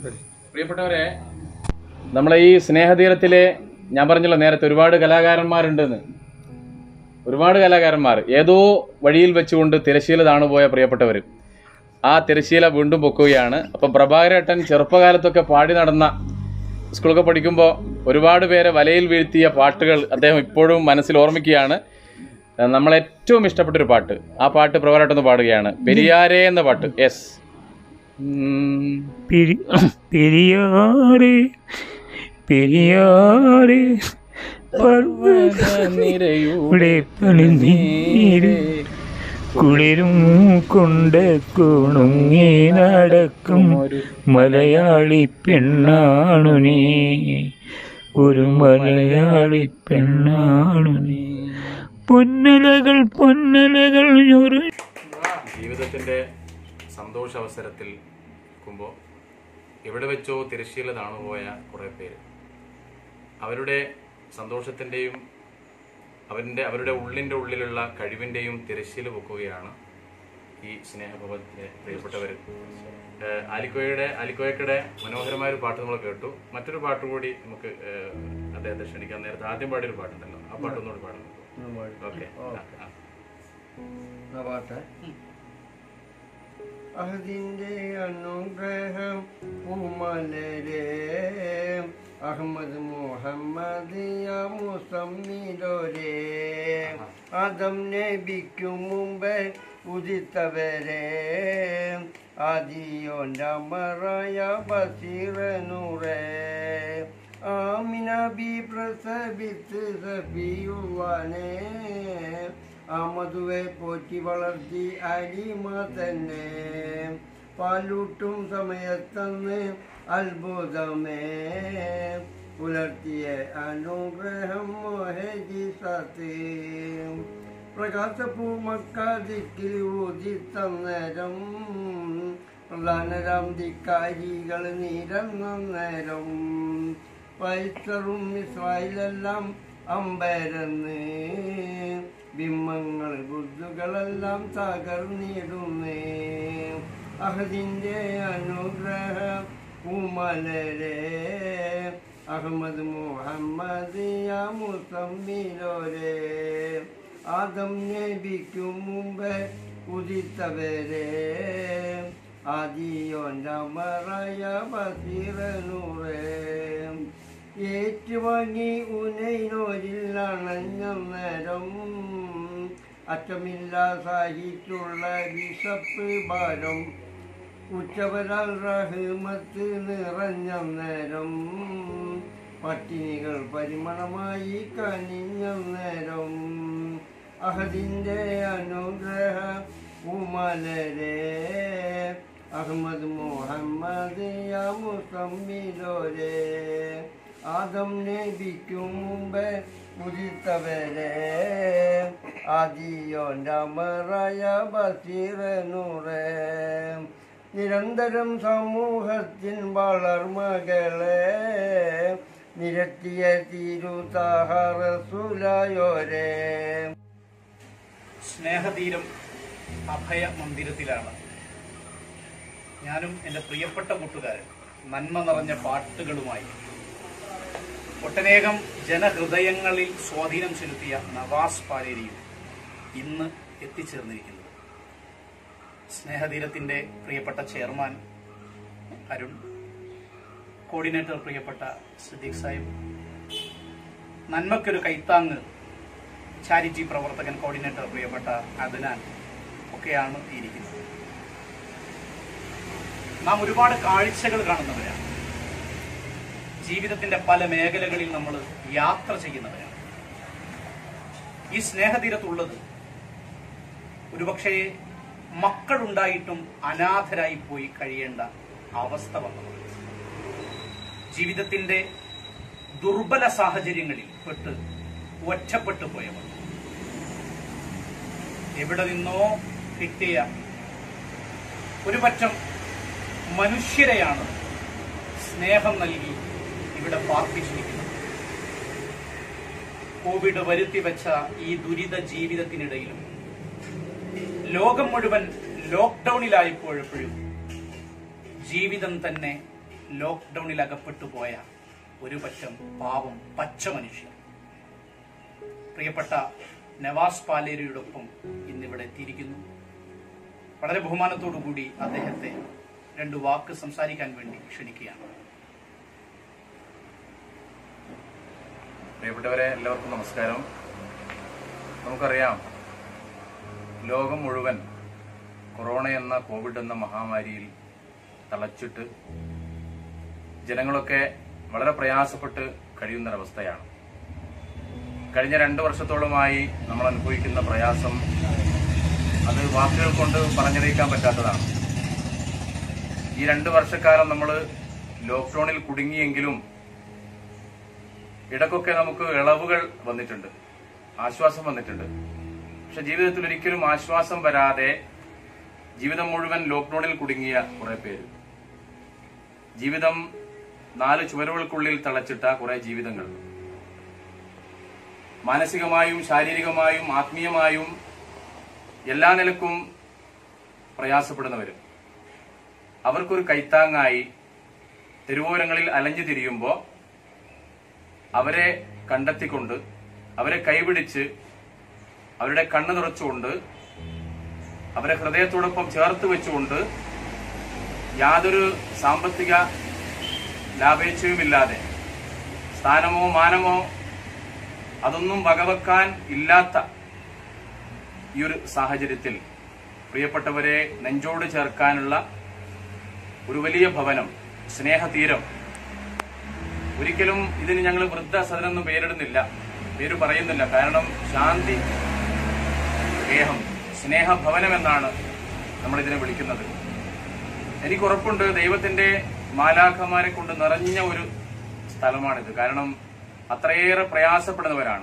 പ്രിയപ്പെട്ടവരെ നമ്മളെ ഈ സ്നേഹതീരത്തിലെ ഞാൻ പറഞ്ഞല്ലോ നേരത്തെ ഒരുപാട് കലാകാരന്മാരുണ്ടെന്ന് ഒരുപാട് കലാകാരന്മാർ ഏതോ വഴിയിൽ വെച്ചുകൊണ്ട് തിരശീല താണുപോയ പ്രിയപ്പെട്ടവർ ആ തിരശീല വീണ്ടും പൊക്കുകയാണ് അപ്പം പ്രഭാകരേട്ടൻ ചെറുപ്പകാലത്തൊക്കെ പാടി നടന്ന സ്കൂളൊക്കെ പഠിക്കുമ്പോൾ ഒരുപാട് പേരെ വലയിൽ വീഴ്ത്തിയ പാട്ടുകൾ അദ്ദേഹം ഇപ്പോഴും മനസ്സിൽ ഓർമ്മിക്കുകയാണ് നമ്മൾ ഏറ്റവും ഇഷ്ടപ്പെട്ടൊരു പാട്ട് ആ പാട്ട് പ്രഭാകരേട്ടൻ ഒന്ന് പാടുകയാണ് പെരിയാരേ എന്ന പാട്ട് യെസ് പെരി പെരിയാറ് പെരിയാറ് പർവ്വതനിരയുടെ പണിനീര് കുളിരും കൊണ്ട് കുണുങ്ങി നടക്കും മലയാളി പെണ്ണാണു നീ ഒരു മലയാളി പെണ്ണാണു നീ പൊന്നലകൾ പൊന്നലകൾ ഒരു ജീവിതത്തിൻ്റെ സന്തോഷ അവസരത്തിൽ നിൽക്കുമ്പോൾ എവിടെ വെച്ചോ തിരശ്ശീല താണുപോയ കുറേ പേര് അവരുടെ സന്തോഷത്തിൻ്റെയും അവരുടെ അവരുടെ ഉള്ളിൻ്റെ ഉള്ളിലുള്ള കഴിവിൻ്റെയും തിരശ്ശീല പൊക്കുകയാണ് ഈ സ്നേഹഭവത്തിലെ പ്രിയപ്പെട്ടവർ ഏഹ് ആലിക്കോയുടെ ആലിക്കോയക്കടെ മനോഹരമായ ഒരു പാട്ട് നമ്മൾ കേട്ടു മറ്റൊരു പാട്ട് കൂടി നമുക്ക് ഏഹ് അദ്ദേഹത്തെ ക്ഷണിക്കാൻ നേരത്തെ ആദ്യം പാടിയൊരു പാട്ടുണ്ടല്ലോ ആ പാട്ടൊന്നുകൂടി പാടുന്നു ഓക്കെ അതിന്റെ അനുഗ്രഹം പൂമലരെ അഹമ്മദ് മുഹമ്മദ് യാ മുസമ്മിലോരെ ആദം നബിക്കും മുമ്പ് ഉദിത്തവരെ ആദിയോന്റെ അമറായ ബസീറനൂറെ ആമിന ബി പ്രസവിത്ത് സബിയുവാനേ ആ മധുവെ പോറ്റി വളർത്തി അടിമ തന്നെ പാലൂട്ടും സമയത്തന്ന് അത്ഭുതമേ പുലർത്തിയ അനുഗ്രഹം മോഹജി സത്ത് പ്രകാശപൂമക്കാതിക്കിൽ ഊതിത്തന്നേരം പ്രധാനരാം ധിക്കാരികൾ നിരന്ന നേരം പൈസറും ഇസ്രായേലെല്ലാം അമ്പരന്ന് ബിംബങ്ങൾ ബുദ്ധുകളെല്ലാം തകർന്നിടുന്നേ അഹദിന്റെ അനുഗ്രഹ ഉമലരെ അഹമ്മദ് മുഹമ്മദ് യാ മുസമ്മിലോരെ ആദം നബിക്കും മുമ്പ് ഉദിത്തവരെ ആദിയോന്റെ അമറയ ബസീറനൂറേ ഏറ്റുവാങ്ങി ഉനൈനോരിൽ അണഞ്ഞ നേരം അറ്റമില്ല സാഹിറ്റുള്ള വിശപ്പ് ഭാരം ഉച്ചവരാൽ റഹ്മത്ത് നിറഞ്ഞ നേരം പട്ടിണികൾ പരിമളമായി കനിഞ്ഞ നേരം അഹദിന്റെ അനുഗ്രഹ ഉമലരെ അഹമ്മദ് മുഹമ്മദ് യാ മുസമ്മിലോരെ ആദം നബിക്കും മുമ്പ് ഉദിത്തവരെ ആദിയോന്റെ അമറായ ബസീറനൂറെ നിരന്തരം സമൂഹത്തിൻ വളർമകളെ നിരത്തിയ തിരുതാഹറസുലായോരെ സ്നേഹതീരം അഭയ മന്ദിരത്തിലാണ് ഞാനും എൻ്റെ പ്രിയപ്പെട്ട കൂട്ടുകാരൻ നന്മ നിറഞ്ഞ പാട്ടുകളുമായി ഒട്ടനേകം ജനഹൃദയങ്ങളിൽ സ്വാധീനം ചെലുത്തിയ നവാസ് പാലേരിയും ഇന്ന് എത്തിച്ചേർന്നിരിക്കുന്നത് സ്നേഹതീരത്തിൻ്റെ പ്രിയപ്പെട്ട ചെയർമാൻ അരുൺ കോർഡിനേറ്റർ പ്രിയപ്പെട്ട സിദ്ദീഖ് സാഹിബ് നന്മയ്ക്കൊരു കൈത്താങ്ങ് ചാരിറ്റി പ്രവർത്തകൻ കോർഡിനേറ്റർ പ്രിയപ്പെട്ട അദ്നാൻ ഒക്കെയാണ് ഇരിക്കുന്നത് നാം ഒരുപാട് കാഴ്ചകൾ കാണുന്നവരാണ് ജീവിതത്തിന്റെ പല മേഖലകളിൽ നമ്മൾ യാത്ര ചെയ്യുന്നവരാണ് ഈ സ്നേഹതീരത്തുള്ളത് ഒരുപക്ഷെ മക്കളുണ്ടായിട്ടും അനാഥരായി പോയി കഴിയേണ്ട അവസ്ഥ വന്നവർ ജീവിതത്തിന്റെ ദുർബല സാഹചര്യങ്ങളിൽ പെട്ട് ഒറ്റപ്പെട്ടു പോയവർ എവിടെ നിന്നോ കിട്ടിയ ഒരു പറ്റം മനുഷ്യരെയാണ് സ്നേഹം നൽകി ഇവിടെ പാർപ്പിച്ചിരിക്കുന്നത് കോവിഡ് വരുത്തി വെച്ച ഈ ദുരിത ജീവിതത്തിനിടയിലും ലോകം മുഴുവൻ ലോക്ക്ഡൌണിലായപ്പോഴപ്പോഴും ജീവിതം തന്നെ ലോക്ക്ഡൌണിൽ അകപ്പെട്ടു പോയ ഒരു പറ്റം പാവം പച്ച മനുഷ്യർ പ്രിയപ്പെട്ട നവാസ് പാലേരിയോടൊപ്പം ഇന്നിവിടെ എത്തിയിരിക്കുന്നു വളരെ ബഹുമാനത്തോടു കൂടി അദ്ദേഹത്തെ രണ്ട് വാക്ക് സംസാരിക്കാൻ വേണ്ടി ക്ഷണിക്കുകയാണ് പ്രിയപ്പെട്ടവരെ എല്ലാവർക്കും നമസ്കാരം നമുക്കറിയാം ലോകം മുഴുവൻ കൊറോണ എന്ന കോവിഡ് എന്ന മഹാമാരിയിൽ തളച്ചിട്ട് ജനങ്ങളൊക്കെ വളരെ പ്രയാസപ്പെട്ട് കഴിയുന്നൊരവസ്ഥയാണ് കഴിഞ്ഞ രണ്ട് വർഷത്തോളമായി നമ്മൾ അനുഭവിക്കുന്ന പ്രയാസം അത് വാക്കുകൾ കൊണ്ട് പറഞ്ഞറിയിക്കാൻ പറ്റാത്തതാണ് ഈ രണ്ട് വർഷക്കാലം നമ്മൾ ലോക്ക്ഡൌണിൽ കുടുങ്ങിയെങ്കിലും ഇടക്കൊക്കെ നമുക്ക് ഇളവുകൾ വന്നിട്ടുണ്ട് ആശ്വാസം വന്നിട്ടുണ്ട് പക്ഷെ ജീവിതത്തിൽ ഒരിക്കലും ആശ്വാസം വരാതെ ജീവിതം മുഴുവൻ ലോക്ക്ഡൌണിൽ കുടുങ്ങിയ കുറെ പേര് ജീവിതം നാല് ചുവരുകൾക്കുള്ളിൽ തളച്ചിട്ട കുറെ ജീവിതങ്ങൾ മാനസികമായും ശാരീരികമായും ആത്മീയമായും എല്ലാ നിലക്കും പ്രയാസപ്പെടുന്നവരും അവർക്കൊരു കൈത്താങ്ങായി തെരുവോരങ്ങളിൽ അലഞ്ഞു തിരിയുമ്പോൾ അവരെ കണ്ടെത്തിക്കൊണ്ട് അവരെ കൈപിടിച്ച് അവരുടെ കണ്ണു നിറച്ചുകൊണ്ട് അവരെ ഹൃദയത്തോടൊപ്പം ചേർത്ത് വെച്ചുകൊണ്ട് യാതൊരു സാമ്പത്തിക ലാഭേച്ഛയുമില്ലാതെ സ്ഥാനമോ മാനമോ അതൊന്നും വകവെക്കാൻ ഇല്ലാത്ത ഈ ഒരു സാഹചര്യത്തിൽ പ്രിയപ്പെട്ടവരെ നെഞ്ചോട് ചേർക്കാനുള്ള ഒരു വലിയ ഭവനം സ്നേഹതീരം ഒരിക്കലും ഇതിന് ഞങ്ങൾ വൃദ്ധസദനൊന്നും പേരിടുന്നില്ല പേര് പറയുന്നില്ല കാരണം ശാന്തി സ്നേഹം സ്നേഹഭവനം എന്നാണ് നമ്മൾ ഇതിനെ വിളിക്കുന്നത് എനിക്ക് ഉറപ്പുണ്ട് ദൈവത്തിന്റെ മാലാഖമാരെ കൊണ്ട് നിറഞ്ഞ ഒരു സ്ഥലമാണിത് കാരണം അത്രയേറെ പ്രയാസപ്പെടുന്നവരാണ്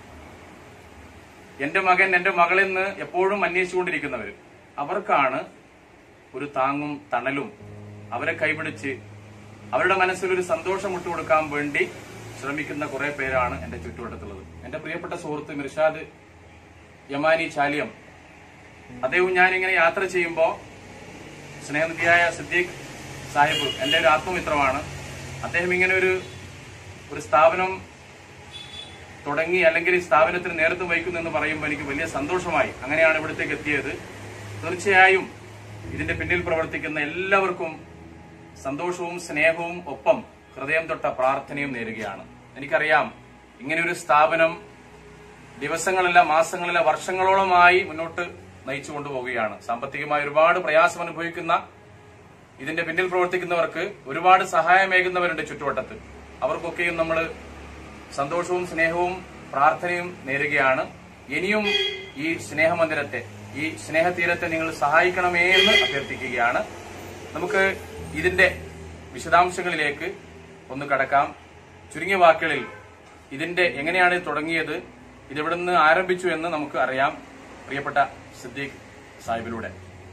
എന്റെ മകൻ എന്റെ മകളെന്ന് എപ്പോഴും അന്വേഷിച്ചുകൊണ്ടിരിക്കുന്നവർ അവർക്കാണ് ഒരു താങ്ങും തണലും അവരെ കൈപിടിച്ച് അവരുടെ മനസ്സിൽ ഒരു സന്തോഷം വിട്ടുകൊടുക്കാൻ വേണ്ടി ശ്രമിക്കുന്ന കുറെ പേരാണ് എന്റെ ചുറ്റുവട്ടത്തുള്ളത് എന്റെ പ്രിയപ്പെട്ട സുഹൃത്ത് മിർഷാദ് യമാനി ചാലിയം അദ്ദേഹവും ഞാൻ ഇങ്ങനെ യാത്ര ചെയ്യുമ്പോൾ സ്നേഹനിധിയായ സിദ്ദീഖ് സാഹിബ് എന്റെ ഒരു ആത്മമിത്രമാണ് അദ്ദേഹം ഇങ്ങനെ ഒരു ഒരു സ്ഥാപനം തുടങ്ങി അല്ലെങ്കിൽ ഈ സ്ഥാപനത്തിന് നേതൃത്വം വഹിക്കുന്നു എന്ന് പറയുമ്പോൾ എനിക്ക് വലിയ സന്തോഷമായി അങ്ങനെയാണ് ഇവിടത്തേക്ക് എത്തിയത് തീർച്ചയായും ഇതിന്റെ പിന്നിൽ പ്രവർത്തിക്കുന്ന എല്ലാവർക്കും സന്തോഷവും സ്നേഹവും ഒപ്പം ഹൃദയം തൊട്ട പ്രാർത്ഥനയും നേരുകയാണ് എനിക്കറിയാം ഇങ്ങനെ ഒരു സ്ഥാപനം ദിവസങ്ങളല്ല മാസങ്ങളല്ല വർഷങ്ങളോളമായി മുന്നോട്ട് നയിച്ചു കൊണ്ടുപോവുകയാണ് സാമ്പത്തികമായി ഒരുപാട് പ്രയാസം അനുഭവിക്കുന്ന ഇതിന്റെ പിന്നിൽ പ്രവർത്തിക്കുന്നവർക്ക് ഒരുപാട് സഹായമേകുന്നവരുണ്ട് ചുറ്റുവട്ടത്ത് അവർക്കൊക്കെയും നമ്മൾ സന്തോഷവും സ്നേഹവും പ്രാർത്ഥനയും നേരുകയാണ് ഇനിയും ഈ സ്നേഹമന്ദിരത്തെ ഈ സ്നേഹതീരത്തെ നിങ്ങൾ സഹായിക്കണമേ എന്ന് അഭ്യർത്ഥിക്കുകയാണ് നമുക്ക് ഇതിന്റെ വിശദാംശങ്ങളിലേക്ക് ഒന്ന് കടക്കാം ചുരുങ്ങിയ വാക്കുകളിൽ ഇതിന്റെ എങ്ങനെയാണ് ഇത് തുടങ്ങിയത് ഇത് എവിടെ നിന്ന് ആരംഭിച്ചു എന്ന് നമുക്ക് അറിയാം പ്രിയപ്പെട്ട സിദ്ദീഖ് സാഹിബിലൂടെ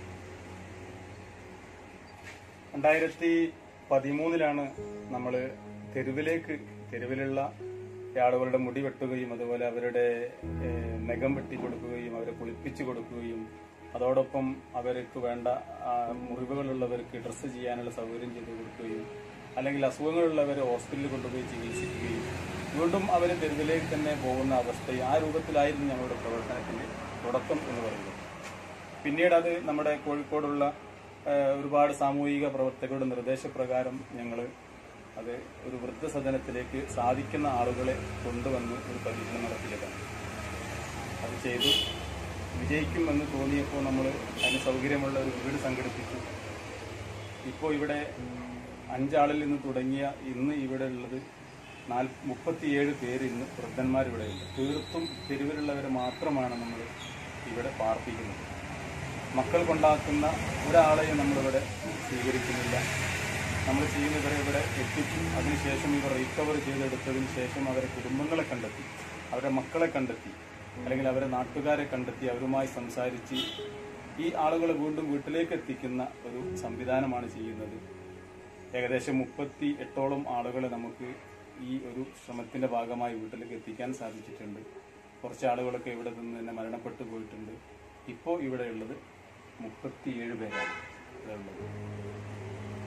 രണ്ടായിരത്തി പതിമൂന്നിലാണ് നമ്മൾ തെരുവിലേക്ക് തെരുവിലുള്ള ആളുകളുടെ മുടി വെട്ടുകയും അതുപോലെ അവരുടെ ഏഹ്, നഖം വെട്ടി കൊടുക്കുകയും അവരെ കുളിപ്പിച്ചു കൊടുക്കുകയും അതോടൊപ്പം അവർക്ക് വേണ്ട ആ, മുറിവുകളുള്ളവർക്ക് ഡ്രസ്സ് ചെയ്യാനുള്ള സൗകര്യം ചെയ്തു കൊടുക്കുകയും അല്ലെങ്കിൽ അസുഖങ്ങളുള്ളവരെ ഹോസ്പിറ്റലിൽ കൊണ്ടുപോയി ചികിത്സിക്കുകയും വീണ്ടും അവർ തെരുവിലേക്ക് തന്നെ പോകുന്ന അവസ്ഥയും ആ രൂപത്തിലായിരുന്നു ഞങ്ങളുടെ പ്രവർത്തനത്തിന്റെ തുടക്കം എന്ന് പറയുന്നത് പിന്നീട് അത് നമ്മുടെ കോഴിക്കോടുള്ള ആ, ഒരുപാട് സാമൂഹിക പ്രവർത്തകരുടെ നിർദ്ദേശപ്രകാരം ഞങ്ങൾ അത് ഒരു വൃദ്ധസദനത്തിലേക്ക് സാധിക്കുന്ന ആളുകളെ കൊണ്ടുവന്ന് ഒരു പരീക്ഷണം നടത്തിയതാണ് അത് ചെയ്തു വിജയിക്കുമെന്ന് തോന്നിയപ്പോൾ നമ്മൾ അതിന് സൗകര്യമുള്ള ഒരു വീട് സംഘടിപ്പിച്ചു ഇപ്പോൾ ഇവിടെ അഞ്ചാളിൽ നിന്ന് തുടങ്ങിയ ഇന്ന് ഇവിടെ ഉള്ളത് നാൽ മുപ്പത്തിയേഴ് പേര് ഇന്ന് വൃദ്ധന്മാരിവിടെ ഉണ്ട് തീർത്തും തെരുവിലുള്ളവരെ മാത്രമാണ് നമ്മൾ ഇവിടെ പാർപ്പിക്കുന്നത് മക്കൾ കൊണ്ടാക്കുന്ന ഒരാളെയും നമ്മളിവിടെ സ്വീകരിക്കുന്നില്ല നമ്മൾ ചെയ്യുന്ന ഇവരെ ഇവിടെ എത്തിക്കും അതിനുശേഷം ഇവർ റീകവർ ചെയ്തെടുത്തതിന് ശേഷം അവരെ കുടുംബങ്ങളെ കണ്ടെത്തി അവരുടെ മക്കളെ കണ്ടെത്തി അല്ലെങ്കിൽ അവരെ നാട്ടുകാരെ കണ്ടെത്തി അവരുമായി സംസാരിച്ച് ഈ ആളുകളെ വീണ്ടും വീട്ടിലേക്ക് എത്തിക്കുന്ന ഒരു സംവിധാനമാണ് ചെയ്യുന്നത് ഏകദേശം മുപ്പത്തി എട്ടോളം ആളുകളെ നമുക്ക് ഈ ഒരു ശ്രമത്തിന്റെ ഭാഗമായി വീട്ടിലേക്ക് എത്തിക്കാൻ സാധിച്ചിട്ടുണ്ട് കുറച്ച് ആളുകളൊക്കെ ഇവിടെ നിന്ന് തന്നെ മരണപ്പെട്ടു പോയിട്ടുണ്ട് ഇപ്പോൾ ഇവിടെയുള്ളത് മുപ്പത്തിയേഴ് പേരാണ് ഇവിടെ ഉള്ളത്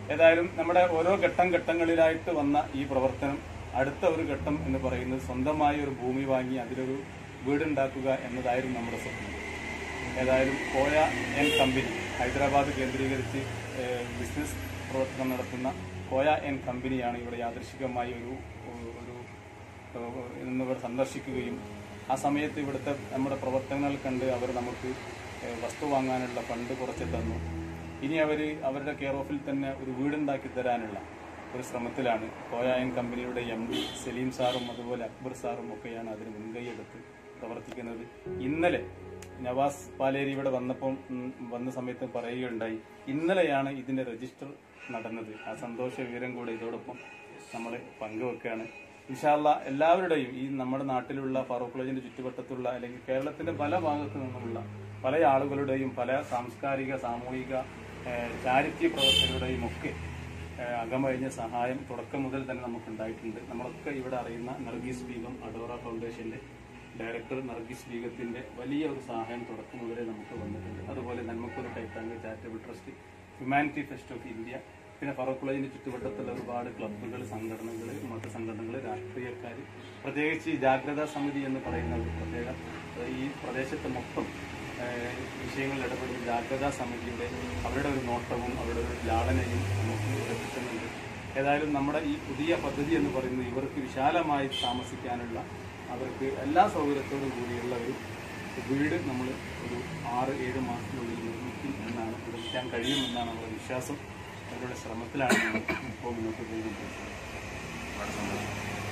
ഏതായാലും നമ്മുടെ ഓരോ ഘട്ടം ഘട്ടങ്ങളിലായിട്ട് വന്ന ഈ പ്രവർത്തനം അടുത്ത ഒരു ഘട്ടം എന്ന് പറയുന്നത് സ്വന്തമായി ഒരു ഭൂമി വാങ്ങി അതിലൊരു വീടുണ്ടാക്കുക എന്നതായിരുന്നു നമ്മുടെ സ്വപ്നം ഏതായാലും കോയ എൻ കമ്പനി ഹൈദരാബാദ് കേന്ദ്രീകരിച്ച് ഏഹ്, ബിസിനസ് പ്രവർത്തനം നടത്തുന്ന കോയ എൻ കമ്പനിയാണ് ഇവിടെ യാദൃശികമായി ഒരു ഒരു ഏഹ്, എന്നിവർ സന്ദർശിക്കുകയും ആ സമയത്ത് ഇവിടുത്തെ നമ്മുടെ പ്രവർത്തനങ്ങൾ കണ്ട് അവർ നമുക്ക് ഏഹ്, വസ്തു വാങ്ങാനുള്ള ഫണ്ട് കുറച്ച് തന്നു ഇനി അവർ അവരുടെ കെയർ ഓഫിൽ തന്നെ ഒരു വീടുണ്ടാക്കി തരാനുള്ള ഒരു ശ്രമത്തിലാണ് കോയ എൻ കമ്പനിയുടെ എം ഡി സലീം സാറും അതുപോലെ അക്ബർ സാറും ഒക്കെയാണ് അതിന് മുൻകൈയെടുത്ത് പ്രവർത്തിക്കുന്നത് ഇന്നലെ നവാസ് പാലേരി ഇവിടെ വന്നപ്പോൾ ഉം, വന്ന സമയത്ത് പറയുകയുണ്ടായി ഇന്നലെയാണ് ഇതിന്റെ രജിസ്റ്റർ നടന്നത് ആ സന്തോഷ വിവരം കൂടെ ഇതോടൊപ്പം നമ്മൾ പങ്കുവെക്കുകയാണ് ഇൻഷാല്ല എല്ലാവരുടെയും ഈ നമ്മുടെ നാട്ടിലുള്ള ഫാറൂഖ് കോളേജിന്റെ ചുറ്റുവട്ടത്തുള്ള അല്ലെങ്കിൽ കേരളത്തിന്റെ പല ഭാഗത്തു നിന്നുമുള്ള പല ആളുകളുടെയും പല സാംസ്കാരിക സാമൂഹിക ചാരിറ്റി പ്രവർത്തകരുടെയും ഒക്കെ ഏഹ് അകമഴിഞ്ഞ സഹായം തുടക്കം മുതൽ തന്നെ നമുക്ക് ഉണ്ടായിട്ടുണ്ട് നമ്മളൊക്കെ ഇവിടെ അറിയുന്ന നർഗീസ് ബീഗം അഡോറ ഫൗണ്ടേഷന്റെ ഡയറക്ടർ നർഗീസ് ബീഗത്തിന്റെ വലിയ ഒരു സഹായം തുടക്കം മുതലേ നമുക്ക് വന്നിട്ടുണ്ട് അതുപോലെ നന്മക്കൂർ കൈത്താങ്ക് charitable trust humanity fest of India പിന്നെ ഫറൂഖ് കോളേജിന്റെ ചുറ്റുവട്ടത്തുള്ള ഒരുപാട് ക്ലബ്ബുകൾ സംഘടനകൾ മതസംഘടനകൾ രാഷ്ട്രീയക്കാർ പ്രത്യേകിച്ച് ഈ ജാഗ്രതാ സമിതി എന്ന് പറയുന്ന ഒരു പ്രത്യേക ഈ പ്രദേശത്തെ മൊത്തം ഏഹ് വിഷയങ്ങളിൽ ഇടപെടുന്ന ജാഗ്രതാ സമിതിയുടെ അവരുടെ ഒരു നോട്ടവും അവരുടെ ഒരു ലാളനയും നമുക്ക് ലഭിക്കുന്നുണ്ട് ഏതായാലും നമ്മുടെ ഈ പുതിയ പദ്ധതി എന്ന് പറയുന്നത് ഇവർക്ക് വിശാലമായി താമസിക്കാനുള്ള അവർക്ക് എല്ലാ സൗകര്യത്തോടും കൂടിയുള്ള ഒരു വീട് നമ്മൾ ഒരു ആറ് ഏഴ് മാസത്തിനുള്ളിൽ നിർമ്മിക്കും എന്നാണ് നിർമ്മിക്കാൻ കഴിയുമെന്നാണ് നമ്മുടെ വിശ്വാസം അവരുടെ ശ്രമത്തിലാണ് നമ്മൾ ഇപ്പോൾ മുന്നോട്ട് പോകുന്നത് ഒരുപാട് സന്തോഷം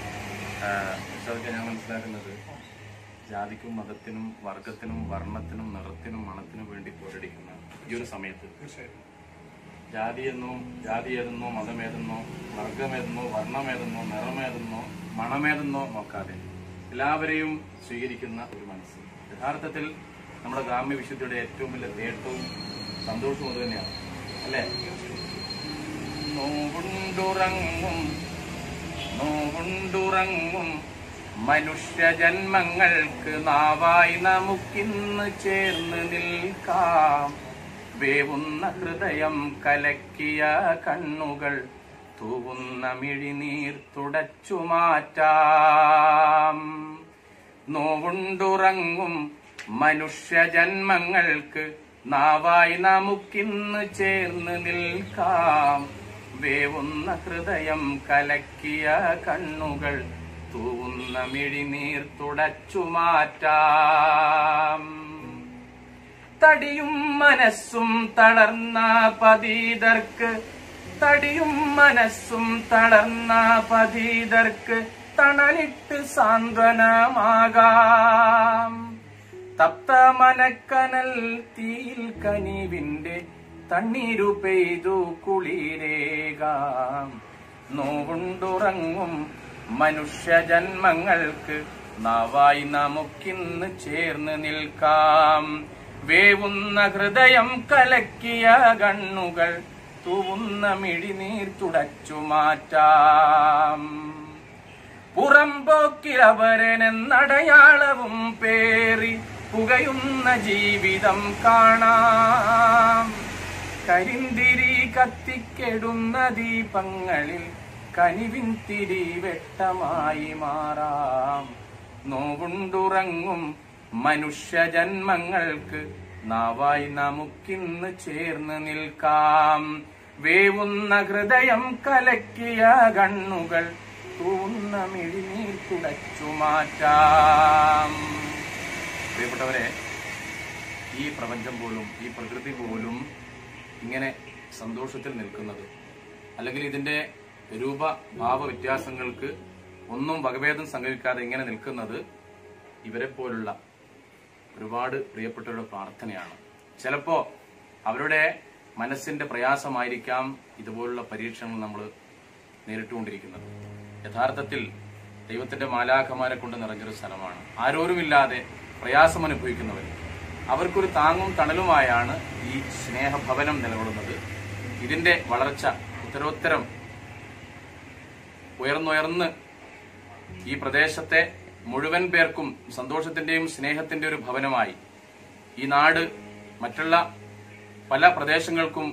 ഇഷ്ടമൊക്കെ ഞാൻ മനസ്സിലാക്കുന്നത് ജാതിക്കും മതത്തിനും വർഗത്തിനും വർണ്ണത്തിനും നിറത്തിനും മണത്തിനും വേണ്ടി പോരടിക്കുന്ന ഈ ഒരു സമയത്ത് ജാതിയെന്നോ ജാതി ഏതെന്നോ മതമേതെന്നോ വർഗമേതെന്നോ വർണ്ണമേതെന്നോ നിറമേതെന്നോ മണമേതെന്നോ നോക്കാതെ എല്ലാവരെയും സ്വീകരിക്കുന്ന ഒരു മനസ്സ് യഥാർത്ഥത്തിൽ നമ്മുടെ ഗ്രാമ്യ വിശുദ്ധിയുടെ ഏറ്റവും വലിയ നേട്ടവും സന്തോഷവും അത് തന്നെയാണ് അല്ലേ നോവുണ്ടുറങ്ങും നോവുണ്ടുറങ്ങും മനുഷ്യജന്മങ്ങൾക്ക് നാവായി നമുക്കിന്ന് ചേർന്ന് നിൽക്കാം വേവുന്ന ഹൃദയം കലക്കിയ കണ്ണുകൾ തൂവുന്ന മിഴിനീർ തുടച്ചു മാറ്റാം നോവുണ്ടുറങ്ങും മനുഷ്യജന്മങ്ങൾക്ക് നാവായി നമുക്കിന്ന് ചേർന്ന് നിൽക്കാം വേവുന്ന ഹൃദയം കലക്കിയ കണ്ണുകൾ തൂവുന്ന മിഴിനീർ തുടച്ചു മാറ്റാം തടിയും മനസ്സും തളർന്ന പതീതർക്ക് തടിയും മനസ്സും തളർന്ന പതീതർക്ക് തണലിട്ട് സാന്ത്വനമാകാം തപ്ത മനക്കനൽ തീയിൽ കനിവിന്റെ തണ്ണീരു പെയ്തു കുളിരേകാം നോവുണ്ടുറങ്ങും മനുഷ്യജന്മങ്ങൾക്ക് നാവായി നമുക്കിന്ന് ചേർന്ന് നിൽക്കാം വേവുന്ന ഹൃദയം കലക്കിയ കണ്ണുകൾ തൂവുന്ന മിഴിനീർ തുടച്ചു മാറ്റാം പുറമ്പോക്കിലവരനെന്നടയാളവും പേറി പുകയുന്ന ജീവിതം കാണാം കരിന്തിരി കത്തിക്കെടുന്ന ദീപങ്ങളിൽ കനിവിൻ തിരി വെട്ടമായി മാറാം നോവുണ്ടുറങ്ങും മനുഷ്യജന്മങ്ങൾക്ക് നാവായി നമുക്കിന്ന് ചേർന്ന് നിൽക്കാം വേവുന്ന ഹൃദയം കലക്കിയ കണ്ണുകൾ തൂന്ന മിഴിനീർ തുടച്ചു മാറ്റാം പ്രിയപ്പെട്ടവരെ ഈ പ്രപഞ്ചം പോലും ഈ പ്രകൃതി പോലും ഇങ്ങനെ സന്തോഷത്തിൽ നിൽക്കുന്നത് അല്ലെങ്കിൽ ഇതിന്റെ രൂപഭാവ വ്യത്യാസങ്ങൾക്ക് ഒന്നും വകഭേദം സംഭവിക്കാതെ ഇങ്ങനെ നിൽക്കുന്നത് ഇവരെ പോലുള്ള ഒരുപാട് പ്രിയപ്പെട്ടവരുടെ പ്രാർത്ഥനയാണ് ചിലപ്പോ അവരുടെ മനസ്സിന്റെ പ്രയാസമായിരിക്കാം ഇതുപോലുള്ള പരീക്ഷണങ്ങൾ നമ്മൾ നേരിട്ടുകൊണ്ടിരിക്കുന്നത് യഥാർത്ഥത്തിൽ ദൈവത്തിന്റെ മാലാഖമാരെ കൊണ്ട് നിറഞ്ഞൊരു സ്ഥലമാണ് ആരോരുമില്ലാതെ പ്രയാസം അനുഭവിക്കുന്നവർ അവർക്കൊരു താങ്ങും തണലുമായാണ് ഈ സ്നേഹഭവനം നിലകൊള്ളുന്നത് ഇതിന്റെ വളർച്ച ഉത്തരോത്തരം ഉയർന്നുയർന്ന് ഈ പ്രദേശത്തെ മുഴുവൻ പേർക്കും സന്തോഷത്തിന്റെയും സ്നേഹത്തിന്റെ ഒരു ഭവനമായി ഈ നാട് മറ്റുള്ള പല പ്രദേശങ്ങൾക്കും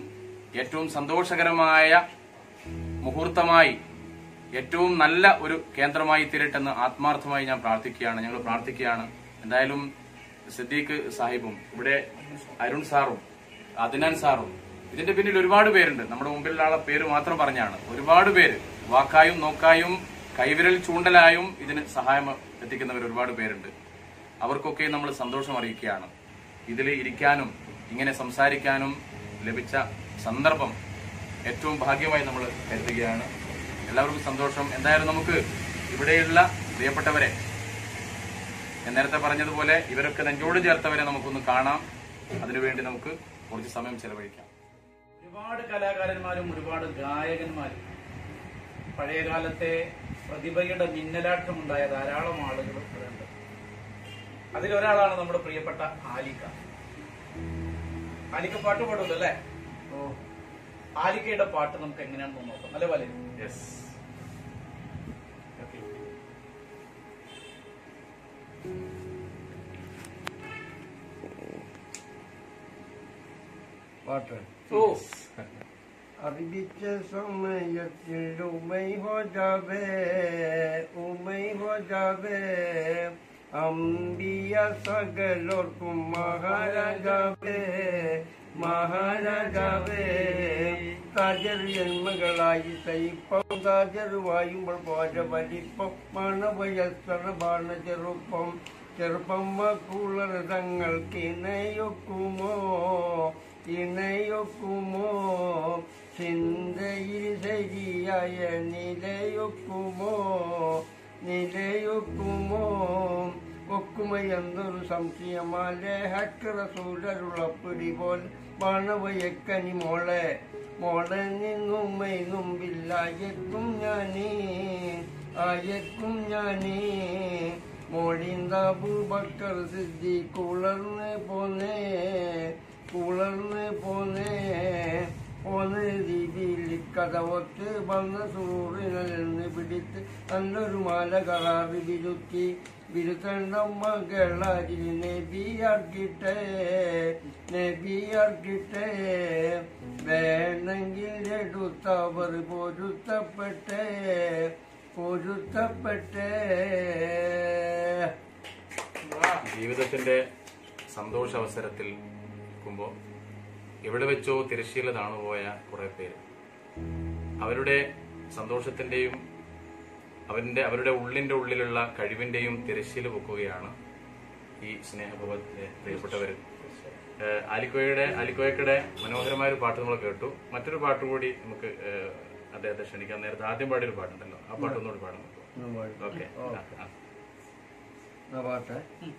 ഏറ്റവും സന്തോഷകരമായ മുഹൂർത്തമായി ഏറ്റവും നല്ല ഒരു കേന്ദ്രമായി തീരട്ടെന്ന് ആത്മാർത്ഥമായി ഞാൻ പ്രാർത്ഥിക്കുകയാണ് ഞങ്ങൾ പ്രാർത്ഥിക്കുകയാണ് എന്തായാലും സിദ്ദീഖ് സാഹിബും ഇവിടെ അരുൺ സാറും അദ്നാൻ സാറും ഇതിന്റെ പിന്നിൽ ഒരുപാട് പേരുണ്ട് നമ്മുടെ മുമ്പിലുള്ള ആളെ പേര് മാത്രം പറഞ്ഞാണ് ഒരുപാട് പേര് വാക്കായും നോക്കായും കൈവിരൽ ചൂണ്ടലായും ഇതിന് സഹായം എത്തിക്കുന്നവർ ഒരുപാട് പേരുണ്ട് അവർക്കൊക്കെ നമ്മൾ സന്തോഷം അറിയിക്കുകയാണ് ഇതിൽ ഇരിക്കാനും ഇങ്ങനെ സംസാരിക്കാനും ലഭിച്ച സന്ദർഭം ഏറ്റവും ഭാഗ്യമായി നമ്മൾ കരുതുകയാണ് എല്ലാവർക്കും സന്തോഷം എന്തായാലും നമുക്ക് ഇവിടെയുള്ള പ്രിയപ്പെട്ടവരെ ഞാൻ നേരത്തെ പറഞ്ഞതുപോലെ ഇവരൊക്കെ നെഞ്ചോട് ചേർത്തവരെ നമുക്കൊന്ന് കാണാം അതിനുവേണ്ടി നമുക്ക് കുറച്ച് സമയം ചെലവഴിക്കാം ഒരുപാട് കലാകാരന്മാരും ഒരുപാട് ഗായകന്മാരും പഴയകാലത്തെ പ്രതിഭയുടെ മിന്നലാട്ടമുണ്ടായ ധാരാളം ആളുകൾ ഇവിടെയുണ്ട് അതിലൊരാളാണ് നമ്മുടെ പ്രിയപ്പെട്ട ആലിക്ക ആലിക്ക പാട്ട് പാടുമല്ലോ അല്ലേ ആലിക്കയുടെ പാട്ട് നമുക്ക് എങ്ങനെയാണെന്ന് നോക്കാം അല്ലേ പോലെ യെസ് പാട്ട് ഓ അറിയിച്ച സമയത്തിൽ ഉമൈ ഹോ ജാവേ ഉമൈ ഹോ ജാവേ അമ്പിയ സകലോർക്കും മഹാരാജാവേ മഹാരാജാവേ താജർ ജന്മകളായി സൈപ്പം താജർ വായുമ്പോൾ പോര വലിപ്പം മണവയസ്സറ ബാണ ചെറുപ്പം ചെറുപ്പം മക്കുളർ തങ്ങൾക്ക് ഇണയൊക്കുമോ ഇണയൊക്കുമോ ചിന്തയിൽ ശരിയായ നിലയൊക്കുമോ നിലയൊക്കുമോ ഒക്കുമയെന്നൊരു സംശയമാലെ ഹക്കറ സൂഴരുളപ്പിടി പോൽ മണവയക്കനി മോളെ മോളെ നിന്നുമ്മൈ മുമ്പില്ലായെക്കും ഞാനേ ആയെക്കും ഞാനേ മോളിന്താബൂബക്കർ സിദ്ധി കുളർന്ന് പോന്നേ കുളർന്ന് പോന്നേ പോന്ന് രീതിയിൽ കഥവത്ത് വന്ന സൂറിനെന്ന് പിടിത്ത് നല്ലൊരു മാല കറാറ് വിരുത്തി വിരുത്തേണ്ട മകളാരിൽ നബിയാക്കിട്ടെ നബിയാക്കിട്ടെ വേണമെങ്കിൽ എടുത്തവർ പൊരുത്തപ്പെട്ടേ പൊരുത്തപ്പെട്ടേ ജീവിതത്തിന്റെ സന്തോഷ അവസരത്തിൽ നിൽക്കുമ്പോൾ എവിടെ വെച്ചോ തിരശ്ശീല താണുപോയ കുറെ പേര് അവരുടെ സന്തോഷത്തിന്റെയും അവരുടെ അവരുടെ ഉള്ളിന്റെ ഉള്ളിലുള്ള കഴിവിന്റെയും തിരശ്ശീല പൊക്കുകയാണ് ഈ സ്നേഹഭവത്തിലെ പ്രിയപ്പെട്ടവർ ഏഹ് ആലിക്കോയുടെ ആലിക്കോയക്കയുടെ മനോഹരമായ ഒരു പാട്ട് നമ്മൾ കേട്ടു മറ്റൊരു പാട്ട് കൂടി നമുക്ക് ഏഹ് അദ്ദേഹത്തെ ക്ഷണിക്കാം നേരത്തെ ആദ്യം പാടിയൊരു പാട്ടുണ്ടല്ലോ ആ പാട്ട് ഒന്നുകൂടി പാടാം ഓക്കെ പാട്ടെ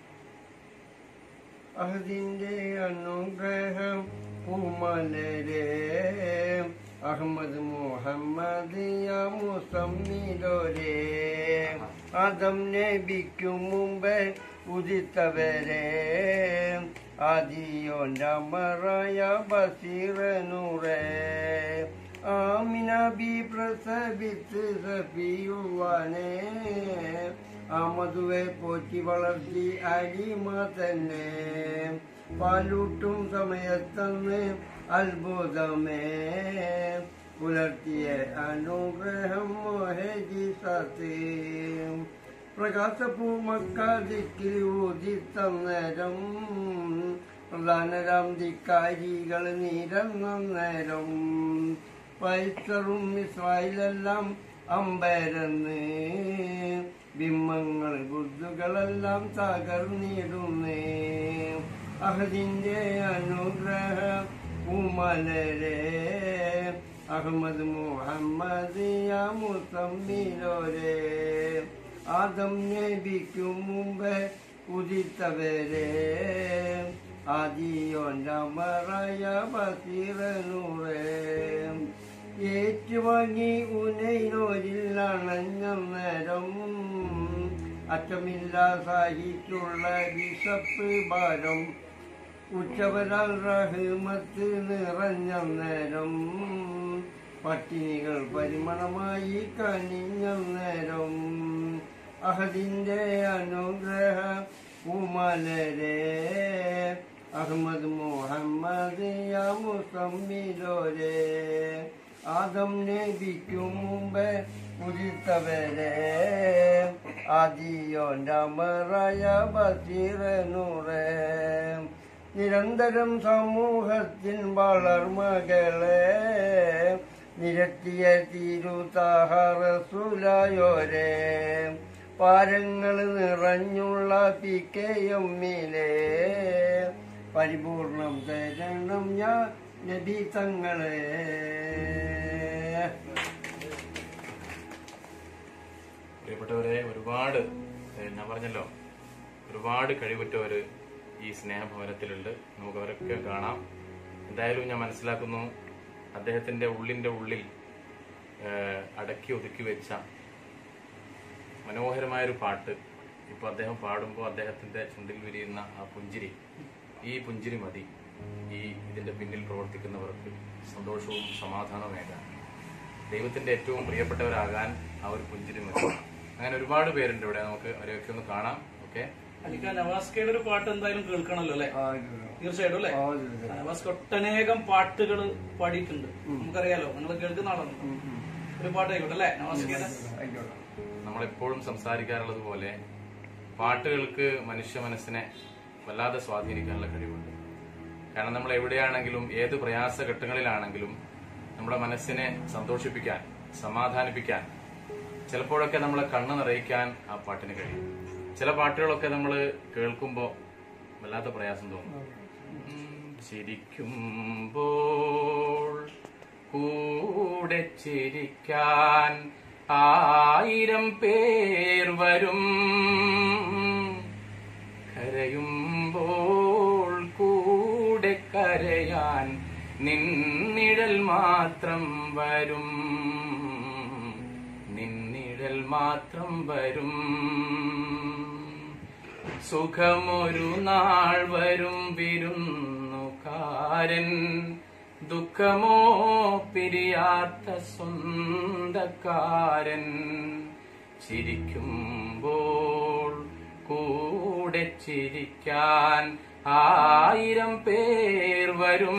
അതിന്റെ അനുഗ്രഹം പൂമലരെ അഹമ്മദ് മുഹമ്മദ് യാ മുസമ്മിലോരെ ആദം നബിക്കു മുമ്പേ ഉദിത്തവരെ ആദിയോന്റെ മറയ ബസീറനൂറെ ആമിന ബി പ്രസവിത്ത് സഫിയുവാനെ ആമതുവെ പോറ്റി വളർത്തി അരിമ തന്നെ പാലൂട്ടും സമയത്തന്ന് അത്ഭുതമേ പുലർത്തിയ അനുഗ്രഹം മോഹജി സത്യം പ്രകാശപൂമക്കാതിക്കിൽ ഊതിത്തന്നേരം പ്രധാനരാം ധിക്കാരികൾ നിരന്ന നേരം പൈസറും ഇസ്രായേലെല്ലാം അമ്പരന്ന് ബിംബങ്ങൾ ബുദ്ധുകളെല്ലാം തകർന്നിടുന്നേ അഹദിന്റെ അനുഗ്രഹ ഉമലരെ അഹമ്മദ് മുഹമ്മദ് യാ മുസമ്മിലോരെ ആദം നബിക്കും മുമ്പേ ഉദിത്തവരെ ആദിയോന്റെ മറയ ബസീറനൂറേ ഏറ്റുവാങ്ങി ഉനയിലോരിൽ നേരം അറ്റമില്ല സാഹിക്കുള്ള വിശപ്പ് ഭാരം ഉച്ചവരാൽ റഹ്മത്ത് നിറഞ്ഞ നേരം പട്ടിണികൾ പരിമണമായി കനിഞ്ഞ നേരം അഹദിന്റെ അനുഗ്രഹ ഉമലരെ അഹമ്മദ് മുഹമ്മദ് യാ മുസമ്മിലോരെ ആദം നബിക്കു മുമ്പേ ഉദിത്തവരെ ആദിയോന്റെ അമറായ ബസീറനൂറെ നിരന്തരം സമൂഹത്തിൻ വളർമകളെ നിരത്തിയ തിരുതാഹറസുലായോരെ പാരങ്ങൾ നിറഞ്ഞുള്ള പിക്കയമ്മിലെ പരിപൂർണം തരണം ഞാൻ നബി തങ്ങളെ പ്രിയപ്പെട്ടവരെ ഒരുപാട് ഏഹ്, ഞാൻ പറഞ്ഞല്ലോ ഒരുപാട് കഴിവുറ്റവർ ഈ സ്നേഹഭവനത്തിലുണ്ട് നമുക്ക് അവരൊക്കെ കാണാം എന്തായാലും ഞാൻ മനസ്സിലാക്കുന്നു അദ്ദേഹത്തിന്റെ ഉള്ളിന്റെ ഉള്ളിൽ ഏഹ്, അടക്കി ഒതുക്കി വെച്ച മനോഹരമായൊരു പാട്ട് ഇപ്പോൾ അദ്ദേഹം പാടുമ്പോൾ അദ്ദേഹത്തിന്റെ ചുണ്ടിൽ വിരിയുന്ന ആ പുഞ്ചിരി ഈ പുഞ്ചിരി മതി ഈ ഇതിന്റെ പിന്നിൽ പ്രവർത്തിക്കുന്നവർക്ക് സന്തോഷവും സമാധാനവുമേകാൻ ദൈവത്തിന്റെ ഏറ്റവും പ്രിയപ്പെട്ടവരാകാൻ ആ ഒരു പുഞ്ചിരി മതി അങ്ങനെ ഒരുപാട് പേരുണ്ട് ഇവിടെ നമുക്ക് അവരെയൊക്കെ ഒന്ന് കാണാം ഓക്കെ അലിക്ക നവാസ്കയുടെ ഒരു പാട്ട് എന്തായാലും കേൾക്കണല്ലോ അല്ലെ തീർച്ചയായിട്ടും അല്ലെ നവാസ്ക ഒട്ടനേകം പാട്ടുകൾ പാടിയിട്ടുണ്ട് നമുക്കറിയാലോ നിങ്ങൾ കേൾക്കുന്ന ആളാണ് ഒരു പാട്ട് ആയിക്കോട്ടെ അല്ലെ നവാസ്കയുടെ നമ്മളെപ്പോഴും സംസാരിക്കാറുള്ളത് പോലെ പാട്ടുകൾക്ക് മനുഷ്യ മനസ്സിനെ വല്ലാതെ സ്വാധീനിക്കാനുള്ള കഴിവുണ്ട് കാരണം നമ്മൾ എവിടെയാണെങ്കിലും ഏത് പ്രയാസ ഘട്ടങ്ങളിലാണെങ്കിലും നമ്മുടെ മനസ്സിനെ സന്തോഷിപ്പിക്കാൻ സമാധാനിപ്പിക്കാൻ ചിലപ്പോഴൊക്കെ നമ്മളെ കണ്ണ് നിറയിക്കാൻ ആ പാട്ടിന് കഴിയും ചില പാട്ടുകളൊക്കെ നമ്മൾ കേൾക്കുമ്പോൾ വല്ലാത്ത പ്രയാസം തോന്നും ഉം, ചിരിക്കുമ്പോൾ കൂടെ ചിരിക്കാൻ ആയിരം പേർ വരും കരയുമ്പോൾ കൂടെ കരയാൻ നിന്നിഴൽ മാത്രം വരും നിന്നിഴൽ മാത്രം വരും സുഖമൊരു നാൾ വരും വിരുന്നുകാരൻ ദുഃഖമോ പിരിയാത്ത സ്വന്തക്കാരൻ ചിരിക്കുമ്പോൾ കൂടെ ചിരിക്കാൻ ആയിരം പേർ വരും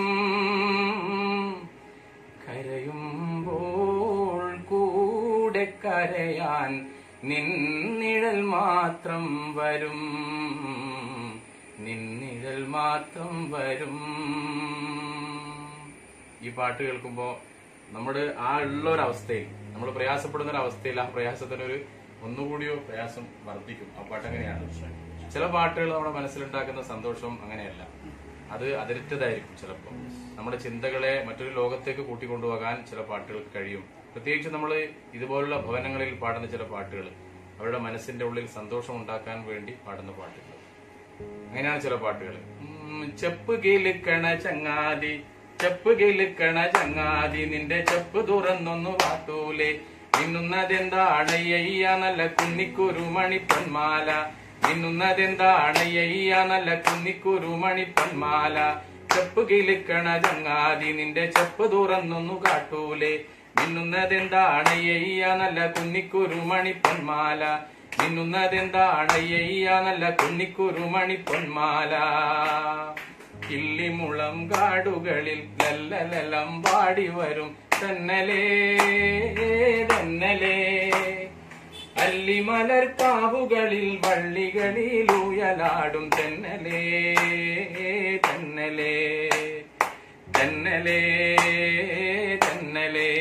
കരയുമ്പോൾ കൂടെ കരയാൻ നിന്നിഴൽ മാത്രം വരും നിന്നിഴൽ മാത്രം വരും ഈ പാട്ട് കേൾക്കുമ്പോ നമ്മുടെ ആ ഉള്ള ഒരു അവസ്ഥയിൽ നമ്മൾ പ്രയാസപ്പെടുന്ന ഒരു അവസ്ഥയിൽ ആ പ്രയാസത്തിനൊരു ഒന്നുകൂടിയോ പ്രയാസം വർദ്ധിക്കും ആ പാട്ട് അങ്ങനെയാണ് ചില പാട്ടുകൾ നമ്മുടെ മനസ്സിലുണ്ടാക്കുന്ന സന്തോഷം അങ്ങനെയല്ല അത് അതിരറ്റതായിരിക്കും ചിലപ്പോൾ നമ്മുടെ ചിന്തകളെ മറ്റൊരു ലോകത്തേക്ക് കൂട്ടിക്കൊണ്ടുപോകാൻ ചില പാട്ടുകൾക്ക് കഴിയും പ്രത്യേകിച്ച് നമ്മൾ ഇതുപോലുള്ള ഭവനങ്ങളിൽ പാടുന്ന ചില പാട്ടുകൾ അവരുടെ മനസ്സിന്റെ ഉള്ളിൽ സന്തോഷം ഉണ്ടാക്കാൻ വേണ്ടി പാടുന്ന പാട്ടുകൾ അങ്ങനെയാണ് ചില പാട്ടുകൾ ചെപ്പ് കീലിക്കണ ചങ്ങാതി ചെപ്പ് കീലിക്കണ ചങ്ങാതി നിന്റെ ചെപ്പ് തുറന്നൊന്നു പാട്ടൂലേ മിന്നുന്നതെന്താണയ്യ നല്ല കുന്നിക്കുരു മണിപ്പന്മാല മിന്നുന്നതെന്താണയ്യ നല്ല കുന്നിക്കുരു മണിപ്പന്മാല ചെപ്പ് കീലിക്കണ ചങ്ങാതി നിന്റെ ചെപ്പ് തുറന്നൊന്നു കാട്ടൂലേ മിന്നുന്നതെന്താണയ്യ നല്ല കുന്നിക്കുരു മണിപ്പന്മാല മിന്നുന്നതെന്താണയ്യ നല്ല കുന്നിക്കുരു മണിപ്പൊന്മാല കിള്ളിമുളം കാടുകളിൽ ലല്ലലലം പാടി വരും തന്നലേ തന്നലേ അല്ലിമലർ കാവുകളിൽ വള്ളികളിൽ ഉയലാടും തെന്നലേ തെന്നലേ തെന്നലേ തെന്നലേ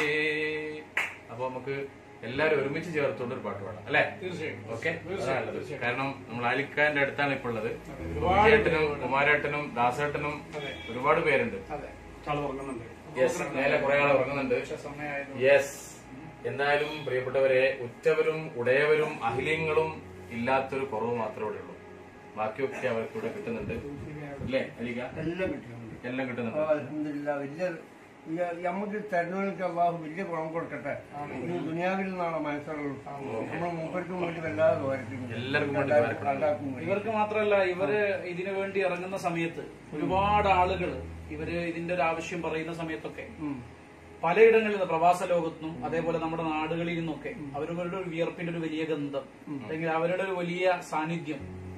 അപ്പൊ നമുക്ക് എല്ലാരും ഒരുമിച്ച് ചേർത്തുകൊണ്ട് ഒരു പാട്ട് പാടാം അല്ലെ തീർച്ചയായും ഓക്കെ കാരണം നമ്മൾ ആലിക്കാന്റെ അടുത്താണ് ഇപ്പോൾ ഉള്ളത് വിജയേട്ടനും കുമാരേട്ടനും ദാസേട്ടനും ഒരുപാട് പേരുണ്ട് അതെ ആള് ഉറങ്ങുന്നുണ്ട് യെസ് മേലെ കുറെ ആൾ ഉറങ്ങുന്നുണ്ട് സമയമായിരുന്നു യെസ് എന്തായാലും പ്രിയപ്പെട്ടവരെ ഉറ്റവരും ഉടയവരും അഹില്യങ്ങളും ഇല്ലാത്തൊരു കുറവ് മാത്രമേ ഇവിടെ ഉള്ളൂ ബാക്കിയൊക്കെ അവർക്ക് ഇവിടെ കിട്ടുന്നുണ്ട് അല്ലേ അലിക എല്ലാം കിട്ടിയിട്ടുണ്ട് എല്ലാം ആ, കിട്ടുന്നുണ്ട് അൽഹംദുലില്ലാ. വലിയ ഈ നമുക്ക് തരുന്നവർക്ക് അള്ളാഹു വലിയ ഗുണം കൊടുക്കട്ടെ ഈ ദുനിയാവിൽ നിന്നാണ് മനസ്സുള്ളൂ നമ്മൾ മൂപ്പർക്കും വേണ്ടി വല്ലാതെ ദോരക്കുന്നു എല്ലാവർക്കും വേണ്ടി ദ്വാരക്കണം. ഇവർക്ക് മാത്രമല്ല ഇവര് ഇതിനു വേണ്ടി ഇറങ്ങുന്ന സമയത്ത് ഒരുപാട് ആളുകൾ ഇവര് ഇതിന്റെ ഒരു ആവശ്യം പറയുന്ന സമയത്തൊക്കെ പലയിടങ്ങളിൽ നിന്ന് പ്രവാസ ലോകത്തുനിന്നും അതേപോലെ നമ്മുടെ നാടുകളിൽ നിന്നൊക്കെ അവരുടെ ഒരു വിയർപ്പിന്റെ ഒരു വലിയ ഗന്ധം അല്ലെങ്കിൽ അവരുടെ ഒരു വലിയ സാന്നിധ്യം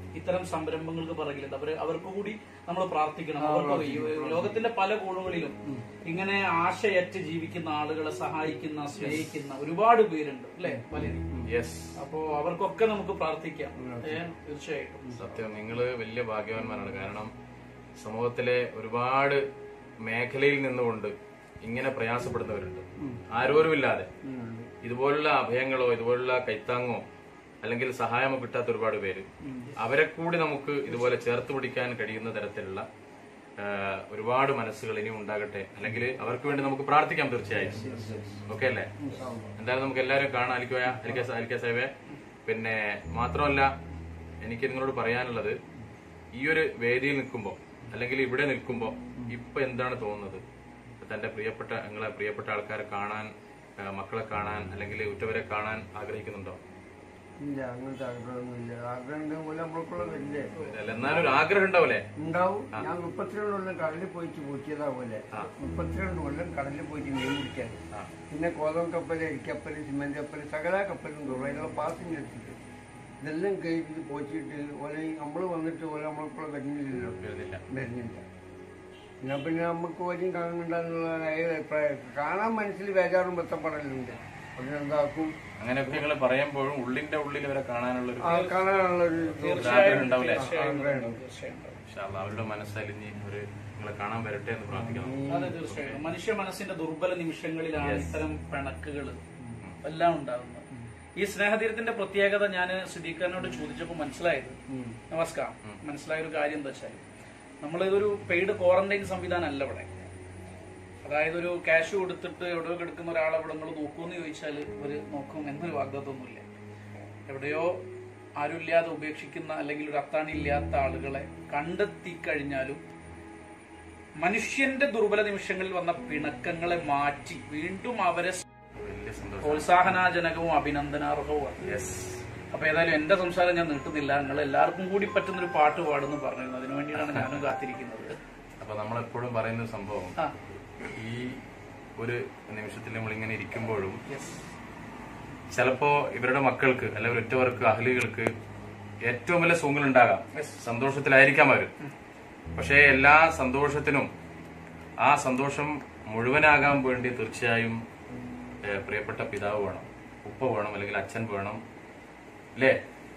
ഇത്തരം സംരംഭങ്ങൾക്ക് പിറകിലുണ്ട് അവര് അവർക്ക് കൂടി നമ്മൾ പ്രാർത്ഥിക്കണം അവർക്ക് ഈ ലോകത്തിന്റെ പല കോണുകളിലും ഇങ്ങനെ ആശയറ്റ് ജീവിക്കുന്ന ആളുകളെ സഹായിക്കുന്ന സ്നേഹിക്കുന്ന ഒരുപാട് പേരുണ്ട് അല്ലെ പലരും യെസ് അപ്പോ അവർക്കൊക്കെ നമുക്ക് പ്രാർത്ഥിക്കാം ഏ, തീർച്ചയായിട്ടും സത്യം നിങ്ങൾ വലിയ ഭാഗ്യവാന്മാരാണ് കാരണം സമൂഹത്തിലെ ഒരുപാട് മേഖലയിൽ നിന്നുകൊണ്ട് ഇങ്ങനെ പ്രയാസപ്പെടുന്നവരുണ്ട് ആരോരുമില്ലാതെ ഇതുപോലുള്ള അഭയങ്ങളോ ഇതുപോലുള്ള കൈത്താങ്ങോ അല്ലെങ്കിൽ സഹായമോ കിട്ടാത്ത ഒരുപാട് പേര് അവരെ കൂടി നമുക്ക് ഇതുപോലെ ചേർത്ത് പിടിക്കാൻ കഴിയുന്ന തരത്തിലുള്ള ആ, ഒരുപാട് മനസ്സുകൾ ഇനിയും ഉണ്ടാകട്ടെ അല്ലെങ്കിൽ അവർക്ക് വേണ്ടി നമുക്ക് പ്രാർത്ഥിക്കാം തീർച്ചയായും ഓക്കെ അല്ലേ എന്തായാലും നമുക്ക് എല്ലാവരും കാണാം അലിക്കോയ അലിക്ക അലിക്ക സാഹിബെ പിന്നെ മാത്രമല്ല എനിക്ക് നിങ്ങളോട് പറയാനുള്ളത് ഈ ഒരു വേദിയിൽ നിൽക്കുമ്പോൾ അല്ലെങ്കിൽ ഇവിടെ നിൽക്കുമ്പോൾ ഇപ്പൊ എന്താണ് തോന്നുന്നത് തന്റെ പ്രിയപ്പെട്ട നിങ്ങളെ പ്രിയപ്പെട്ട ആൾക്കാരെ കാണാൻ ആ, മക്കളെ കാണാൻ അല്ലെങ്കിൽ ഉറ്റവരെ കാണാൻ ആഗ്രഹിക്കുന്നുണ്ടോ ഇല്ല അങ്ങനത്തെ ആഗ്രഹമൊന്നുമില്ല ആഗ്രഹം ഉണ്ടെങ്കിൽ നമ്മൾക്കുള്ള വലിയ അല്ല എന്നാലും ഒരു ആഗ്രഹം ഉണ്ടാവില്ലേ ഉണ്ടാവും ഞാൻ മുപ്പത്തിരണ്ട് കൊല്ലം കടലിൽ പോയിട്ട് പൂറ്റിയതാ പോലെ മുപ്പത്തിരണ്ട് കൊല്ലം കടലിൽ പോയിട്ട് മീൻ പിടിക്കാൻ പിന്നെ കോതം കപ്പൽ എരിക്കപ്പൽ സിമെന്റ് കപ്പൽ സകല കപ്പലും തോറും അതിനുള്ള പാസിംഗ് എടുത്തിട്ട് ഇതെല്ലാം കയറ്റി പോച്ചിട്ട് ഓലെ നമ്മൾ വന്നിട്ട് ഓലെ നമ്മൾക്കുള്ള വരുന്നില്ലല്ലോ വരുന്നില്ല വരുന്നില്ല എന്നാ പിന്നെ നമുക്ക് വരും കാണുന്നുണ്ടെന്നുള്ള അഭിപ്രായം കാണാൻ മനസ്സിൽ ബേജാറും ബത്തപ്പെടലുണ്ട് അതിനെന്താക്കും അങ്ങനെയൊക്കെ നിങ്ങൾ പറയുമ്പോഴും ഉള്ളിന്റെ ഉള്ളിൽ ഇവരെ കാണാനുള്ള ഒരു ആ കാണാനുള്ളൊരു ആഗ്രഹം ഉണ്ടാവില്ലേ ആഗ്രഹം ഇൻഷാ അല്ലാ, അവരുടെ മനസ്സലിഞ്ഞ് ഒരു നിങ്ങളെ കാണാൻ വരട്ടെ എന്ന് പ്രാർത്ഥിക്കണം അതെ തീർച്ചയായിട്ടും മനുഷ്യ മനസ്സിന്റെ ദുർബല നിമിഷങ്ങളിലാണ് ഇത്തരം പിണക്കുകൾ എല്ലാം ഉണ്ടാകുന്നത് ഈ സ്നേഹതീരത്തിന്റെ പ്രത്യേകത ഞാൻ സിദ്ദീഖാനോട് ചോദിച്ചപ്പോൾ മനസ്സിലായത് നമസ്കാരം മനസ്സിലായ ഒരു കാര്യം എന്താ വെച്ചാൽ നമ്മളിതൊരു പെയ്ഡ് ക്വാറന്റൈൻ സംവിധാനം അല്ല ഇവിടെ അതായത് ഒരു ക്യാഷ് കൊടുത്തിട്ട് എവിടെയോ കിടക്കുന്ന ഒരാളെ ഇവിടെ നിങ്ങൾ നോക്കുമെന്ന് ചോദിച്ചാൽ ഒരു നോക്കും എന്നൊരു വാഗ്ദത്വമൊന്നുമില്ല എവിടെയോ ആരുമില്ലാതെ ഉപേക്ഷിക്കുന്ന അല്ലെങ്കിൽ ഒരു അത്താണി ഇല്ലാത്ത ആളുകളെ കണ്ടെത്തി കഴിഞ്ഞാലും മനുഷ്യന്റെ ദുർബല നിമിഷങ്ങളിൽ വന്ന പിണക്കങ്ങളെ മാറ്റി വീണ്ടും അവരെ വലിയ സന്തോഷം പ്രോത്സാഹനാജനകവും അഭിനന്ദനാർഹവുമാണ് യെസ് അപ്പൊ ഏതായാലും എന്റെ സംസാരം ഞാൻ നീട്ടുന്നില്ല നിങ്ങൾ എല്ലാവർക്കും കൂടി പറ്റുന്ന ഒരു പാട്ട് പാടുന്നു പറഞ്ഞിരുന്നു അതിനു വേണ്ടിയാണ് ഞാനും കാത്തിരിക്കുന്നത് അപ്പൊ നമ്മളെപ്പോഴും പറയുന്ന ഒരു സംഭവം ആ ഈ ഒരു നിമിഷത്തിൽ നമ്മൾ ഇങ്ങനെ ഇരിക്കുമ്പോഴും യെസ് ചിലപ്പോ ഇവരുടെ മക്കൾക്ക് അല്ലെങ്കിൽ ഒറ്റവർക്ക് അഹലികൾക്ക് ഏറ്റവും വലിയ സുഖങ്ങൾ ഉണ്ടാകാം സന്തോഷത്തിലായിരിക്കാം അവർ പക്ഷേ എല്ലാ സന്തോഷത്തിനും ആ സന്തോഷം മുഴുവനാകാൻ വേണ്ടി തീർച്ചയായും ഏഹ്, പ്രിയപ്പെട്ട പിതാവ് വേണം ഉപ്പ വേണം അല്ലെങ്കിൽ അച്ഛൻ വേണം അല്ലേ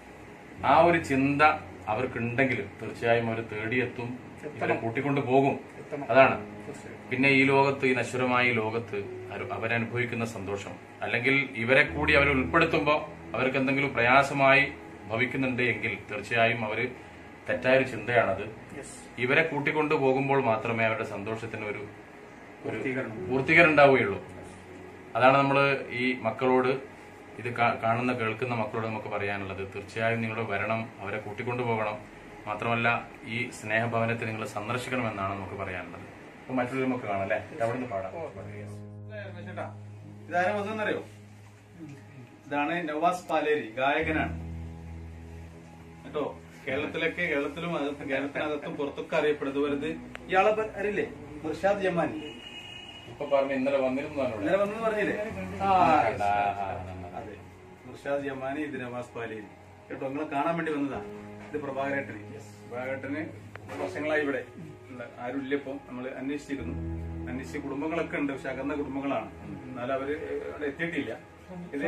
ആ ഒരു ചിന്ത അവർക്കുണ്ടെങ്കിൽ തീർച്ചയായും അവർ തേടിയെത്തും ഇവരെ കൂട്ടിക്കൊണ്ട് പോകും അതാണ് പിന്നെ ഈ ലോകത്ത് ഈ നശ്വരമായ ഈ ലോകത്ത് അവർ- അവരനുഭവിക്കുന്ന സന്തോഷം അല്ലെങ്കിൽ ഇവരെ കൂടി അവർ ഉൾപ്പെടുത്തുമ്പോൾ അവർക്ക് എന്തെങ്കിലും പ്രയാസമായി ഭവിക്കുന്നുണ്ട് എങ്കിൽ തീർച്ചയായും അവര് തെറ്റായൊരു ചിന്തയാണത് ഇവരെ കൂട്ടിക്കൊണ്ടു പോകുമ്പോൾ മാത്രമേ അവരുടെ സന്തോഷത്തിന് ഒരു ഒരു പൂർത്തീകരണം ഉണ്ടാവുകയുള്ളൂ അതാണ് നമ്മൾ ഈ മക്കളോട് ഇത് കാ- കാണുന്ന കേൾക്കുന്ന മക്കളോട് നമുക്ക് പറയാനുള്ളത് തീർച്ചയായും നിങ്ങൾ വരണം അവരെ കൂട്ടിക്കൊണ്ടു പോകണം മാത്രമല്ല ഈ സ്നേഹഭവനത്തെ നിങ്ങൾ സന്ദർശിക്കണമെന്നാണ് നമുക്ക് പറയാനുള്ളത് അപ്പൊ മറ്റൊരു നമുക്ക് കാണാം അല്ലേ അവിടെ നിന്ന് പാടാം ചേട്ടാ ഇതാരും വന്നെന്നറിയോ ഇതാണ് നവാസ് പാലേരി ഗായകനാണ് കേട്ടോ കേരളത്തിലൊക്കെ കേരളത്തിലും അകത്തും കേരളത്തിനകത്തും പുറത്തൊക്കെ അറിയപ്പെടുന്നത് ഇയാളെ പ- അറിയില്ലേ മുർഷാദ് ജമാനി ഇപ്പൊ പറഞ്ഞു ഇന്നലെ വന്നിരുന്നു ഇന്നലെ വന്നെന്ന് പറഞ്ഞില്ലേ ആ ആ, അതെ മുർഷാദ് ജമാനി ഇത് നവാസ് പാലേരി കേട്ടോ നിങ്ങളെ കാണാൻ വേണ്ടി വന്നതാ ഇത് പ്രഭാകരേട്ടന് പ്രഭാകരേട്ടന് വർഷങ്ങളായി ഇവിടെ ഉള്ള ആരുമില്ല ഇപ്പം നമ്മൾ അന്വേഷിച്ചിരുന്നു അന്വേഷിച്ച കുടുംബങ്ങളൊക്കെ ഉണ്ട് പക്ഷെ അകന്ന കുടുംബങ്ങളാണ് എന്നാലും അവര് അവിടെ എത്തിയിട്ടില്ല ഇത്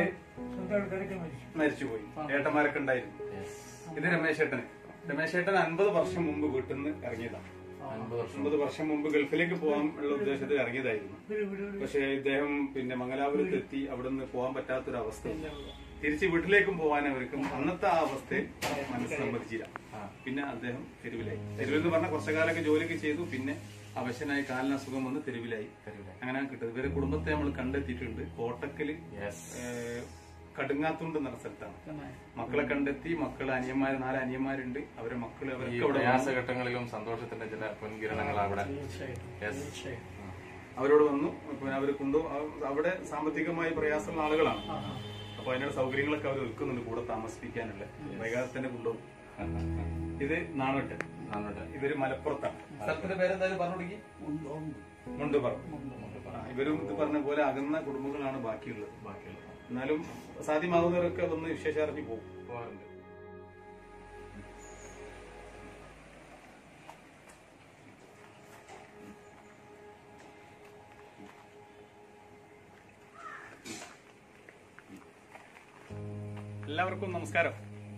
മരിച്ചുപോയി ഏട്ടന്മാരൊക്കെ ഉണ്ടായിരുന്നു ഇത് രമേശ് ഏട്ടന് രമേശ് ഏട്ടൻ അൻപത് വർഷം മുമ്പ് വീട്ടിൽ നിന്ന് ഇറങ്ങിയതാണ് അൻപത് വർഷം അൻപത് വർഷം മുമ്പ് ഗൾഫിലേക്ക് പോകാൻ ഉള്ള ഉദ്ദേശത്തിൽ ഇറങ്ങിയതായിരുന്നു പക്ഷേ ഇദ്ദേഹം പിന്നെ മംഗലാപുരത്ത് എത്തി അവിടെ നിന്ന് പോകാൻ പറ്റാത്തൊരവസ്ഥ തിരിച്ച് വീട്ടിലേക്കും പോകാൻ അവർക്ക് അന്നത്തെ ആ അവസ്ഥയിൽ മനസ്സ് സമ്മതിച്ചില്ല പിന്നെ അദ്ദേഹം തെരുവിലായി തെരുവിൽ എന്ന് പറഞ്ഞാൽ കുറച്ചു കാലമൊക്കെ ജോലിയൊക്കെ ചെയ്തു പിന്നെ അവശനായി കാലിന് അസുഖം വന്ന് തെരുവിലായി അങ്ങനെ കിട്ടുന്നത് ഇവരെ കുടുംബത്തെ നമ്മൾ കണ്ടെത്തിയിട്ടുണ്ട് കോട്ടക്കല് യെസ് ഏഹ്, കടുങ്ങാത്തുണ്ട് എന്ന സ്ഥലത്താണ് മക്കളെ കണ്ടെത്തി മക്കളെ അനിയന്മാര് നാല് അനിയന്മാരുണ്ട് അവരെ മക്കള് ഈ അവരൊക്കെ അവിടെ പ്രയാസഘട്ടങ്ങളിലും സന്തോഷത്തിന്റെ ചില പൊൻകിരണങ്ങൾ അവിടെ യെസ് അവരോട് വന്നു പിന്നെ അവർ കൊണ്ടു അവ- അവിടെ സാമ്പത്തികമായി പ്രയാസമുള്ള ആളുകളാണ് അപ്പൊ അതിനുള്ള സൗകര്യങ്ങളൊക്കെ അവർ ഒരുക്കുന്നുണ്ട് കൂടെ താമസിപ്പിക്കാനുള്ള വൈകാതെ തന്നെ കൊണ്ടുപോകും ഇത് നാണോട്ട് നന്നുണ്ട് ഇവര് മലപ്പുറത്താണ് സ്ഥലത്തിന്റെ പേരെന്തായാലും പറഞ്ഞു കൊടുക്കി മുണ്ടുപറ ആ, ഇവരും ഇത് പറഞ്ഞ പോലെ അകന്ന കുടുംബങ്ങളാണ് ബാക്കിയുള്ളത് ബാക്കിയുള്ള എന്നാലും സാധ്യമാകുന്നവരൊക്കെ വന്ന് വിശേഷം അറിഞ്ഞു പോകും പോകാറുണ്ട് എല്ലാവർക്കും നമസ്കാരം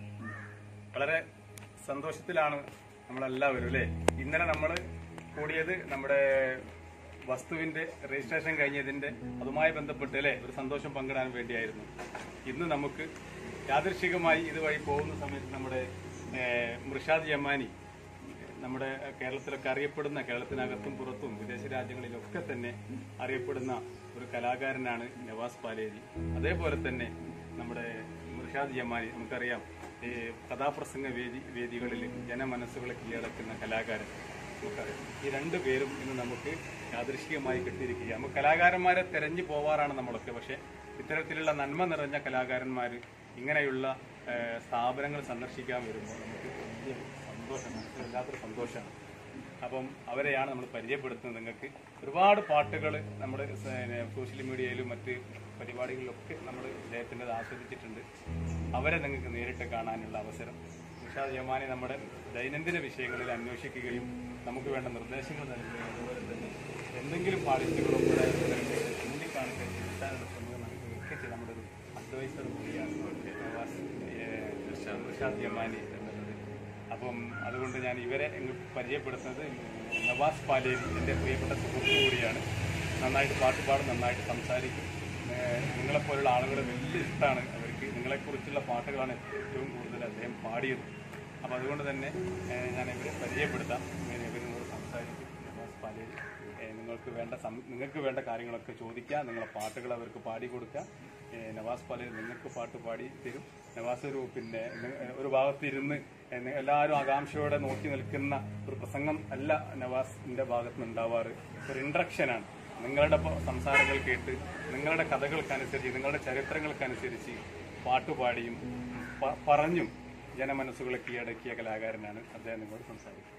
വളരെ സന്തോഷത്തിലാണ് നമ്മളെല്ലാവരും അല്ലേ ഇന്നലെ നമ്മൾ കൂടിയത് നമ്മുടെ വസ്തുവിന്റെ രജിസ്ട്രേഷൻ കഴിഞ്ഞതിന്റെ അതുമായി ബന്ധപ്പെട്ട് അല്ലേ ഒരു സന്തോഷം പങ്കിടാൻ വേണ്ടിയായിരുന്നു ഇന്ന് നമുക്ക് യാദൃശികമായി ഇതുവഴി പോകുന്ന സമയത്ത് നമ്മുടെ ഏഹ്, മൃഷാദ് യമാനി നമ്മുടെ കേരളത്തിലൊക്കെ അറിയപ്പെടുന്ന കേരളത്തിനകത്തും പുറത്തും വിദേശ രാജ്യങ്ങളിലൊക്കെ തന്നെ അറിയപ്പെടുന്ന ഒരു കലാകാരനാണ് നവാസ് പാലേരി അതേപോലെ തന്നെ നമ്മുടെ മുർഷാദ് ജമാനി നമുക്കറിയാം ഈ കഥാപ്രസംഗ വേദി വേദികളിൽ ജനമനസ്സുകളെ കീഴടക്കുന്ന കലാകാരൻ നമുക്കറിയാം ഈ രണ്ടു പേരും ഇന്ന് നമുക്ക് യാദൃശികമായി കിട്ടിയിരിക്കുക നമുക്ക് കലാകാരന്മാരെ തെരഞ്ഞു പോവാറാണ് നമ്മളൊക്കെ പക്ഷെ ഇത്തരത്തിലുള്ള നന്മ നിറഞ്ഞ കലാകാരന്മാർ ഇങ്ങനെയുള്ള ഏഹ്, സ്ഥാപനങ്ങൾ സന്ദർശിക്കാൻ വരുമ്പോൾ നമുക്ക് വലിയ സന്തോഷം മനസ്സിൽ വല്ലാത്തൊരു സന്തോഷമാണ് അപ്പം അവരെയാണ് നമ്മൾ പരിചയപ്പെടുത്തുന്നത് നിങ്ങൾക്ക് ഒരുപാട് പാട്ടുകൾ നമ്മൾ സോഷ്യൽ മീഡിയയിലും മറ്റ് പരിപാടികളിലൊക്കെ നമ്മൾ ഇദ്ദേഹത്തിൻ്റെത് ആസ്വദിച്ചിട്ടുണ്ട് അവരെ നിങ്ങൾക്ക് നേരിട്ട് കാണാനുള്ള അവസരം നിഷാദ് യമാനെ നമ്മുടെ ദൈനംദിന വിഷയങ്ങളിൽ അന്വേഷിക്കുകയും നമുക്ക് വേണ്ട നിർദ്ദേശങ്ങൾ നൽകുകയും അതുപോലെ തന്നെ എന്തെങ്കിലും പാളിച്ചുകളോ കൂടെ ചൂണ്ടിക്കാണിക്കാൻ തിരുത്താനുള്ള ശ്രമങ്ങൾ നൽകുകയൊക്കെ ചെയ്ത് നമ്മുടെ ഒരു അഡ്വൈസർ കൂടിയാണ് നവാസ്, ഏഹ്, നിഷാദ് യമാനി എന്നുള്ളത് അപ്പം അതുകൊണ്ട് ഞാൻ ഇവരെ ഇങ്ങ് പരിചയപ്പെടുത്തുന്നത് നവാസ് പാലേരി എൻ്റെ പ്രിയപ്പെട്ട സുഹൃത്തു കൂടിയാണ് നന്നായിട്ട് പാട്ട് പാടും നന്നായിട്ട് സംസാരിക്കും ഏഹ് നിങ്ങളെപ്പോലുള്ള ആളുകളെ വലിയ ഇഷ്ടമാണ് അവർക്ക് നിങ്ങളെക്കുറിച്ചുള്ള പാട്ടുകളാണ് ഏറ്റവും കൂടുതൽ അദ്ദേഹം പാടിയത് അപ്പം അതുകൊണ്ട് തന്നെ ഏഹ് ഞാൻ ഇവരെ പരിചയപ്പെടുത്താം ഇങ്ങനെ ഇവരിനോട് സംസാരിക്കും നവാസ് പാലേരി ഏഹ് നിങ്ങൾക്ക് വേണ്ട സം- നിങ്ങൾക്ക് വേണ്ട കാര്യങ്ങളൊക്കെ ചോദിക്കുക നിങ്ങളെ പാട്ടുകൾ അവർക്ക് പാടി കൊടുക്കുക ഏഹ് നവാസ് പാലേരി നിങ്ങൾക്ക് പാട്ട് പാടി തരും നവാസ് ഒരു പിന്നെ നി- ഒരു ഭാഗത്തിരുന്ന് എന്നെ എല്ലാവരും ആകാംക്ഷയോടെ നോക്കി നിൽക്കുന്ന ഒരു പ്രസംഗം അല്ല നവാസിന്റെ ഭാഗത്ത് നിന്ന് ഉണ്ടാവാറ് ഒരു ഇൻട്രക്ഷനാണ് നിങ്ങളുടെ പ- സംസാരങ്ങൾ കേട്ട് നിങ്ങളുടെ കഥകൾക്കനുസരിച്ച് നിങ്ങളുടെ ചരിത്രങ്ങൾക്കനുസരിച്ച് പാട്ടുപാടിയും പ- പറഞ്ഞും ജനമനസ്സുകളെ കീഴടക്കിയ കലാകാരനാണ് അദ്ദേഹം നിങ്ങളോട് സംസാരിക്കുന്നത്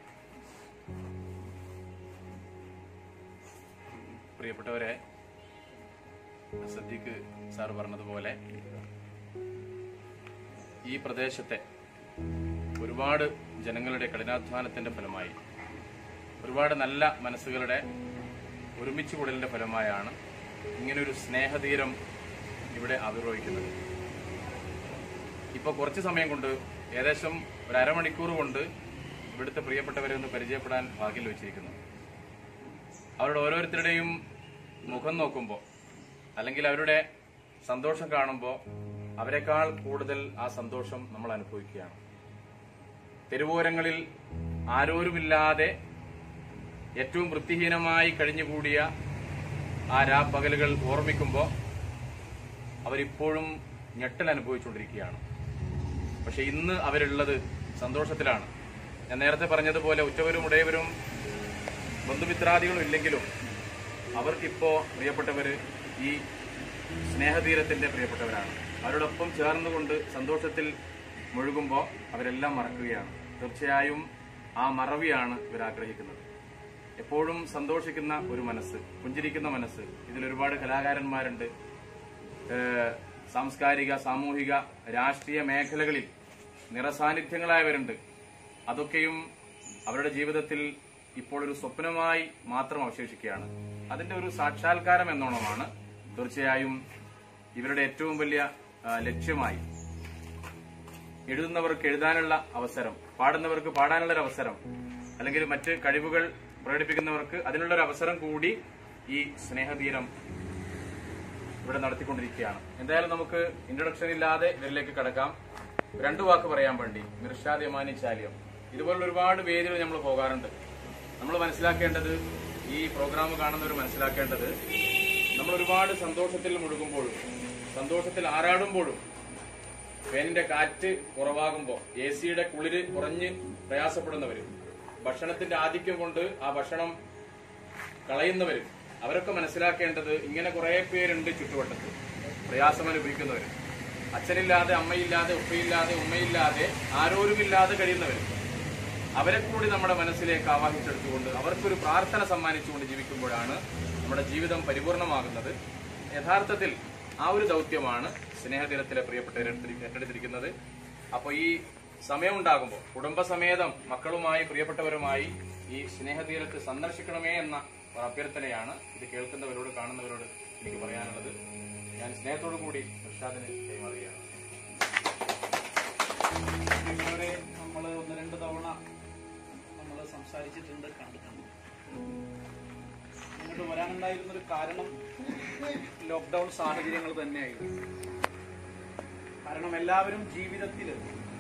പ്രിയപ്പെട്ടവരെ സദ്യക്ക് സാർ പറഞ്ഞതുപോലെ ഈ പ്രദേശത്തെ ഒരുപാട് ജനങ്ങളുടെ കഠിനാധ്വാനത്തിന്റെ ഫലമായി ഒരുപാട് നല്ല മനസ്സുകളുടെ ഒരുമിച്ച് കൂടലിന്റെ ഫലമായാണ് ഇങ്ങനൊരു സ്നേഹതീരം ഇവിടെ ആവിർഭവിക്കുന്നത് ഇപ്പോൾ കുറച്ച് സമയം കൊണ്ട് ഏകദേശം ഒരു അരമണിക്കൂർ കൊണ്ട് ഇവിടുത്തെ പ്രിയപ്പെട്ടവരെ ഒന്ന് പരിചയപ്പെടാൻ ഭാഗ്യം ലഭിച്ചിരിക്കുന്നു അവരുടെ ഓരോരുത്തരുടെയും മുഖം നോക്കുമ്പോൾ അല്ലെങ്കിൽ അവരുടെ സന്തോഷം കാണുമ്പോൾ അവരെക്കാൾ കൂടുതൽ ആ സന്തോഷം നമ്മൾ അനുഭവിക്കുകയാണ് തെരുവോരങ്ങളിൽ ആരോരുമില്ലാതെ ഏറ്റവും വൃത്തിഹീനമായി കഴിഞ്ഞുകൂടിയ ആ രാപ്പകലുകൾ ഓർമ്മിക്കുമ്പോൾ അവരിപ്പോഴും ഞെട്ടൽ അനുഭവിച്ചുകൊണ്ടിരിക്കുകയാണ് പക്ഷെ ഇന്ന് അവരുള്ളത് സന്തോഷത്തിലാണ് ഞാൻ നേരത്തെ പറഞ്ഞതുപോലെ ഉറ്റവരും ഉടയവരും ബന്ധുമിത്രാദികളും ഇല്ലെങ്കിലും അവർക്കിപ്പോ പ്രിയപ്പെട്ടവര് ഈ സ്നേഹതീരത്തിന്റെ പ്രിയപ്പെട്ടവരാണ് അവരോടൊപ്പം ചേർന്നുകൊണ്ട് സന്തോഷത്തിൽ മുഴുകുമ്പോൾ അവരെല്ലാം മറക്കുകയാണ് തീർച്ചയായും ആ മറവിയാണ് ഇവർ ആഗ്രഹിക്കുന്നത് എപ്പോഴും സന്തോഷിക്കുന്ന ഒരു മനസ്സ് പുഞ്ചിരിക്കുന്ന മനസ്സ് ഇതിൽ ഒരുപാട് കലാകാരന്മാരുണ്ട് ഏഹ് സാംസ്കാരിക സാമൂഹിക രാഷ്ട്രീയ മേഖലകളിൽ നിറസാന്നിധ്യങ്ങളായവരുണ്ട് അതൊക്കെയും അവരുടെ ജീവിതത്തിൽ ഇപ്പോൾ ഒരു സ്വപ്നമായി മാത്രം അവശേഷിക്കുകയാണ് അതിന്റെ ഒരു സാക്ഷാത്കാരം എന്നോണമാണ് തീർച്ചയായും ഇവരുടെ ഏറ്റവും വലിയ ആ, ലക്ഷ്യമായി എഴുതുന്നവർക്ക് എഴുതാനുള്ള അവസരം പാടുന്നവർക്ക് പാടാനുള്ള ഒരു അവസരം അല്ലെങ്കിൽ മറ്റ് കഴിവുകൾ പ്രകടിപ്പിക്കുന്നവർക്ക് അതിനുള്ള ഒരു അവസരം കൂടി ഈ സ്നേഹതീരം ഇവിടെ നടത്തിക്കൊണ്ടിരിക്കുകയാണ് എന്തായാലും നമുക്ക് ഇൻട്രൊഡക്ഷൻ ഇല്ലാതെ ഇവരിലേക്ക് കടക്കാം രണ്ടു വാക്ക് പറയാൻ വേണ്ടി മിർഷാദ് യമാനി ചാലിയം ഇതുപോലുള്ള ഒരുപാട് വേദികൾ നമ്മൾ പോകാറുണ്ട് നമ്മൾ മനസ്സിലാക്കേണ്ടത് ഈ പ്രോഗ്രാം കാണുന്നവർ മനസ്സിലാക്കേണ്ടത് നമ്മൾ ഒരുപാട് സന്തോഷത്തിൽ മുഴുകുമ്പോഴും സന്തോഷത്തിൽ ആറാടുമ്പോഴും ഫാനിന്റെ കാറ്റ് കുറവാകുമ്പോൾ എ സിയുടെ കുളിര് കുറഞ്ഞ് പ്രയാസപ്പെടുന്നവര് ഭക്ഷണത്തിന്റെ ആധിക്യം കൊണ്ട് ആ ഭക്ഷണം കളയുന്നവര് അവരൊക്കെ മനസ്സിലാക്കേണ്ടത് ഇങ്ങനെ കുറെ പേരുണ്ട് ചുറ്റുവട്ടത്ത് പ്രയാസം അനുഭവിക്കുന്നവര് അച്ഛനില്ലാതെ അമ്മയില്ലാതെ ഉപ്പയില്ലാതെ ഉമ്മയില്ലാതെ ആരോരുമില്ലാതെ കഴിയുന്നവര് അവരെ കൂടി നമ്മുടെ മനസ്സിലേക്ക് ആവാഹിച്ചെടുത്തുകൊണ്ട് അവർക്കൊരു പ്രാർത്ഥന സമ്മാനിച്ചുകൊണ്ട് ജീവിക്കുമ്പോഴാണ് നമ്മുടെ ജീവിതം പരിപൂർണമാകുന്നത് യഥാർത്ഥത്തിൽ ആ ഒരു ദൗത്യമാണ് സ്നേഹദിനത്തിലെ പ്രിയപ്പെട്ടവർ എടുത്തിരി- ഏറ്റെടുത്തിരിക്കുന്നത് അപ്പോൾ ഈ സമയമുണ്ടാകുമ്പോൾ കുടുംബസമേതം മക്കളുമായി പ്രിയപ്പെട്ടവരുമായി ഈ സ്നേഹതീരത്ത് സന്ദർശിക്കണമേ എന്ന ഒരു അഭ്യർത്ഥനയാണ് ഇത് കേൾക്കുന്നവരോട് കാണുന്നവരോട് എനിക്ക് പറയാനുള്ളത് ഞാൻ സ്നേഹത്തോടു കൂടി പ്രസാദിന് കൈമാറുകയാണ് അവരെ നമ്മൾ ഒന്ന് രണ്ട് തവണ നമ്മൾ സംസാരിച്ചിട്ടുണ്ട് കണ്ടിട്ടുണ്ട് ഇങ്ങോട്ട് വരാനുണ്ടായിരുന്ന ഒരു കാരണം ലോക്ക്ഡൗൺ സാഹചര്യങ്ങൾ തന്നെയായിരുന്നു കാരണം എല്ലാവരും ജീവിതത്തിൽ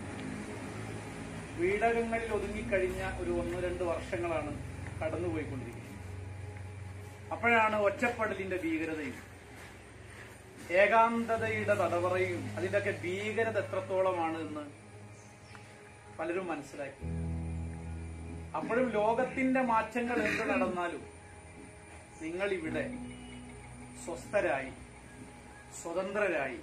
വീടകങ്ങളിൽ ഒതുങ്ങിക്കഴിഞ്ഞ ഒരു ഒന്ന് രണ്ട് വർഷങ്ങളാണ് കടന്നുപോയിക്കൊണ്ടിരിക്കുന്നത് അപ്പോഴാണ് ഒറ്റപ്പെടലിന്റെ ഭീകരതയും ഏകാന്തതയുടെ തടവറയും അതിന്റെയൊക്കെ ഭീകരത എത്രത്തോളമാണ് എന്ന് പലരും മനസ്സിലാക്കി അപ്പോഴും ലോകത്തിന്റെ മാറ്റങ്ങൾ എന്ത് നടന്നാലും നിങ്ങൾ ഇവിടെ സ്വസ്ഥരായി സ്വതന്ത്രരായി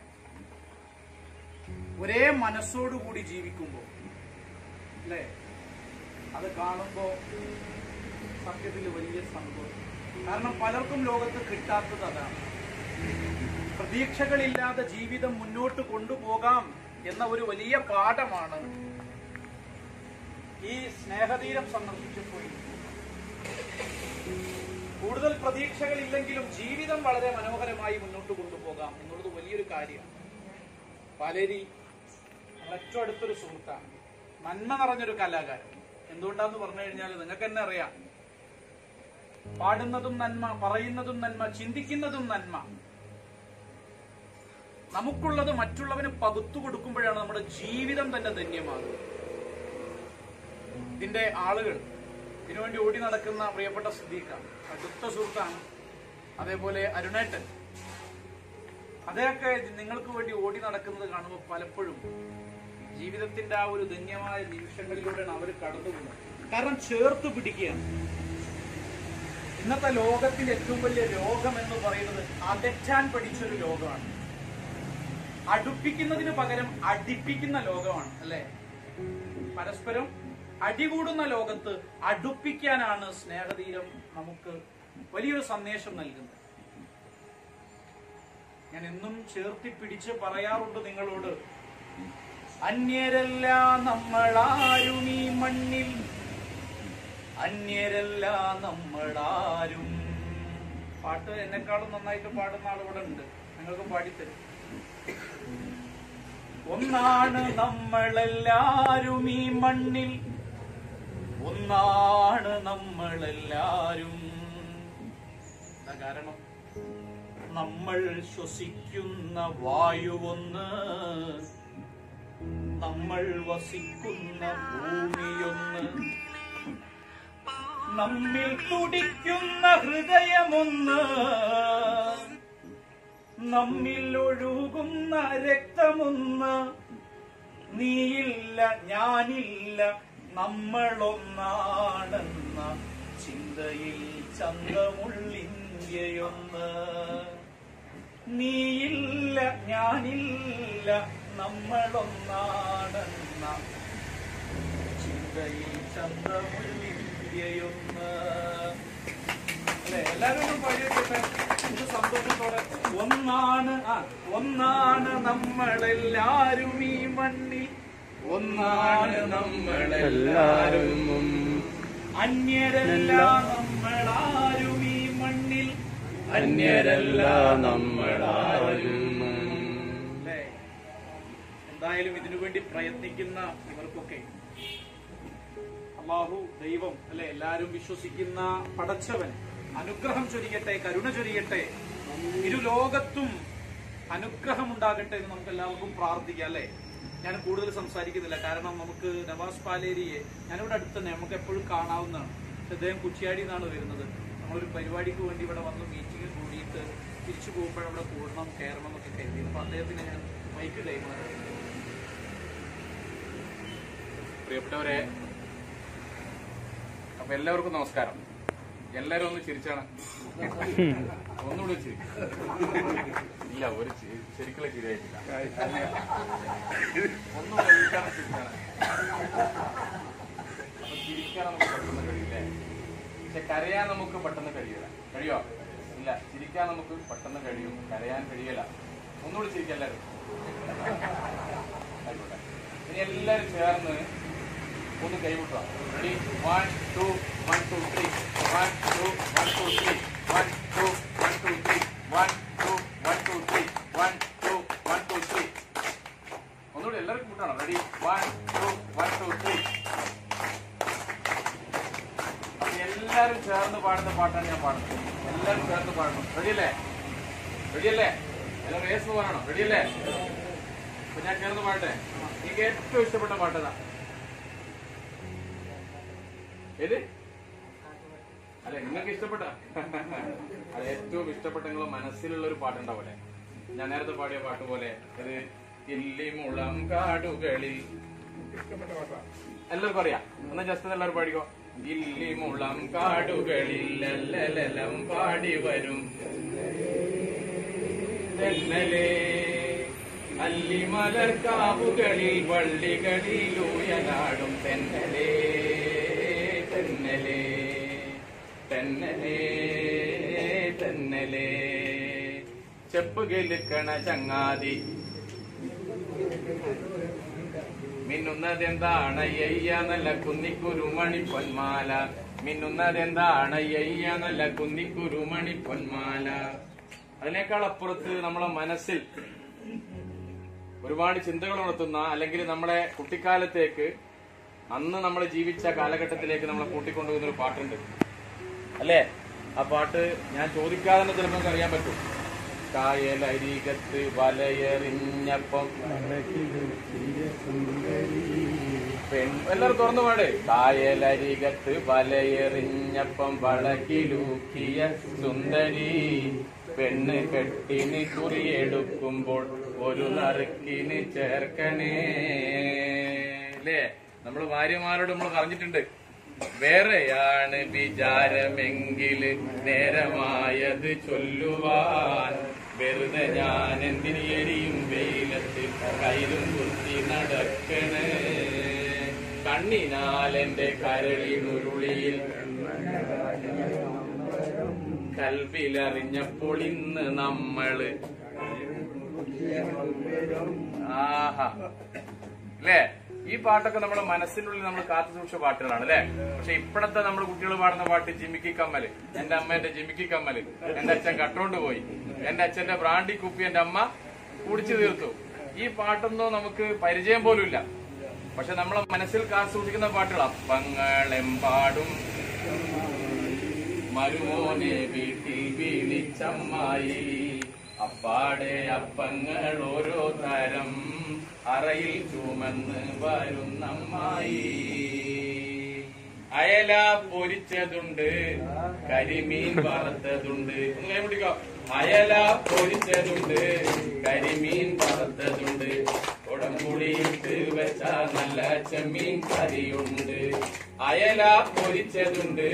ഒരേ മനസ്സോടുകൂടി ജീവിക്കുമ്പോൾ അല്ലേ അത് കാണുമ്പോൾ സത്യത്തിൽ വലിയ സന്തോഷം കാരണം പലർക്കും ലോകത്ത് കിട്ടാത്തത് അതാണ് പ്രതീക്ഷകളില്ലാതെ ജീവിതം മുന്നോട്ട് കൊണ്ടുപോകാം എന്ന ഒരു വലിയ പാഠമാണ് ഈ സ്നേഹതീരം സന്ദർശിച്ചപ്പോൾ കൂടുതൽ പ്രതീക്ഷകളില്ലെങ്കിലും ജീവിതം വളരെ മനോഹരമായി മുന്നോട്ട് കൊണ്ടുപോകാം എന്നുള്ളത് വലിയൊരു കാര്യമാണ് പാലേരി നമ്മുടെ ഏറ്റവും അടുത്തൊരു സുഹൃത്താണ് നന്മ നിറഞ്ഞൊരു കലാകാരൻ എന്തുകൊണ്ടാന്ന് പറഞ്ഞു കഴിഞ്ഞാൽ നിങ്ങൾക്ക് തന്നെ അറിയാം പാടുന്നതും നന്മ പറയുന്നതും നന്മ ചിന്തിക്കുന്നതും നന്മ നമുക്കുള്ളത് മറ്റുള്ളവന് പകുത്തു കൊടുക്കുമ്പോഴാണ് നമ്മുടെ ജീവിതം തന്നെ ധന്യമാകുന്നത് ഇതിന്റെ ആളുകൾ ഇതിനുവേണ്ടി ഓടി നടക്കുന്ന പ്രിയപ്പെട്ട സിദ്ദീഖ അടുത്ത സുഹൃത്താണ് അതേപോലെ അരുണേട്ടൻ അതൊക്കെ നിങ്ങൾക്ക് വേണ്ടി ഓടി നടക്കുന്നത് കാണുമ്പോൾ പലപ്പോഴും ജീവിതത്തിന്റെ ആ ഒരു ധന്യമായ നിമിഷങ്ങളിലൂടെയാണ് അവർ കടന്നുപോകുന്നത് കാരണം ചേർത്ത് പിടിക്കുകയാണ് ഇന്നത്തെ ലോകത്തിന്റെ ഏറ്റവും വലിയ രോഗം എന്ന് പറയുന്നത് അകറ്റാൻ പഠിച്ചൊരു ലോകമാണ് അടുപ്പിക്കുന്നതിന് പകരം അടിപ്പിക്കുന്ന ലോകമാണ് അല്ലെ പരസ്പരം അടികൂടുന്ന ലോകത്ത് അടുപ്പിക്കാനാണ് സ്നേഹതീരം നമുക്ക് വലിയൊരു സന്ദേശം നൽകുന്നത് ഞാൻ എന്നും ചേർത്തി പിടിച്ച് പറയാറുണ്ട് നിങ്ങളോട് അന്യരല്ല നമ്മളാരും ഈ മണ്ണിൽ അന്യരല്ല നമ്മളാരും പാട്ട് എന്നെക്കാളും നന്നായിട്ട് പാടുന്ന ആൾ ഇവിടെ ഉണ്ട് നിങ്ങൾക്ക് പാടിത്തരും ഒന്നാണ് നമ്മളെല്ലാരും ഈ മണ്ണിൽ ഒന്നാണ് നമ്മളെല്ലാരും എന്താ കാരണം നമ്മൾ ശ്വസിക്കുന്ന വായുവൊന്ന് നമ്മൾ വസിക്കുന്ന ഭൂമിയൊന്ന് നമ്മിൽ തുടിക്കുന്ന ഹൃദയമൊന്ന് നമ്മിൽ ഒഴുകുന്ന രക്തമൊന്ന് നീയില്ല ഞാനില്ല നമ്മളൊന്നാണെന്ന ചിന്തയിൽ ചന്തമുള്ളിന്ത്യയൊന്ന് നീയില്ല ഞാനില്ല നമ്മളൊന്നാണെന്ന ചിന്തയിൽ ചന്തമുള്ളിന്ത്യയൊന്ന് അല്ലെ എല്ലാരും ഒന്ന് പാടിയിട്ടെ ഇത് സന്തോഷത്തോടെ ഒന്നാണ് ആ ഒന്നാണ് നമ്മളെല്ലാരും ഈ മണ്ണിൽ ഒന്നാണ് നമ്മളെല്ലാരും അന്യരല്ല നമ്മളാരും ഈ മണ്ണിൽ അന്യരല്ല നമ്മളാരും അല്ലേ എന്തായാലും ഇതിനു വേണ്ടി പ്രയത്നിക്കുന്ന ഇവർക്കൊക്കെ അള്ളാഹു ദൈവം അല്ലെ എല്ലാരും വിശ്വസിക്കുന്ന പടച്ചവൻ അനുഗ്രഹം ചൊരിയട്ടെ കരുണ ചൊരിയട്ടെ ഇരു ലോകത്തും അനുഗ്രഹം ഉണ്ടാകട്ടെ എന്ന് നമുക്ക് എല്ലാവർക്കും പ്രാർത്ഥിക്കാം അല്ലെ ഞാൻ കൂടുതൽ സംസാരിക്കുന്നില്ല കാരണം നമുക്ക് നവാസ് പാലേരിയെ ഞാനിവിടെ അടുത്ത് തന്നെ നമുക്ക് എപ്പോഴും കാണാവുന്നതാണ് പക്ഷെ അദ്ദേഹം കുച്ചിയാടി നിന്നാണ് വരുന്നത് നമ്മളൊരു പരിപാടിക്ക് വേണ്ടി ഇവിടെ വന്ന് മീറ്റിംഗ് കൂടിയിട്ട് തിരിച്ചു പോകുമ്പോഴവിടെ കൂടണം കയറണം എന്നൊക്കെ കരുതി അപ്പൊ അദ്ദേഹത്തിന് ഞാൻ മൈക്ക് കൈമാറി പ്രിയപ്പെട്ടവരെ അപ്പൊ എല്ലാവർക്കും നമസ്കാരം എല്ലാരും ഒന്ന് ചിരിച്ചാണ് ഒന്നുകൂടി ചിരി ഇല്ല ഒരു ചി- ശരിക്കുള്ള ചിരിയായിട്ടില്ല ഒന്നുകൂടി ചിരിച്ചാണ് ചിരിച്ചാണ് അപ്പൊ ചിരിക്കാൻ നമുക്ക് പെട്ടെന്ന് കഴിയില്ലേ പക്ഷെ കരയാൻ നമുക്ക് പെട്ടെന്ന് കഴിയില്ല കഴിയോ ഇല്ല ചിരിക്കാൻ നമുക്ക് പെട്ടെന്ന് കഴിയും കരയാൻ കഴിയില്ല ഒന്നുകൂടി ചിരിക്കാം എല്ലാവരും ആയിക്കോട്ടെ ഇനി എല്ലാവരും ചേർന്ന് ഒന്ന് കൈവിട്ടോ ready one two one two three one two one two three one two one two three one two one two three one two one two three ഒന്നുകൂടി എല്ലാവർക്കും കൂട്ടണം ready one two one two three അപ്പൊ എല്ലാരും ചേർന്ന് പാടുന്ന പാട്ടാണ് ഞാൻ പാടുന്നത് എല്ലാരും ചേർന്ന് പാടണം റെഡിയല്ലേ റെഡിയല്ലേ എല്ലാവരും റേസ് പറയണം റെഡിയല്ലേ അപ്പൊ ഞാൻ ചേർന്ന് പാടട്ടെ എനിക്ക് ഏറ്റവും ഇഷ്ടപ്പെട്ട പാട്ടതാ ഏത് അല്ല നിങ്ങൾക്ക് ഇഷ്ടപ്പെട്ട അത് ഏറ്റവും ഇഷ്ടപ്പെട്ട നിങ്ങളെ മനസ്സിലുള്ള ഒരു പാട്ടുണ്ടാവൂലെ ഞാൻ നേരത്തെ പാടിയ പാട്ട് പോലെ ഇത് ഇല്ലിമുളം കാടുകളിൽ എല്ലാവർക്കും അറിയാം എന്നാ ജസ്റ്റ് എല്ലാവരും പാടിക്കോ ഇല്ലിമുളം കാടുകളിൽ എല്ലലം പാടി വരും തെന്നലേ അല്ലിമലർ കാവുകളിൽ വള്ളികളിൽ ഉയനാടും തെന്നലേ തെന്നലേ തെന്നലേ തെന്നലേ ചെപ്പ് കേൾക്കണ ചങ്ങാതി മിന്നുന്നതെന്താണ് അയ്യ നല്ല കുന്നിക്കുരുമണി പൊന്മാല മിന്നുന്നതെന്താണ് അയ്യ നല്ല കുന്നിക്കുരുമണി പൊന്മാല അതിനേക്കാൾ അപ്പുറത്ത് നമ്മളെ മനസ്സിൽ ഒരുപാട് ചിന്തകൾ ഉണർത്തുന്ന അല്ലെങ്കിൽ നമ്മളെ കുട്ടിക്കാലത്തേക്ക് അന്ന് നമ്മൾ ജീവിച്ച കാലഘട്ടത്തിലേക്ക് നമ്മളെ കൂട്ടിക്കൊണ്ടുപോകുന്ന ഒരു പാട്ടുണ്ട് അല്ലേ ആ പാട്ട് ഞാൻ ചോദിക്കാതെ തന്നെ ചിലപ്പോൾ നമുക്ക് അറിയാൻ പറ്റും കായലരികത്ത് വലയെറിഞ്ഞപ്പം പെൺ എല്ലാവരും തുറന്നു പാട് കായലരികത്ത് വലയെറിഞ്ഞപ്പം വളക്കിലൂക്കിയ സുന്ദരി പെണ്ണ് കെട്ടിന് കുറിയെടുക്കുമ്പോൾ ഒരു നറുക്കിന് ചേർക്കണേ അല്ലേ നമ്മൾ ഭാര്യമാരോട് നമ്മൾ പറഞ്ഞിട്ടുണ്ട് വേറെയാണ് വിചാരമെങ്കിൽ നേരമായത് ചൊല്ലുവാൻ വെറുതെ ഞാൻ എന്തിന് എരിയും വെയിലത്ത് കയ്യിലും കുത്തി നടക്കണേ കണ്ണിനാൽ എന്റെ കരളിനുരുളിയിൽ കൽവിലറിഞ്ഞപ്പോൾ ഇന്ന് നമ്മള് ആഹാ അല്ലേ ഈ പാട്ടൊക്കെ നമ്മുടെ മനസ്സിനുള്ളിൽ നമ്മൾ കാത്തു സൂക്ഷിച്ച പാട്ടുകളാണ് അല്ലെ പക്ഷെ ഇപ്പോഴത്തെ നമ്മൾ കുട്ടികൾ പാടുന്ന പാട്ട് ജിമിക്കി കമ്മല് എന്റെ അമ്മ എന്റെ ജിമിക്കി കമ്മല് എന്റെ അച്ഛൻ കട്ടോണ്ട് പോയി എന്റെ അച്ഛന്റെ ബ്രാൻഡി കുപ്പി എന്റെ അമ്മ കുടിച്ചു തീർത്തു ഈ പാട്ടൊന്നും നമുക്ക് പരിചയം പോലും ഇല്ല പക്ഷെ നമ്മളെ മനസ്സിൽ കാത്തു സൂക്ഷിക്കുന്ന പാട്ടുകൾ അപ്പങ്ങളെമ്പാടും മരുമോനെ വീട്ടിൽ വിളിച്ചമ്മായി അപ്പാടെ അപ്പങ്ങൾ ഓരോ തരം അറയിൽ ചുമന്ന് വരുന്നമ്മായി അയല പൊരിച്ചതുണ്ട് കരിമീൻ വറുത്തതുണ്ട് ഒന്ന് കൈ പിടിക്കോ അയല പൊരിച്ചതുണ്ട് കരിമീൻ വറുത്തതുണ്ട് ഉടമ്പുളിയിട്ട് വെച്ച നല്ല ചെമ്മീൻ കറിയുണ്ട് അയല പൊരിച്ചതുണ്ട്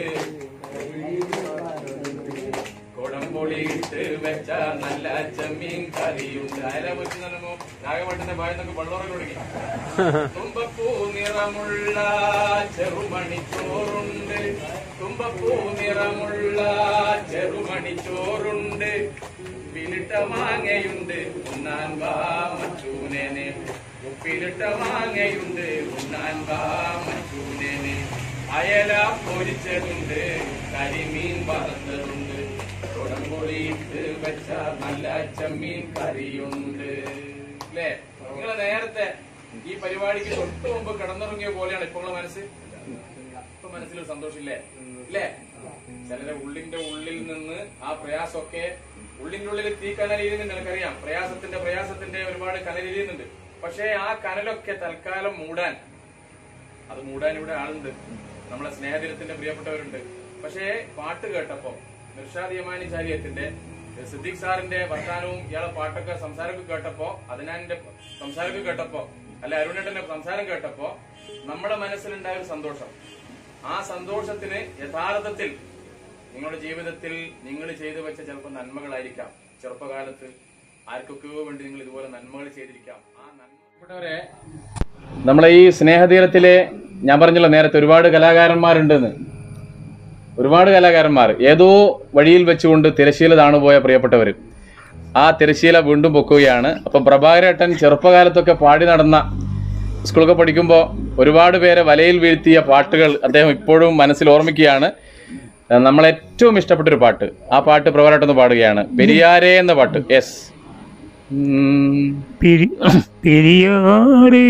കുടംപൊളിയിട്ട് വെച്ച നല്ല ചെമ്മീൻ കറിയുണ്ട് അയല പൊരിച്ച് നല്ലുമ്പോ നാഗപട്ടന്റെ ഭയന്നൊക്കെ വെള്ളോറ കൊടുക്കി തുമ്പപ്പൂ നിറമുള്ള ചെറുമണി ചോറുണ്ട് തുമ്പപ്പൂ നിറമുള്ള ചെറുമണി ചോറുണ്ട് ഉപ്പിലിട്ട മാങ്ങയുണ്ട് ഉണ്ണാൻ വാ മച്ചൂനേനെ ഉപ്പിലിട്ട മാങ്ങയുണ്ട് ഉണ്ണാൻ വാ മച്ചൂനേനെ അയല പൊരിച്ചതുണ്ട് കരിമീൻ വറുത്തതുണ്ട് കുടംപൊളിയിട്ട് വെച്ച നല്ല ചെമ്മീൻ കറിയുണ്ട് അല്ലേ നിങ്ങൾ നേരത്തെ ഈ പരിപാടിക്ക് തൊട്ട് മുമ്പ് കിടന്നുറങ്ങിയ പോലെയാണ് ഇപ്പോൾ ഉള്ള മനസ്സ് ഇപ്പൊ മനസ്സിലൊരു സന്തോഷമില്ലേ ഇല്ലേ ചിലരെ ഉള്ളിന്റെ ഉള്ളിൽ നിന്ന് ആ പ്രയാസമൊക്കെ ഉള്ളിന്റെ ഉള്ളിൽ തീ കനലിരുന്നുണ്ട് എനിക്കറിയാം പ്രയാസത്തിന്റെ പ്രയാസത്തിന്റെ ഒരുപാട് കനലിരുന്നുണ്ട് പക്ഷേ ആ കനലൊക്കെ തൽക്കാലം മൂടാൻ അത് മൂടാൻ ഇവിടെ ആളുണ്ട് നമ്മളെ സ്നേഹദിനത്തിന്റെ പ്രിയപ്പെട്ടവരുണ്ട് പക്ഷേ പാട്ട് കേട്ടപ്പോ നിർഷാദ് യമാനി ചാരിയത്തിന്റെ സിദ്ദീഖ് സാറിന്റെ വർത്താനവും ഇയാളെ പാട്ടൊക്കെ സംസാരമൊക്കെ കേട്ടപ്പോ അതിനാന്റെ സംസാരമൊക്കെ കേട്ടപ്പോ അല്ലെ അരുണേട്ടന്റെ സംസാരം കേട്ടപ്പോ നമ്മുടെ മനസ്സിലുണ്ടായ ഒരു സന്തോഷം ആ സന്തോഷത്തിന് യഥാർത്ഥത്തിൽ നിങ്ങളുടെ ജീവിതത്തിൽ നിങ്ങൾ ചെയ്തു വെച്ച ചിലപ്പോൾ നന്മകളായിരിക്കാം ചെറുപ്പകാലത്ത് ആർക്കൊക്കെയോ വേണ്ടി നിങ്ങൾ ഇതുപോലെ നന്മകൾ ചെയ്തിരിക്കാം ആ നന്മപ്പെട്ടവരെ നമ്മളെ ഈ സ്നേഹതീരത്തിലെ ഞാൻ പറഞ്ഞല്ലോ നേരത്തെ ഒരുപാട് കലാകാരന്മാരുണ്ടെന്ന് ഒരുപാട് കലാകാരന്മാർ ഏതോ വഴിയിൽ വെച്ചുകൊണ്ട് തിരശീല താണുപോയ പ്രിയപ്പെട്ടവർ ആ തിരശീല വീണ്ടും പൊക്കുകയാണ് അപ്പം പ്രഭാകരേട്ടൻ ചെറുപ്പകാലത്തൊക്കെ പാടി നടന്ന സ്കൂളൊക്കെ പഠിക്കുമ്പോൾ ഒരുപാട് പേരെ വലയിൽ വീഴ്ത്തിയ പാട്ടുകൾ അദ്ദേഹം ഇപ്പോഴും മനസ്സിൽ ഓർമ്മിക്കുകയാണ് നമ്മൾ ഏറ്റവും ഇഷ്ടപ്പെട്ടൊരു പാട്ട് ആ പാട്ട് പ്രഭാകരേട്ടൻ ഒന്ന് പാടുകയാണ് പെരിയാരേ എന്ന പാട്ട് യെസ് പെരി പെരിയാറ്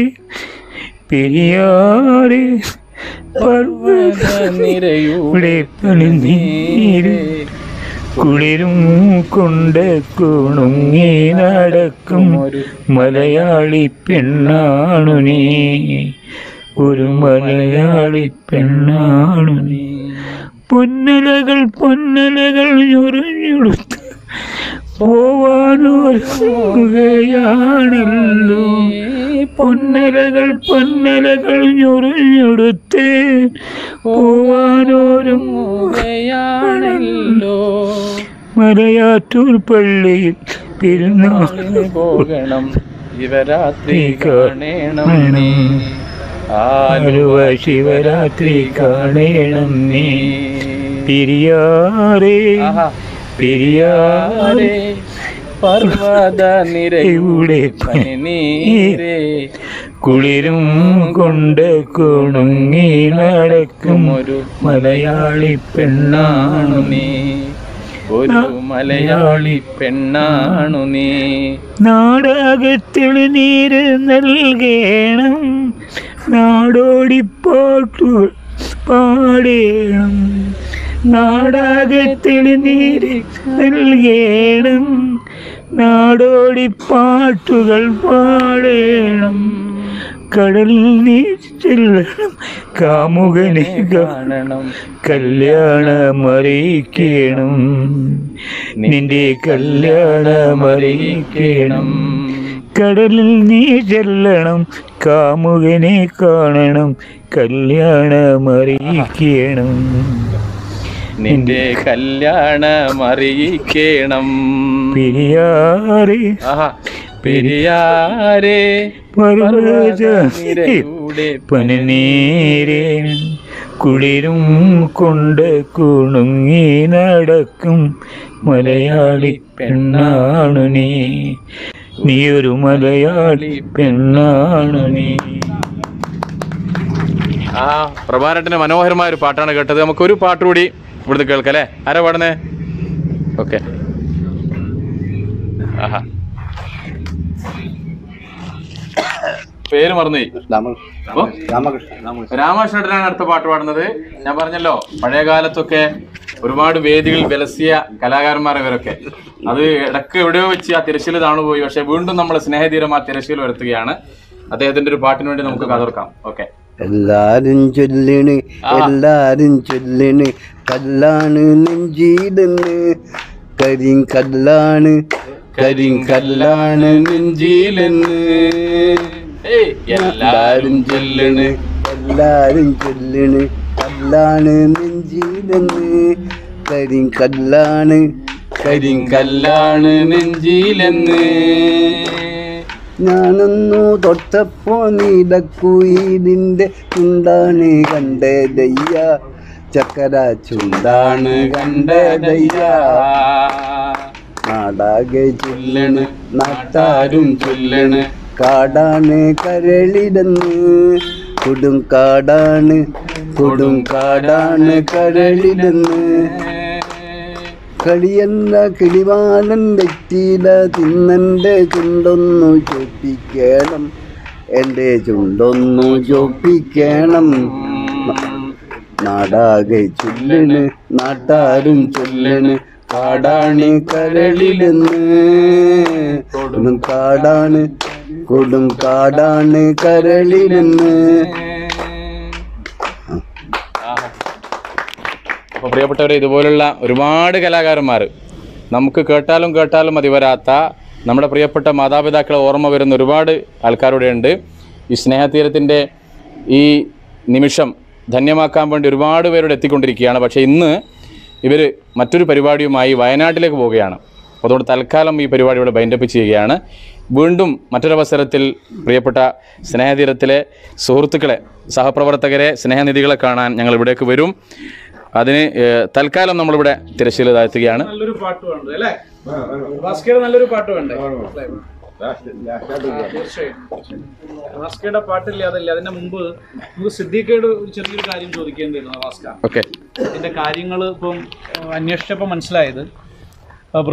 പെരിയാറ് പർവ്വത നിരയുടെ പണിനീര് കുളിരും കൊണ്ട് കുണുങ്ങി നടക്കും മലയാളി പെണ്ണാണു നീ ഒരു മലയാളി പെണ്ണാണു നീ പൊന്നലകൾ പൊന്നലകൾ ഞൊറിഞ്ഞെടുത്ത് പോവാനോരുകയാണല്ലോ പൊന്നലകൾ പൊന്നലകൾ ഞൊറിഞ്ഞെടുത്ത് പോവാനോരുകയാണല്ലോ മലയാറ്റൂർ പള്ളിയിൽ പെരുന്നാളിന് പോകണം ശിവരാത്രി കാണണം നീ ആലുവ ശിവരാത്രി കാണണം നീ പിരിയാറേ പിരിയാറേ പർവ്വത നിരയുടെ ഇവിടെ നീരേ കുളിരും കൊണ്ട് കുണുങ്ങി നടക്കും ഒരു മലയാളി പെണ്ണാണു നീ ഒരു മലയാളി പെണ്ണാണു നീ നാടകത്തിൽ നീര് നൽകേണം നാടോടിപ്പാട്ടുകൾ പാടേണം നാടകത്തിൽ നീര് നൽകേണം നാടോടിപ്പാട്ടുകൾ പാടേണം കടലിൽ നീ ചെല്ലണം കാമുകനെ കാണണം കല്യാണമറിയിക്കണം നിന്റെ കല്യാണമറിയിക്കണം കടലിൽ നീ ചെല്ലണം കാമുകനെ കാണണം കല്യാണമറിയിക്കണം നിന്റെ കല്യാണം അറിയിക്കണം പിരിയാറ് ആഹാ പെരിയാരേ പർവ്വതനിരയുടെ പനിനീരേ കുളിരും കൊണ്ട് കുണുങ്ങി നടക്കും മലയാളി പെണ്ണാണു നീ നീ ഒരു മലയാളി പെണ്ണാണു നീ ആ പ്രഭാരട്ടിന്റെ മനോഹരമായ ഒരു പാട്ടാണ് കേട്ടത് നമുക്ക് ഒരു പാട്ട് കൂടി ഇവിടുന്ന് കേൾക്കാം അല്ലേ ആരാ പാടുന്നേ ഓക്കെ ആഹാ പേര് മറന്നുപോയി അപ്പൊ രാമകൃഷ്ണനാണ് അടുത്ത പാട്ട് പാടുന്നത് ഞാൻ പറഞ്ഞല്ലോ പഴയ കാലത്തൊക്കെ ഒരുപാട് വേദികളിൽ വിലസിയ കലാകാരന്മാർ ഇവരൊക്കെ അത് ഇടക്ക് എവിടെയോ വെച്ച് ആ തിരശ്ശീല താണുപോയി പക്ഷെ വീണ്ടും നമ്മൾ സ്നേഹതീരം ആ തിരശ്ശീല വരുത്തുകയാണ് അദ്ദേഹത്തിന്റെ ഒരു പാട്ടിന് വേണ്ടി നമുക്ക് കാതോർക്കാം ഓക്കെ എല്ലാരും ചൊല്ലണ് എല്ലാരും ചൊല്ലണ് കല്ലാണ് നെഞ്ചീലെന്ന് കരിങ്കല്ലാണ് കരിങ്കല്ലാണ് നെഞ്ചീലെന്ന് എല്ലാരും ചൊല്ലണ് എല്ലാരും ചൊല്ലണ് കല്ലാണ് നെഞ്ചീലെന്ന് കരിങ്കല്ലാണ് കരിങ്കല്ലാണ് നെഞ്ചീലെന്ന് ഞാനൊന്നു തൊട്ടപ്പോ നീലക്കുയിലിന്റെ ചുണ്ടാണ് കണ്ടതയ്യ ചക്കര ചുണ്ടാണ് കണ്ടതയ്യ നാടാകെ ചൊല്ലണ് നാട്ടാരും ചൊല്ലണ് കാടാണ് കരളിടന്ന് കൊടും കാടാണ് കൊടും കാടാണ് കരളിടന്ന് കളിയല്ല കിളിവാലൻ വെറ്റില തിന്നന്റെ ചുണ്ടൊന്നു ചോപ്പിക്കണം എൻ്റെ ചുണ്ടൊന്നു ചോപ്പിക്കണം നാടാകെ ചൊല്ലണ് നാട്ടാരും ചൊല്ലണ് കാടാണ് കരളിലെന്ന് കൊടും കാടാണ് കൊടും കാടാണ് കരളിലെന്ന് അപ്പോൾ പ്രിയപ്പെട്ടവരെ ഇതുപോലുള്ള ഒരുപാട് കലാകാരന്മാർ നമുക്ക് കേട്ടാലും കേട്ടാലും മതി വരാത്ത നമ്മുടെ പ്രിയപ്പെട്ട മാതാപിതാക്കളെ ഓർമ്മ വരുന്ന ഒരുപാട് ആൾക്കാരുടെ ഉണ്ട് ഈ സ്നേഹതീരത്തിൻ്റെ ഈ നിമിഷം ധന്യമാക്കാൻ വേണ്ടി ഒരുപാട് പേരോട് എത്തിക്കൊണ്ടിരിക്കുകയാണ് പക്ഷേ ഇന്ന് ഇവർ മറ്റൊരു പരിപാടിയുമായി വയനാട്ടിലേക്ക് പോവുകയാണ് അപ്പോൾ അതുകൊണ്ട് തൽക്കാലം ഈ പരിപാടി ഇവിടെ ബൈൻഡപ്പ് ചെയ്യുകയാണ് വീണ്ടും മറ്റൊരവസരത്തിൽ പ്രിയപ്പെട്ട സ്നേഹതീരത്തിലെ സുഹൃത്തുക്കളെ സഹപ്രവർത്തകരെ സ്നേഹനിധികളെ കാണാൻ ഞങ്ങൾ ഇവിടേക്ക് വരും അതിന് ഏഹ്, തൽക്കാലം നമ്മളിവിടെ തിരശ്ശീല താഴ്ത്തുകയാണ് നല്ലൊരു പാട്ട് വേണ്ടത് അല്ലേ ഭാസ്കർ നല്ലൊരു പാട്ട് വേണ്ടേ ആ, തീർച്ചയായും ഭാസ്കറുടെ പാട്ടില്ല അതല്ല അതിന്റെ മുമ്പ് നമുക്ക് സിദ്ദീഖയോട് ഒരു ചെറിയൊരു കാര്യം ചോദിക്കേണ്ടിയിരുന്നു ഭാസ്കർ ഓക്കെ ഇതിന്റെ കാര്യങ്ങൾ ഇപ്പം ഏഹ്, അന്വേഷിച്ചപ്പോൾ മനസ്സിലായത് ആ,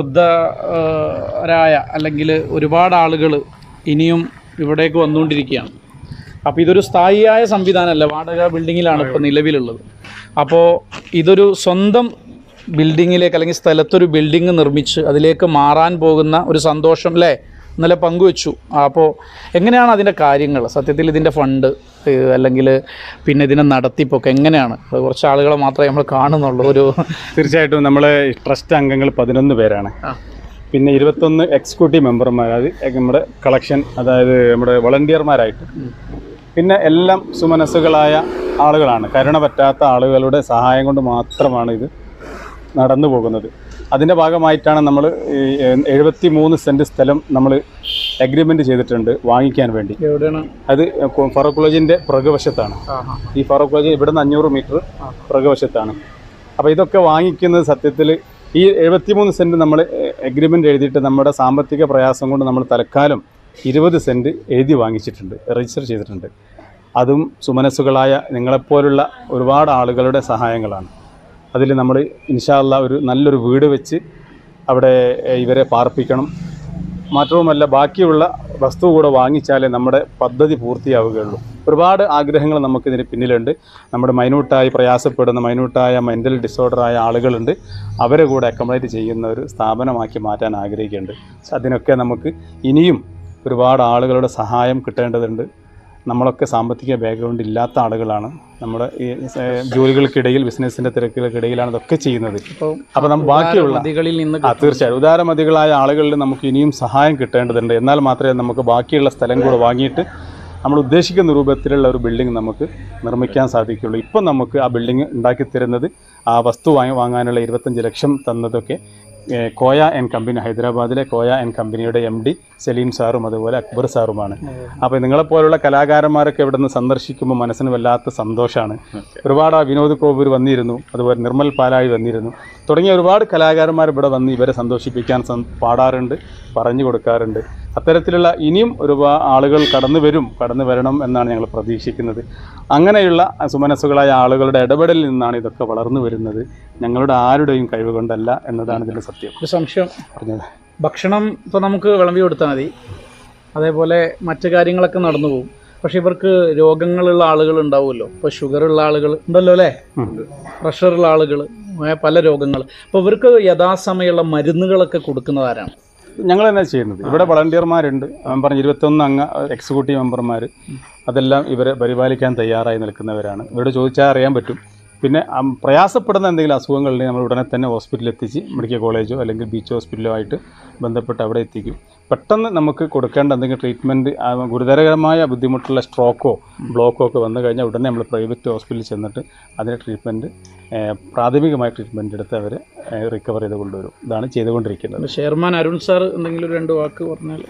വൃദ്ധരായ അല്ലെങ്കിൽ ഒരുപാട് ആളുകൾ ഇനിയും ഇവിടേക്ക് വന്നുകൊണ്ടിരിക്കുകയാണ് അപ്പോൾ ഇതൊരു സ്ഥായിയായ സംവിധാനമല്ല വാടക ബിൽഡിങ്ങിലാണ് ഇപ്പോൾ നിലവിലുള്ളത് അപ്പോൾ ഇതൊരു സ്വന്തം ബിൽഡിങ്ങിലേക്ക് അല്ലെങ്കിൽ സ്ഥലത്തൊരു ബിൽഡിംഗ് നിർമ്മിച്ച് അതിലേക്ക് മാറാൻ പോകുന്ന ഒരു സന്തോഷം അല്ലേ ഇന്നലെ പങ്കുവെച്ചു അപ്പോൾ എങ്ങനെയാണ് അതിൻ്റെ കാര്യങ്ങൾ സത്യത്തിൽ ഇതിൻ്റെ ഫണ്ട് ഏഹ്, അല്ലെങ്കിൽ പിന്നെ ഇതിൻ്റെ നടത്തിപ്പൊക്കെ എങ്ങനെയാണ് അത് കുറച്ച് ആളുകളെ മാത്രമേ നമ്മൾ കാണുന്നുള്ളൂ ഒരു തീർച്ചയായിട്ടും നമ്മളെ ട്രസ്റ്റ് അംഗങ്ങൾ പതിനൊന്ന് പേരാണ് ആ. പിന്നെ ഇരുപത്തൊന്ന് എക്സിക്യൂട്ടീവ് മെമ്പർമാർ അത് നമ്മുടെ കളക്ഷൻ അതായത് നമ്മുടെ വളണ്ടിയർമാരായിട്ട് പിന്നെ എല്ലാം സുമനസ്സുകളായ ആളുകളാണ് കരുണ പറ്റാത്ത ആളുകളുടെ സഹായം കൊണ്ട് മാത്രമാണ് ഇത് നടന്നു പോകുന്നത് അതിൻ്റെ ഭാഗമായിട്ടാണ് നമ്മൾ എഴുപത്തി മൂന്ന് സെൻറ്റ് സ്ഥലം നമ്മൾ അഗ്രിമെൻ്റ് ചെയ്തിട്ടുണ്ട് വാങ്ങിക്കാൻ വേണ്ടി എവിടെയാണ് അത് ഫറൂഖ് കോളേജിൻ്റെ പുറകുവശത്താണ് ഈ ഫറൂഖ് കോളേജ് ഇവിടെ നിന്ന് അഞ്ഞൂറ് മീറ്റർ പുറകുവശത്താണ് അപ്പോൾ ഇതൊക്കെ വാങ്ങിക്കുന്നത് സത്യത്തിൽ ഈ എഴുപത്തിമൂന്ന് സെൻറ്റ് നമ്മൾ എഗ്രിമെൻ്റ് എഴുതിയിട്ട് നമ്മുടെ സാമ്പത്തിക പ്രയാസം കൊണ്ട് നമ്മൾ തൽക്കാലം ഇരുപത് സെൻറ്റ് എഴുതി വാങ്ങിച്ചിട്ടുണ്ട് രജിസ്റ്റർ ചെയ്തിട്ടുണ്ട് അതും സുമനസ്സുകളായ നിങ്ങളെപ്പോലുള്ള ഒരുപാട് ആളുകളുടെ സഹായങ്ങളാണ് അതിൽ നമ്മൾ ഇൻഷാല്ല ഒരു നല്ലൊരു വീട് വെച്ച് അവിടെ എഹ്, ഇവരെ പാർപ്പിക്കണം മാത്രവുമല്ല ബാക്കിയുള്ള വസ്തു കൂടെ വാങ്ങിച്ചാലേ നമ്മുടെ പദ്ധതി പൂർത്തിയാവുകയുള്ളൂ ഒരുപാട് ആഗ്രഹങ്ങൾ നമുക്കിതിന് പിന്നിലുണ്ട് നമ്മുടെ മൈന്യൂട്ടായി പ്രയാസപ്പെടുന്ന മൈന്യൂട്ടായ മെൻ്റൽ ഡിസോർഡറായ ആളുകളുണ്ട് അവരെ കൂടെ അക്കോമഡേറ്റ് ചെയ്യുന്ന ഒരു സ്ഥാപനമാക്കി മാറ്റാൻ ആഗ്രഹിക്കുന്നുണ്ട് അതിനൊക്കെ നമുക്ക് ഇനിയും ഒരുപാട് ആളുകളുടെ സഹായം കിട്ടേണ്ടതുണ്ട് നമ്മളൊക്കെ സാമ്പത്തിക ബാക്ക്ഗ്രൗണ്ട് ഇല്ലാത്ത ആളുകളാണ് നമ്മുടെ ഈ ഏഹ്, ജോലികൾക്കിടയിൽ ബിസിനസ്സിൻ്റെ തിരക്കുകൾക്കിടയിലാണ് ഇതൊക്കെ ചെയ്യുന്നത് അപ്പോൾ നമ്മൾ ബാക്കിയുള്ള നദികളിൽ നിന്ന് ആ തീർച്ചയായും ഉദാരമതികളായ ആളുകളിൽ നമുക്ക് ഇനിയും സഹായം കിട്ടേണ്ടതുണ്ട് എന്നാൽ മാത്രമേ നമുക്ക് ബാക്കിയുള്ള സ്ഥലം കൂടെ വാങ്ങിയിട്ട് നമ്മൾ ഉദ്ദേശിക്കുന്ന രൂപത്തിലുള്ള ഒരു ബിൽഡിംഗ് നമുക്ക് നിർമ്മിക്കാൻ സാധിക്കുകയുള്ളൂ ഇപ്പം നമുക്ക് ആ ബിൽഡിംഗ് ഉണ്ടാക്കി തരുന്നത് ആ വസ്തു വാങ്ങി വാങ്ങാനുള്ള ഇരുപത്തഞ്ച് ലക്ഷം തന്നതൊക്കെ ഏഹ്, കോയ എൻ കമ്പനി ഹൈദരാബാദിലെ കോയ എൻ കമ്പനിയുടെ എം ഡി സലീം സാറും അതുപോലെ അക്ബർ സാറുമാണ് അപ്പോൾ നിങ്ങളെപ്പോലുള്ള കലാകാരന്മാരൊക്കെ ഇവിടെ നിന്ന് സന്ദർശിക്കുമ്പോൾ മനസ്സിന് വല്ലാത്ത സന്തോഷമാണ് ഒരുപാട് ആ വിനോദ് കോവൂർ വന്നിരുന്നു അതുപോലെ നിർമ്മൽ പാലായി വന്നിരുന്നു തുടങ്ങിയ ഒരുപാട് കലാകാരന്മാർ ഇവിടെ വന്ന് ഇവരെ സന്തോഷിപ്പിക്കാൻ സം- പാടാറുണ്ട് പറഞ്ഞു കൊടുക്കാറുണ്ട് അത്തരത്തിലുള്ള ഇനിയും ഒരുപാട് ആളുകൾ കടന്നു വരും കടന്നു വരണം എന്നാണ് ഞങ്ങൾ പ്രതീക്ഷിക്കുന്നത് അങ്ങനെയുള്ള സുമനസ്സുകളായ ആളുകളുടെ ഇടപെടലിൽ നിന്നാണ് ഇതൊക്കെ വളർന്നു വരുന്നത് ഞങ്ങളുടെ ആരുടെയും കഴിവ് കൊണ്ടല്ല എന്നതാണ് ഇതിൻ്റെ സത്യം ഒരു സംശയം പറഞ്ഞത് ഭക്ഷണം ഇപ്പോൾ നമുക്ക് വിളമ്പി കൊടുത്താൽ മതി അതേപോലെ മറ്റു കാര്യങ്ങളൊക്കെ നടന്നു പോകും പക്ഷെ ഇവർക്ക് രോഗങ്ങളുള്ള ആളുകൾ ഉണ്ടാവുമല്ലോ ഇപ്പോൾ ഷുഗറുള്ള ആളുകൾ ഉണ്ടല്ലോ അല്ലേ പ്രഷറുള്ള ആളുകൾ പല രോഗങ്ങൾ അപ്പോൾ ഇവർക്ക് യഥാസമയമുള്ള മരുന്നുകളൊക്കെ കൊടുക്കുന്നത് ആരാണ് ഞങ്ങൾ തന്നെ ചെയ്യുന്നത് ഇവിടെ വളണ്ടിയർമാരുണ്ട് അവൻ പറഞ്ഞ ഇരുപത്തൊന്ന് അംഗ എക്സിക്യൂട്ടീവ് മെമ്പർമാർ അതെല്ലാം ഇവരെ പരിപാലിക്കാൻ തയ്യാറായി നിൽക്കുന്നവരാണ് ഇവരോട് ചോദിച്ചാൽ അറിയാൻ പറ്റും പിന്നെ അം, പ്രയാസപ്പെടുന്ന എന്തെങ്കിലും അസുഖങ്ങളുണ്ടെങ്കിൽ നമ്മൾ ഉടനെ തന്നെ ഹോസ്പിറ്റലിൽ എത്തിച്ച് മെഡിക്കൽ കോളേജോ അല്ലെങ്കിൽ ബീച്ച് ഹോസ്പിറ്റലോ ആയിട്ട് ബന്ധപ്പെട്ട് അവിടെ എത്തിക്കും പെട്ടെന്ന് നമുക്ക് കൊടുക്കേണ്ട എന്തെങ്കിലും ട്രീറ്റ്മെൻറ്റ് ഗുരുതരകരമായ ബുദ്ധിമുട്ടുള്ള സ്ട്രോക്കോ ബ്ലോക്കോ ഒക്കെ വന്നു കഴിഞ്ഞാൽ ഉടനെ നമ്മൾ പ്രൈവറ്റ് ഹോസ്പിറ്റലിൽ ചെന്നിട്ട് അതിന് ട്രീറ്റ്മെൻറ്റ് പ്രാഥമികമായ ട്രീറ്റ്മെൻറ്റ് എടുത്ത് അവരെ റിക്കവർ ചെയ്ത് കൊണ്ടുവരും ഇതാണ് ചെയ്തുകൊണ്ടിരിക്കുന്നത് ചെയർമാൻ അരുൺ സാർ എന്തെങ്കിലും ഒരു രണ്ട് വാക്ക് പറഞ്ഞാൽ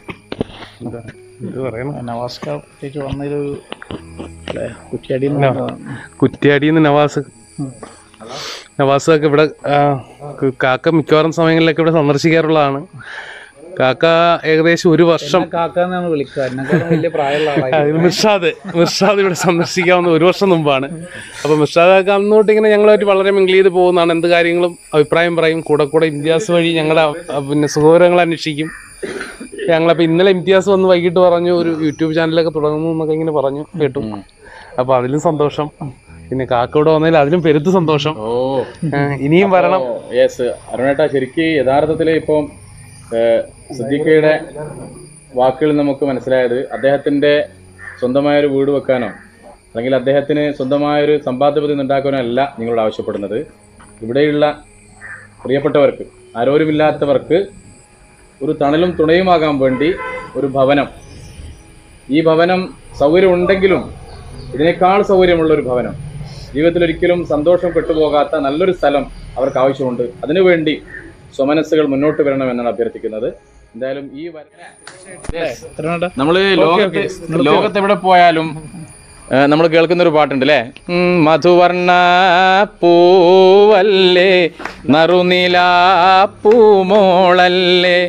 നവാസ്ക പ്രത്യേകിച്ച് വന്നൊരു അല്ലേ കുറ്റിയാടി കുറ്റ്യാടിയിൽ നിന്ന് നവാസ് നവാസ് ഒക്കെ ഇവിടെ ആ, ക- കാക്ക മിക്കവാറും സമയങ്ങളിലൊക്കെ ഇവിടെ സന്ദർശിക്കാറുള്ളതാണ് കാക്ക ഏകദേശം ഒരു വർഷം കാക്കാന്നാണ് വിളിക്കുക എന്നെക്കാളും വലിയ പ്രായമുള്ള ആളായി അത് മിർഷാദ് മിർഷാദ് ഇവിടെ സന്ദർശിക്കാവുന്ന ഒരു വർഷം മുമ്പാണ് അപ്പോൾ മിർഷാദ് ഒക്കെ അന്നോട്ട് ഇങ്ങനെ ഞങ്ങളുമായിട്ട് വളരെ മിങ്കിൾ ചെയ്ത് പോകുന്നതാണ് എന്ത് കാര്യങ്ങളും അഭിപ്രായം പറയും കൂടെ കൂടെ ഇംതിയാസ് വഴി ഞങ്ങളുടെ അ- പിന്നെ സുഖവിവരങ്ങൾ അന്വേഷിക്കും ഞങ്ങളപ്പോൾ ഇന്നലെ ഇംതിയാസ് വന്ന് വൈകിട്ട് പറഞ്ഞു ഒരു യൂട്യൂബ് ചാനലൊക്കെ തുടങ്ങുന്നു എന്നൊക്കെ ഇങ്ങനെ പറഞ്ഞു കേട്ടു അപ്പോൾ അതിലും സന്തോഷം പിന്നെ കാക്കയോട് വന്നതിൽ അതിലും പെരുത്ത് സന്തോഷം ഓ ഏഹ് ഇനിയും വരണം യെസ് അരുണേട്ട ശരിക്ക് യഥാർത്ഥത്തിൽ ഇപ്പം ഏഹ്, സിദ്ദീഖയുടെ വാക്കുകളിൽ നമുക്ക് മനസ്സിലായത് അദ്ദേഹത്തിന്റെ സ്വന്തമായൊരു വീട് വെക്കാനോ അല്ലെങ്കിൽ അദ്ദേഹത്തിന് സ്വന്തമായൊരു സമ്പാദ്യപതി ഉണ്ടാക്കാനോ അല്ല നിങ്ങളോട് ആവശ്യപ്പെടുന്നത് ഇവിടെയുള്ള പ്രിയപ്പെട്ടവർക്ക് ആരോരുമില്ലാത്തവർക്ക് ഒരു തണലും തുണയുമാകാൻ വേണ്ടി ഒരു ഭവനം ഈ ഭവനം സൗകര്യം ഉണ്ടെങ്കിലും ഇതിനേക്കാൾ സൗകര്യമുള്ള ഒരു ഭവനം ജീവിതത്തിൽ ഒരിക്കലും സന്തോഷം പെട്ടുപോകാത്ത നല്ലൊരു സ്ഥലം അവർക്ക് ആവശ്യമുണ്ട് അതിനുവേണ്ടി സ്വമനസ്സുകൾ മുന്നോട്ട് വരണമെന്നാണ് അഭ്യർത്ഥിക്കുന്നത് എന്തായാലും ഈ എത്രയാണ്ടാ നമ്മൾ ലോകത്ത് ലോകത്ത് എവിടെ പോയാലും നമ്മൾ കേൾക്കുന്ന ഒരു പാട്ടുണ്ട് അല്ലേ മധുവർണ്ണ പൂവല്ലേ നറുനില പൂമോളല്ലേ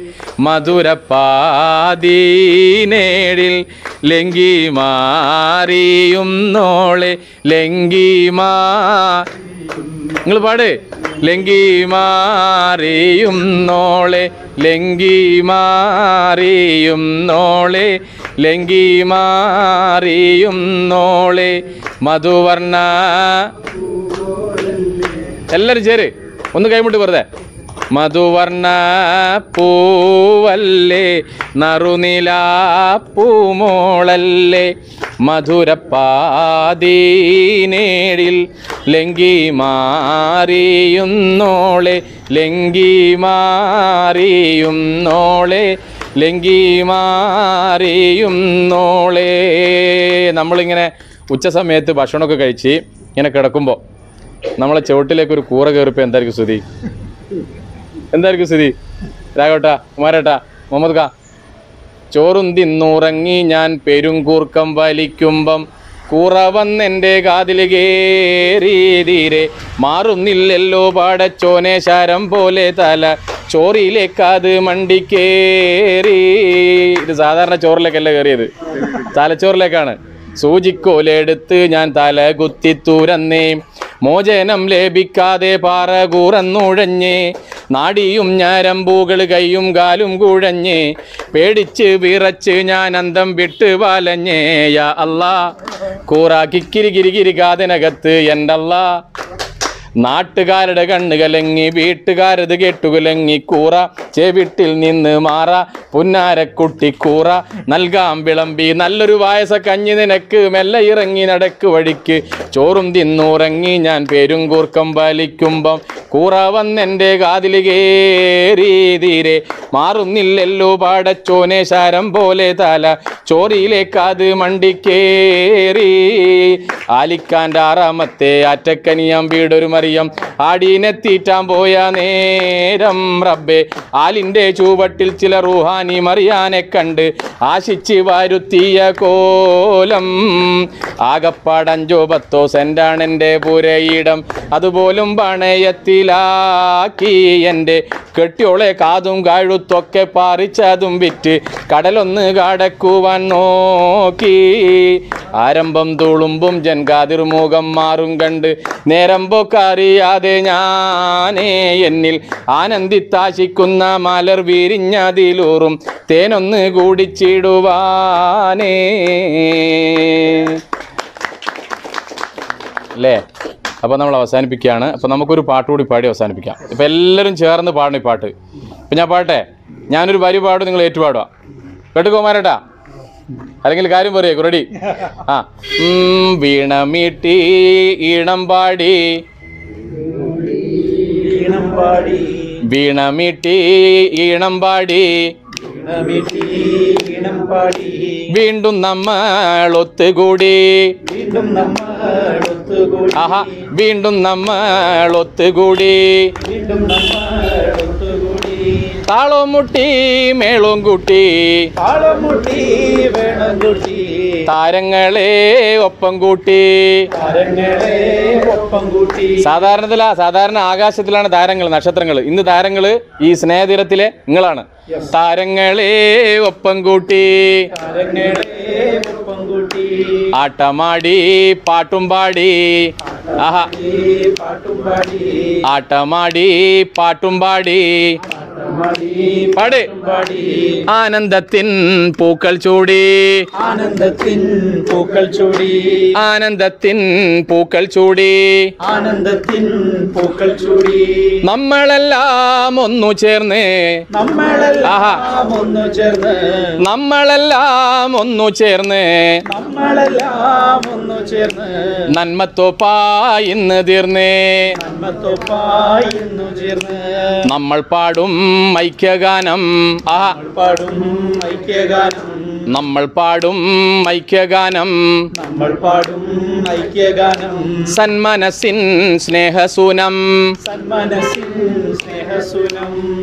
മധുരപ്പാതീനേടിൽ ലംഘി മാറിയും നോളെ ലംഘി മാ നിങ്ങൾ പാട് ലങ്കി മാറിയും നോളെ ലങ്കി മാറിയും നോളെ ലങ്കി മാറിയും നോളെ മധുവർണ്ണ എല്ലാരും ചേര് ഒന്ന് കൈമുട്ടി വെറുതെ മധുവർണ്ണ പൂവല്ലേ നറുനില പൂമോളല്ലേ മധുരപ്പാതീനേടിൽ ലങ്കി മാറിയുന്നോളെ ലങ്കി മാറിയുന്നോളെ ലങ്കി മാറിയുന്നോളെ നമ്മളിങ്ങനെ ഉച്ച സമയത്ത് ഭക്ഷണമൊക്കെ കഴിച്ച് ഇങ്ങനെ കിടക്കുമ്പോൾ നമ്മളെ ചുവട്ടിലേക്ക് ഒരു കൂറ കയറിപ്പോ എന്തായിരിക്കും സ്ഥിതി എന്തായിരിക്കും സ്ഥിതി രാഘവട്ടാ കുമാരേട്ടാ മുഹമ്മദ് ഖാ ചോറും തിന്നുറങ്ങി ഞാൻ പെരുങ്കൂർക്കം വലിക്കുമ്പം കൂറ വന്നെൻ്റെ കാതിൽ കേറിയതീരെ മാറുന്നില്ലല്ലോ പാടച്ചോനെ ശരം പോലെ തല ചോറിയിലേക്കത് മണ്ടിക്കേറി ഇത് സാധാരണ ചോറിലേക്കല്ല കയറിയത് തലച്ചോറിലേക്കാണ് സൂചിക്കോലെടുത്ത് ഞാൻ തല കുത്തി തുരന്നേ മോചനം ലഭിക്കാതെ പാറ കൂറന്നുഴഞ്ഞേ നാടിയും ഞരമ്പൂകൾ കൈയും കാലും കുഴഞ്ഞേ പേടിച്ച് വിറച്ച് ഞാൻ അന്തം വിട്ട് വാലഞ്ഞേ യാ അല്ലാ കൂറ കിക്കിരി കിരി കിരി കാതിനകത്ത് എൻ്റെ അല്ലാ നാട്ടുകാരുടെ കണ്ണ് കലങ്ങി വീട്ടുകാരത് കെട്ടുകുലങ്ങി കൂറ ചെവിട്ടിൽ നിന്ന് മാറ പുന്നാരക്കുട്ടി കൂറ നൽകാം വിളമ്പി നല്ലൊരു വായസ കഞ്ഞി നിനക്ക് മെല്ലെ ഇറങ്ങി നടക്ക് വഴിക്ക് ചോറും തിന്നുറങ്ങി ഞാൻ പെരുങ്കൂർക്കം വലിക്കുമ്പം കൂറ വന്നെൻ്റെ കാതിൽ കേറി തീരെ മാറുന്നില്ലല്ലോ പാടച്ചോനെ ശരം പോലെ തല ചോറിയിലേക്കത് മണ്ടിക്കേറി ആലിക്കാൻ്റെ ആറാമത്തെ ആറ്റക്കനിയാം വീടൊരു മറിയം ആടീനെ തീറ്റാൻ പോയ നേരം റബ്ബെ ആലിൻ്റെ ചുവട്ടിൽ ചില റുഹാനി മറിയാനെ കണ്ട് ആശിച്ച് വരുത്തിയ കോലം ആകപ്പാടഞ്ചോ പത്തോ സെന്റാണ് എൻ്റെ പുരയിടം അതുപോലും പണയത്തിലാക്കി എൻ്റെ കെട്ടിയോളെ കാതും കാഴുത്തൊക്കെ പാറിച്ചതും വിറ്റ് കടലൊന്ന് കടക്കുവാൻ നോക്കി ആരംഭം തുളുമ്പും ജൻകാതിർ മുഖം മാറും കണ്ട് നേരം പോക്കറിയാതെ ഞാനേ എന്നിൽ ആനന്ദിത്താശിക്കുന്ന മലർ വിരിഞ്ഞതിലൂറും തേനൊന്ന് കൂടിച്ചിടുവാനേ അല്ലേ അപ്പോൾ നമ്മൾ അവസാനിപ്പിക്കുകയാണ് അപ്പോൾ നമുക്കൊരു പാട്ട് കൂടി പാടി അവസാനിപ്പിക്കാം ഇപ്പം എല്ലാവരും ചേർന്ന് പാടണം ഈ പാട്ട് ഇപ്പം ഞാൻ പാട്ടെ ഞാനൊരു വരി പാടും നിങ്ങൾ ഏറ്റുപാടുക കേട്ടുകോമാരട്ടാ അല്ലെങ്കിൽ കാര്യം പറയേക്കും റെഡി ആ ഉം, വീണമീട്ടി ഈണം പാടി വീണമീട്ടി ഈണം പാടി വീണ്ടും നമ്മൾ ഒത്തുകൂടി ആഹാ വീണ്ടും നമ്മൾ ഒത്തുകൂടി താളവും മുട്ടി മേളവും കൂട്ടി താരങ്ങളെ ഒപ്പം കൂട്ടി സാധാരണത്തില സാധാരണ ആകാശത്തിലാണ് താരങ്ങൾ നക്ഷത്രങ്ങൾ ഇന്ന് താരങ്ങള് ഈ സ്നേഹതീരത്തിലെ നിങ്ങളാണ് താരങ്ങളെ ഒപ്പം കൂട്ടി ആട്ടമാടി പാട്ടും പാടി ആഹാ ആട്ടമാടി പാട്ടും പാടി പാട് ആനന്ദത്തിൻ പൂക്കൾ ചൂടി ആനന്ദത്തിൻ പൂക്കൾ ചൂടി ആനന്ദത്തിൻ പൂക്കൾ ചൂടി ആനന്ദത്തിൻ പൂക്കൾ ചൂടി നമ്മളെല്ലാം ഒന്നു ചേർന്ന് ആഹാ. നമ്മളെല്ലാം ഒന്നു ചേർന്ന് നമ്മളെല്ലാം ഒന്നു ചേർന്ന് നമ്മളെല്ലാം ഒന്നു ചേർന്ന് നന്മത്തോപ്പായി ഇന്ന് തീർന്നേ നന്മത്തൊപ്പായി ഇന്നു ചേർന്ന് നമ്മൾ പാടും ഐക്യഗാനം ആഹാ പാടും ഐക്യഗാനം നമ്മൾ പാടും ഐക്യഗാനം നമ്മൾ പാടും ഐക്യഗാനം സന്മനസ്സിൻ സ്നേഹസൂനം സന്മനസ്സിൻ സ്നേഹസുനം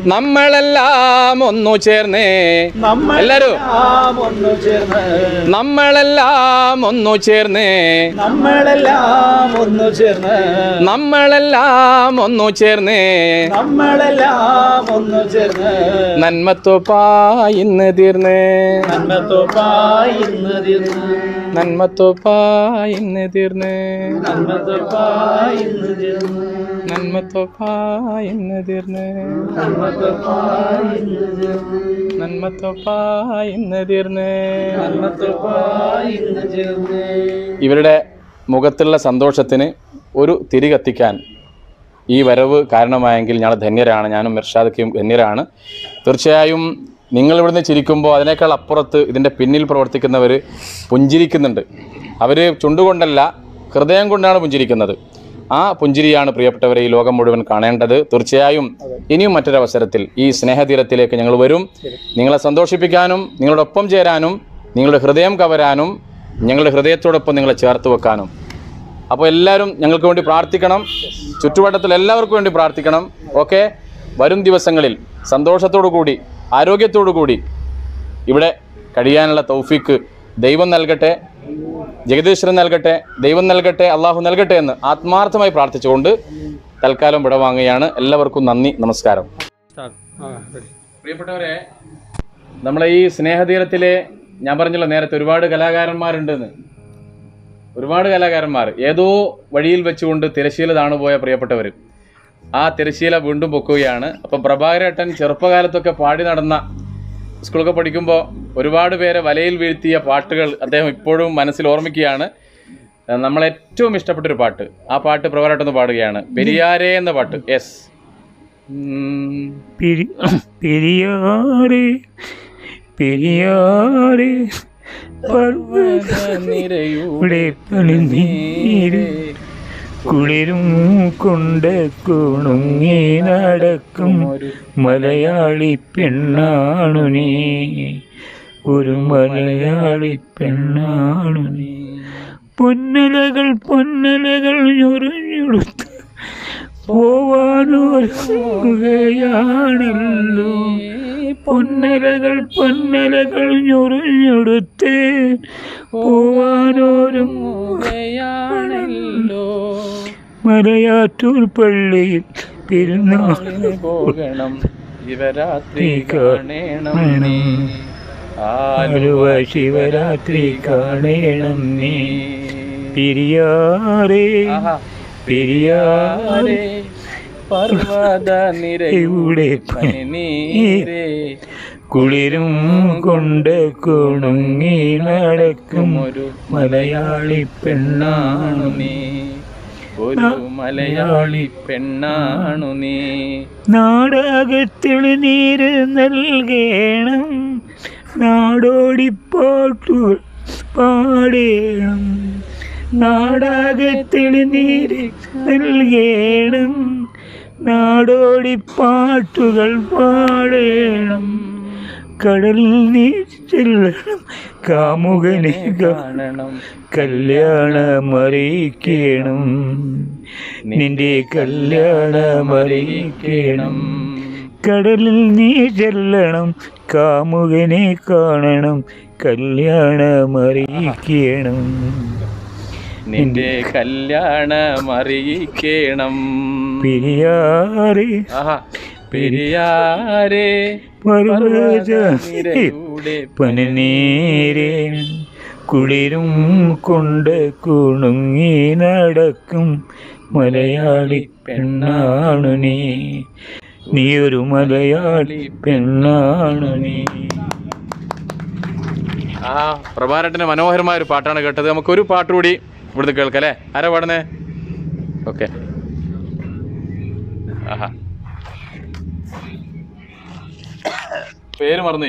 നമ്മളെല്ലാം ഒന്നു ചേർന്നേ എല്ലാരും നമ്മളെല്ലാം ഒന്നു ചേർന്ന് നമ്മളെല്ലാം ഒന്നു ചേർന്നേ നമ്മളെല്ലാം ഒന്നു ചേർന്ന് നമ്മളെല്ലാം ഒന്നു ചേർന്നേ നമ്മളെല്ലാം ഒന്നു ചേർന്ന് നന്മത്തോപ്പായി ഇന്ന് തീർന്നേ നന്മത്തോപ്പായി ഇന്ന് തീർന്ന് നന്മത്തോപ്പായി ഇന്ന് തീർന്നേ നന്മത്തോപ്പായി ഇന്ന് ചേർന്ന് നന്മത്തോപ്പായി ഇന്ന് തീർന്നേ നന്മത്തോപ്പായി ഇന്ന് ചേർന്ന് നന്മത്തോപ്പായി ഇന്ന് തീർന്നേ നന്മത്തോപ്പായി ഇന്ന് ചേർന്ന് ഇവരുടെ മുഖത്തുള്ള സന്തോഷത്തിന് ഒരു തിരി കത്തിക്കാൻ ഈ വരവ് കാരണമായെങ്കിൽ ഞങ്ങൾ ധന്യരാണ് ഞാനും മിർഷാദക്കും ധന്യരാണ് തീർച്ചയായും നിങ്ങൾ ഇവിടുന്ന് ചിരിക്കുമ്പോൾ അതിനേക്കാൾ അപ്പുറത്ത് ഇതിൻ്റെ പിന്നിൽ പ്രവർത്തിക്കുന്നവർ പുഞ്ചിരിക്കുന്നുണ്ട് അവർ ചുണ്ടുകൊണ്ടല്ല ഹൃദയം കൊണ്ടാണ് പുഞ്ചിരിക്കുന്നത് ആ പുഞ്ചിരിയാണ് പ്രിയപ്പെട്ടവരെ ഈ ലോകം മുഴുവൻ കാണേണ്ടത് തീർച്ചയായും ഇനിയും മറ്റൊരവസരത്തിൽ ഈ സ്നേഹതീരത്തിലേക്ക് ഞങ്ങൾ വരും നിങ്ങളെ സന്തോഷിപ്പിക്കാനും നിങ്ങളുടെ ഒപ്പം ചേരാനും നിങ്ങളുടെ ഹൃദയം കവരാനും ഞങ്ങളുടെ ഹൃദയത്തോടൊപ്പം നിങ്ങളെ ചേർത്ത് വെക്കാനും അപ്പോൾ എല്ലാവരും ഞങ്ങൾക്ക് വേണ്ടി പ്രാർത്ഥിക്കണം ചുറ്റുവട്ടത്തിൽ എല്ലാവർക്കും വേണ്ടി പ്രാർത്ഥിക്കണം ഓക്കെ വരും ദിവസങ്ങളിൽ സന്തോഷത്തോടു കൂടി ആരോഗ്യത്തോടു കൂടി ഇവിടെ കഴിയാനുള്ള തൗഫീക്ക് ദൈവം നൽകട്ടെ ജഗദീശ്വരൻ നൽകട്ടെ ദൈവം നൽകട്ടെ അള്ളാഹു നൽകട്ടെ എന്ന് ആത്മാർത്ഥമായി പ്രാർത്ഥിച്ചുകൊണ്ട് തൽക്കാലം വിടവാങ്ങുകയാണ് എല്ലാവർക്കും നന്ദി നമസ്കാരം പ്രിയപ്പെട്ടവരെ നമ്മളെ ഈ സ്നേഹതീരത്തിലെ ഞാൻ പറഞ്ഞല്ലോ നേരത്തെ ഒരുപാട് കലാകാരന്മാരുണ്ടെന്ന് ഒരുപാട് കലാകാരന്മാർ ഏതോ വഴിയിൽ വെച്ചുകൊണ്ട് തിരശീല താണുപോയ പ്രിയപ്പെട്ടവർ ആ തിരശീല വീണ്ടും പൊക്കുകയാണ് അപ്പം പ്രഭാകരേട്ടൻ ചെറുപ്പകാലത്തൊക്കെ പാടി നടന്ന സ്കൂളൊക്കെ പഠിക്കുമ്പോൾ ഒരുപാട് പേരെ വലയിൽ വീഴ്ത്തിയ പാട്ടുകൾ അദ്ദേഹം ഇപ്പോഴും മനസ്സിൽ ഓർമ്മിക്കുകയാണ് ഏഹ് നമ്മൾ ഏറ്റവും ഇഷ്ടപ്പെട്ടൊരു പാട്ട് ആ പാട്ട് പ്രഭാകരേട്ടൻ ഒന്ന് പാടുകയാണ് പെരിയാരേ എന്ന പാട്ട് യെസ് പെരി പെരിയാറ് പെരിയാറ് പർവ്വതനിരയുടെ പണിനീര് കുളിരും കൊണ്ട് കുണുങ്ങി നടക്കും മലയാളി പെണ്ണാണു നീ ഒരു മലയാളി പെണ്ണാണു നീ പൊന്നലകൾ പൊന്നലകൾ ഞൊറിഞ്ഞെടുത്ത് പോവാനൊരുകയാണല്ലോ പൊന്നലകൾ പൊന്നലകൾ ഞൊറിഞ്ഞെടുത്ത് പോവാനൊരുകയാണല്ലോ മലയാറ്റൂർ പള്ളിയിൽ പെരുന്നാളിന് പോകണം ശിവരാത്രി കാണണം നീ. ആലുവ ശിവരാത്രി കാണണം നീ പെരിയാറേ ആഹാ. പെരിയാറേ പർവ്വത ഇവിടെ പനിനീരേ കുളിരും കൊണ്ട് കുണുങ്ങി നടക്കും ഒരു മലയാളി പെണ്ണാണു നീ ഒരു മലയാളി പെണ്ണാണു നീ നാടകത്തിൽ നീര് നൽകേണം നാടോടിപ്പാട്ടുകൾ പാടേണം നാടകത്തിൽ നീര് നൽകേണം നാടോടിപ്പാട്ടുകൾ പാടേണം കടലിൽ നീ ചെല്ലണം കാമുകനെ കാണണം കല്യാണമറിയിക്കണം നിന്റെ കല്യാണമറിയിക്കണം കടലിൽ നീ ചെല്ലണം കാമുകനെ കാണണം കല്യാണമറിയിക്കണം നിന്റെ കല്യാണം അറിയിക്കണം പെരിയാറ് ആഹാ പെരിയാരേ പർവ്വതനിരയുടെ പനിനീരേ കുളിരും കൊണ്ട് കുണുങ്ങി നടക്കും മലയാളി പെണ്ണാണു നീ നീ ഒരു മലയാളി പെണ്ണാണു നീ ആ പ്രഭാരട്ടിന്റെ മനോഹരമായ ഒരു പാട്ടാണ് കേട്ടത് നമുക്ക് ഒരു പാട്ട് കൂടി ഇവിടുന്ന് കേൾക്കാം അല്ലേ ആരാ പാടുന്നേ ഓക്കെ ആഹാ പേര് മറന്നു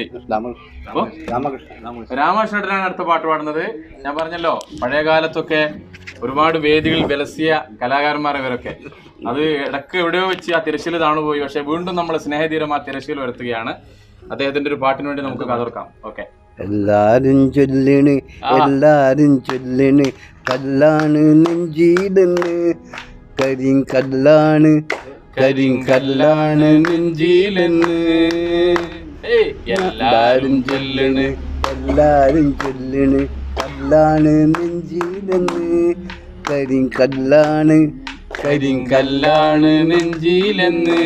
രാമകൃഷ്ണനാണ് അടുത്ത പാട്ട് പാടുന്നത് ഞാൻ പറഞ്ഞല്ലോ പഴയ കാലത്തൊക്കെ ഒരുപാട് വേദികളിൽ വിലസിയ കലാകാരന്മാർ ഇവരൊക്കെ അത് ഇടക്ക് എവിടെയോ വെച്ച് ആ തിരശ്ശീല താണുപോയി പക്ഷെ വീണ്ടും നമ്മൾ സ്നേഹതീരം ആ തിരശ്ശീല വരുത്തുകയാണ് അദ്ദേഹത്തിന്റെ ഒരു പാട്ടിന് വേണ്ടി നമുക്ക് കാതോർക്കാം ഓക്കെ എല്ലാരും ചൊല്ലണ് എല്ലാരും ചൊല്ലണ് കല്ലാണ് നെഞ്ചിടുന്ന് കരിങ്കല്ലാണ് കരിങ്കല്ലാണ് നെഞ്ചിലെന്ന് എല്ലാരും ചൊല്ലണ് എല്ലാരും ചൊല്ലണ് കല്ലാണ് നെഞ്ചിലെന്ന് കരിങ്കല്ലാണ് കരിങ്കല്ലാണ് നെഞ്ചിലെന്ന്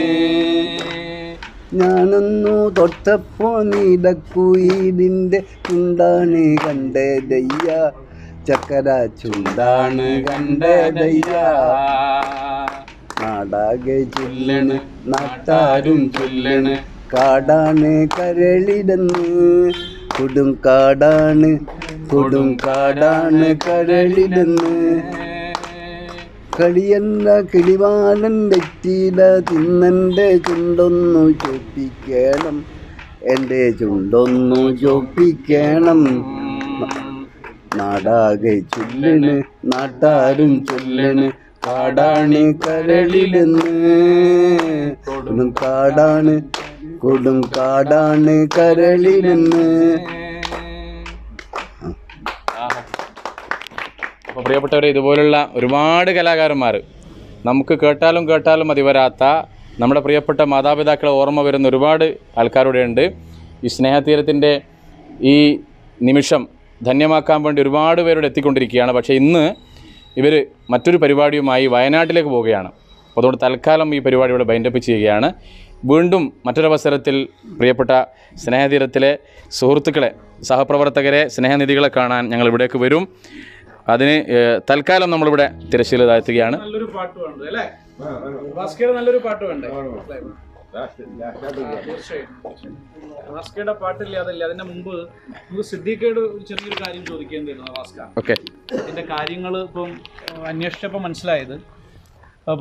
ഞാനൊന്നു തൊട്ടപ്പോ നീലക്കുയിലിന്റെ ചുണ്ടാണ് കണ്ടതയ്യ ചക്കര ചുണ്ടാണ് കണ്ടതയ്യ നാടാകെ ചൊല്ലണ് നാട്ടാരും ചൊല്ലണ് കാടാണ് കരളിലെന്ന് കൊടും കാടാണ് കൊടും കാടാണ് കരളിലെന്ന് കളിയല്ല കിളിവാലൻ വെറ്റില തിന്നൻ്റെ ചുണ്ടൊന്നു ചോപ്പിക്കണം എൻ്റെ ചുണ്ടൊന്നു ചോപ്പിക്കണം നാടാകെ ചൊല്ലണ് നാട്ടാരും ചൊല്ലണ് കാടാണ് കരളിലെന്ന് കൊടും കാടാണ് കൊടും കാടാണ് കരളിലെന്ന് അപ്പോൾ പ്രിയപ്പെട്ടവരെ ഇതുപോലുള്ള ഒരുപാട് കലാകാരന്മാർ നമുക്ക് കേട്ടാലും കേട്ടാലും മതി വരാത്ത നമ്മുടെ പ്രിയപ്പെട്ട മാതാപിതാക്കളെ ഓർമ്മ വരുന്ന ഒരുപാട് ആൾക്കാരുടെ ഉണ്ട് ഈ സ്നേഹതീരത്തിൻ്റെ ഈ നിമിഷം ധന്യമാക്കാൻ വേണ്ടി ഒരുപാട് പേരോട് എത്തിക്കൊണ്ടിരിക്കുകയാണ് പക്ഷേ ഇന്ന് ഇവർ മറ്റൊരു പരിപാടിയുമായി വയനാട്ടിലേക്ക് പോവുകയാണ് അപ്പോൾ അതുകൊണ്ട് തൽക്കാലം ഈ പരിപാടി ഇവിടെ ബൈൻഡപ്പ് ചെയ്യുകയാണ് വീണ്ടും മറ്റൊരവസരത്തിൽ പ്രിയപ്പെട്ട സ്നേഹതീരത്തിലെ സുഹൃത്തുക്കളെ സഹപ്രവർത്തകരെ സ്നേഹനിധികളെ കാണാൻ ഞങ്ങൾ ഇവിടേക്ക് വരും അതിന് ഏഹ്, തൽക്കാലം നമ്മളിവിടെ തിരശ്ശീല താഴ്ത്തുകയാണ് നല്ലൊരു പാട്ട് വേണ്ടത് അല്ലേ ഭാസ്കയുടെ നല്ലൊരു പാട്ട് വേണ്ടേ ആ, തീർച്ചയായും ഭാസ്കയുടെ പാട്ടില്ല അതല്ല അതിന്റെ മുമ്പ് നമുക്ക് സിദ്ദീഖയോട് ഒരു ചെറിയൊരു കാര്യം ചോദിക്കേണ്ടിയിരുന്നു ഭാസ്ക ഓക്കെ ഇതിന്റെ കാര്യങ്ങൾ ഇപ്പം ഏഹ്, അന്വേഷിച്ചപ്പോൾ മനസ്സിലായത് ആ,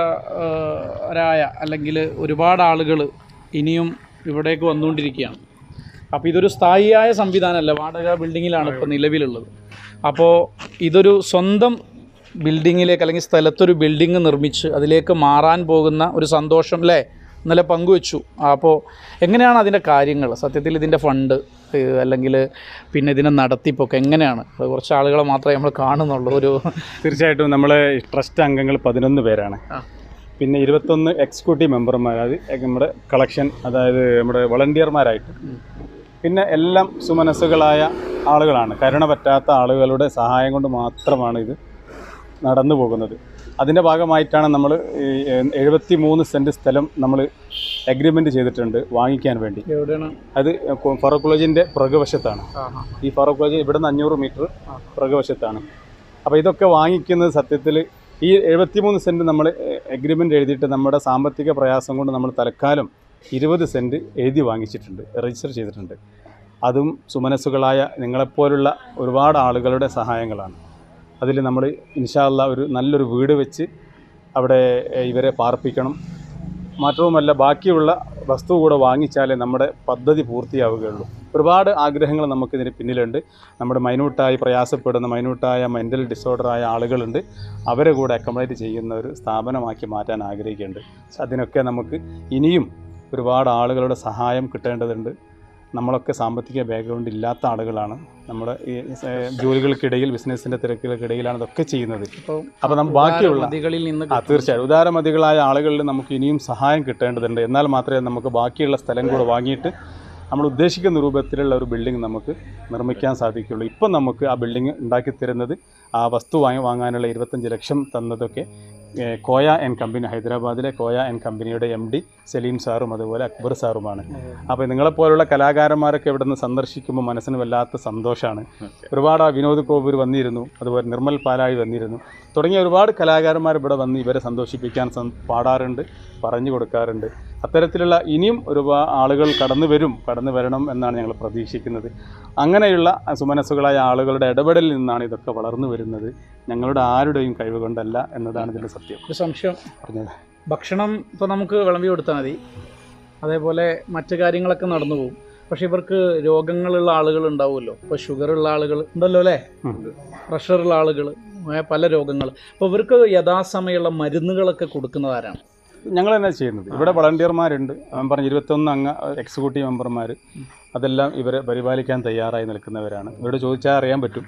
വൃദ്ധരായ അല്ലെങ്കിൽ ഒരുപാട് ആളുകൾ ഇനിയും ഇവിടേക്ക് വന്നുകൊണ്ടിരിക്കുകയാണ് അപ്പോൾ ഇതൊരു സ്ഥായിയായ സംവിധാനമല്ല വാടക ബിൽഡിങ്ങിലാണ് ഇപ്പോൾ നിലവിലുള്ളത് അപ്പോൾ ഇതൊരു സ്വന്തം ബിൽഡിങ്ങിലേക്ക് അല്ലെങ്കിൽ സ്ഥലത്തൊരു ബിൽഡിങ് നിർമ്മിച്ച് അതിലേക്ക് മാറാൻ പോകുന്ന ഒരു സന്തോഷം അല്ലേ ഇന്നലെ പങ്കുവെച്ചു അപ്പോൾ എങ്ങനെയാണ് അതിൻ്റെ കാര്യങ്ങൾ സത്യത്തിൽ ഇതിൻ്റെ ഫണ്ട് ഏഹ്, അല്ലെങ്കിൽ പിന്നെ ഇതിൻ്റെ നടത്തിപ്പൊക്കെ എങ്ങനെയാണ് അത് കുറച്ച് ആളുകളെ മാത്രമേ നമ്മൾ കാണുന്നുള്ളൂ ഒരു തീർച്ചയായിട്ടും നമ്മളെ ട്രസ്റ്റ് അംഗങ്ങൾ പതിനൊന്ന് പേരാണ് ആ. പിന്നെ ഇരുപത്തൊന്ന് എക്സിക്യൂട്ടീവ് മെമ്പർമാർ അത് നമ്മുടെ കളക്ഷൻ അതായത് നമ്മുടെ വളണ്ടിയർമാരായിട്ട് പിന്നെ എല്ലാം സുമനസ്സുകളായ ആളുകളാണ് കരുണ പറ്റാത്ത ആളുകളുടെ സഹായം കൊണ്ട് മാത്രമാണ് ഇത് നടന്നു പോകുന്നത് അതിൻ്റെ ഭാഗമായിട്ടാണ് നമ്മൾ എഴുപത്തി മൂന്ന് സെൻറ്റ് സ്ഥലം നമ്മൾ എഗ്രിമെൻ്റ് ചെയ്തിട്ടുണ്ട് വാങ്ങിക്കാൻ വേണ്ടി എവിടെയാണ് അത് ഫറൂഖ് കോളേജിൻ്റെ പുറകുവശത്താണ് ആഹാ. ഈ ഫറൂഖ് കോളേജ് ഇവിടെ നിന്ന് അഞ്ഞൂറ് മീറ്റർ പുറകുവശത്താണ് അപ്പോൾ ഇതൊക്കെ വാങ്ങിക്കുന്നത് സത്യത്തിൽ ഈ എഴുപത്തിമൂന്ന് സെൻറ്റ് നമ്മൾ എഗ്രിമെൻ്റ് എഴുതിയിട്ട് നമ്മുടെ സാമ്പത്തിക പ്രയാസം കൊണ്ട് നമ്മൾ തൽക്കാലം ഇരുപത് സെൻറ്റ് എഴുതി വാങ്ങിച്ചിട്ടുണ്ട് രജിസ്റ്റർ ചെയ്തിട്ടുണ്ട് അതും സുമനസ്സുകളായ നിങ്ങളെപ്പോലുള്ള ഒരുപാട് ആളുകളുടെ സഹായങ്ങളാണ് അതിൽ നമ്മൾ ഇൻഷാല്ല ഒരു നല്ലൊരു വീട് വെച്ച് അവിടെ ഏഹ്, ഇവരെ പാർപ്പിക്കണം മാത്രവുമല്ല ബാക്കിയുള്ള വസ്തു കൂടെ വാങ്ങിച്ചാലേ നമ്മുടെ പദ്ധതി പൂർത്തിയാവുകയുള്ളൂ ഒരുപാട് ആഗ്രഹങ്ങൾ നമുക്കിതിന് പിന്നിലുണ്ട് നമ്മുടെ മൈന്യൂട്ടായി പ്രയാസപ്പെടുന്ന മൈന്യൂട്ടായ മെൻ്റൽ ഡിസോർഡറായ ആളുകളുണ്ട് അവരെ കൂടെ അക്കോമഡേറ്റ് ചെയ്യുന്ന ഒരു സ്ഥാപനമാക്കി മാറ്റാൻ ആഗ്രഹിക്കുന്നുണ്ട് അതിനൊക്കെ നമുക്ക് ഇനിയും ഒരുപാട് ആളുകളുടെ സഹായം കിട്ടേണ്ടതുണ്ട് നമ്മളൊക്കെ സാമ്പത്തിക ബാക്ക്ഗ്രൗണ്ട് ഇല്ലാത്ത ആളുകളാണ് നമ്മുടെ ഈ ഏഹ്, ജോലികൾക്കിടയിൽ ബിസിനസ്സിൻ്റെ തിരക്കുകൾക്കിടയിലാണ് ഇതൊക്കെ ചെയ്യുന്നത് അപ്പോൾ നമ്മൾ ബാക്കിയുള്ള നദികളിൽ നിന്ന് ആ തീർച്ചയായും ഉദാരമതികളായ ആളുകളിൽ നമുക്ക് ഇനിയും സഹായം കിട്ടേണ്ടതുണ്ട് എന്നാൽ മാത്രമേ നമുക്ക് ബാക്കിയുള്ള സ്ഥലം കൂടെ വാങ്ങിയിട്ട് നമ്മൾ ഉദ്ദേശിക്കുന്ന രൂപത്തിലുള്ള ഒരു ബിൽഡിംഗ് നമുക്ക് നിർമ്മിക്കാൻ സാധിക്കുകയുള്ളൂ ഇപ്പം നമുക്ക് ആ ബിൽഡിംഗ് ഉണ്ടാക്കി തരുന്നത് ആ വസ്തു വാങ്ങി വാങ്ങാനുള്ള ഇരുപത്തഞ്ച് ലക്ഷം തന്നതൊക്കെ ഏഹ്, കോയ എൻ കമ്പനി ഹൈദരാബാദിലെ കോയ എൻ കമ്പനിയുടെ എം ഡി സലീം സാറും അതുപോലെ അക്ബർ സാറുമാണ് അപ്പോൾ നിങ്ങളെപ്പോലുള്ള കലാകാരന്മാരൊക്കെ ഇവിടെ നിന്ന് സന്ദർശിക്കുമ്പോൾ മനസ്സിന് വല്ലാത്ത സന്തോഷമാണ് ഒരുപാട് ആ വിനോദ് കോവൂർ വന്നിരുന്നു അതുപോലെ നിർമ്മൽ പാലായി വന്നിരുന്നു തുടങ്ങിയ ഒരുപാട് കലാകാരന്മാർ ഇവിടെ വന്ന് ഇവരെ സന്തോഷിപ്പിക്കാൻ സം- പാടാറുണ്ട് പറഞ്ഞു കൊടുക്കാറുണ്ട് അത്തരത്തിലുള്ള ഇനിയും ഒരുപാട് ആളുകൾ കടന്നു വരും കടന്നു വരണം എന്നാണ് ഞങ്ങൾ പ്രതീക്ഷിക്കുന്നത് അങ്ങനെയുള്ള സുമനസ്സുകളായ ആളുകളുടെ ഇടപെടലിൽ നിന്നാണ് ഇതൊക്കെ വളർന്നു വരുന്നത് ഞങ്ങളുടെ ആരുടെയും കഴിവ് കൊണ്ടല്ല എന്നതാണ് ഇതിൻ്റെ സത്യം ഒരു സംശയം പറഞ്ഞത് ഭക്ഷണം ഇപ്പോൾ നമുക്ക് വിളമ്പി കൊടുത്താൽ മതി അതേപോലെ മറ്റു കാര്യങ്ങളൊക്കെ നടന്നു പോകും പക്ഷെ ഇവർക്ക് രോഗങ്ങളുള്ള ആളുകൾ ഉണ്ടാവുമല്ലോ ഇപ്പോൾ ഷുഗറുള്ള ആളുകൾ ഉണ്ടല്ലോ അല്ലേ പ്രഷറുള്ള ആളുകൾ പല രോഗങ്ങൾ അപ്പോൾ ഇവർക്ക് യഥാസമയമുള്ള മരുന്നുകളൊക്കെ കൊടുക്കുന്നത് ആരാണ് ഞങ്ങൾ തന്നെ ചെയ്യുന്നത് ഇവിടെ വളണ്ടിയർമാരുണ്ട് ഞാൻ പറഞ്ഞ ഇരുപത്തൊന്ന് അംഗ എക്സിക്യൂട്ടീവ് മെമ്പർമാർ അതെല്ലാം ഇവരെ പരിപാലിക്കാൻ തയ്യാറായി നിൽക്കുന്നവരാണ് ഇവരോട് ചോദിച്ചാൽ അറിയാൻ പറ്റും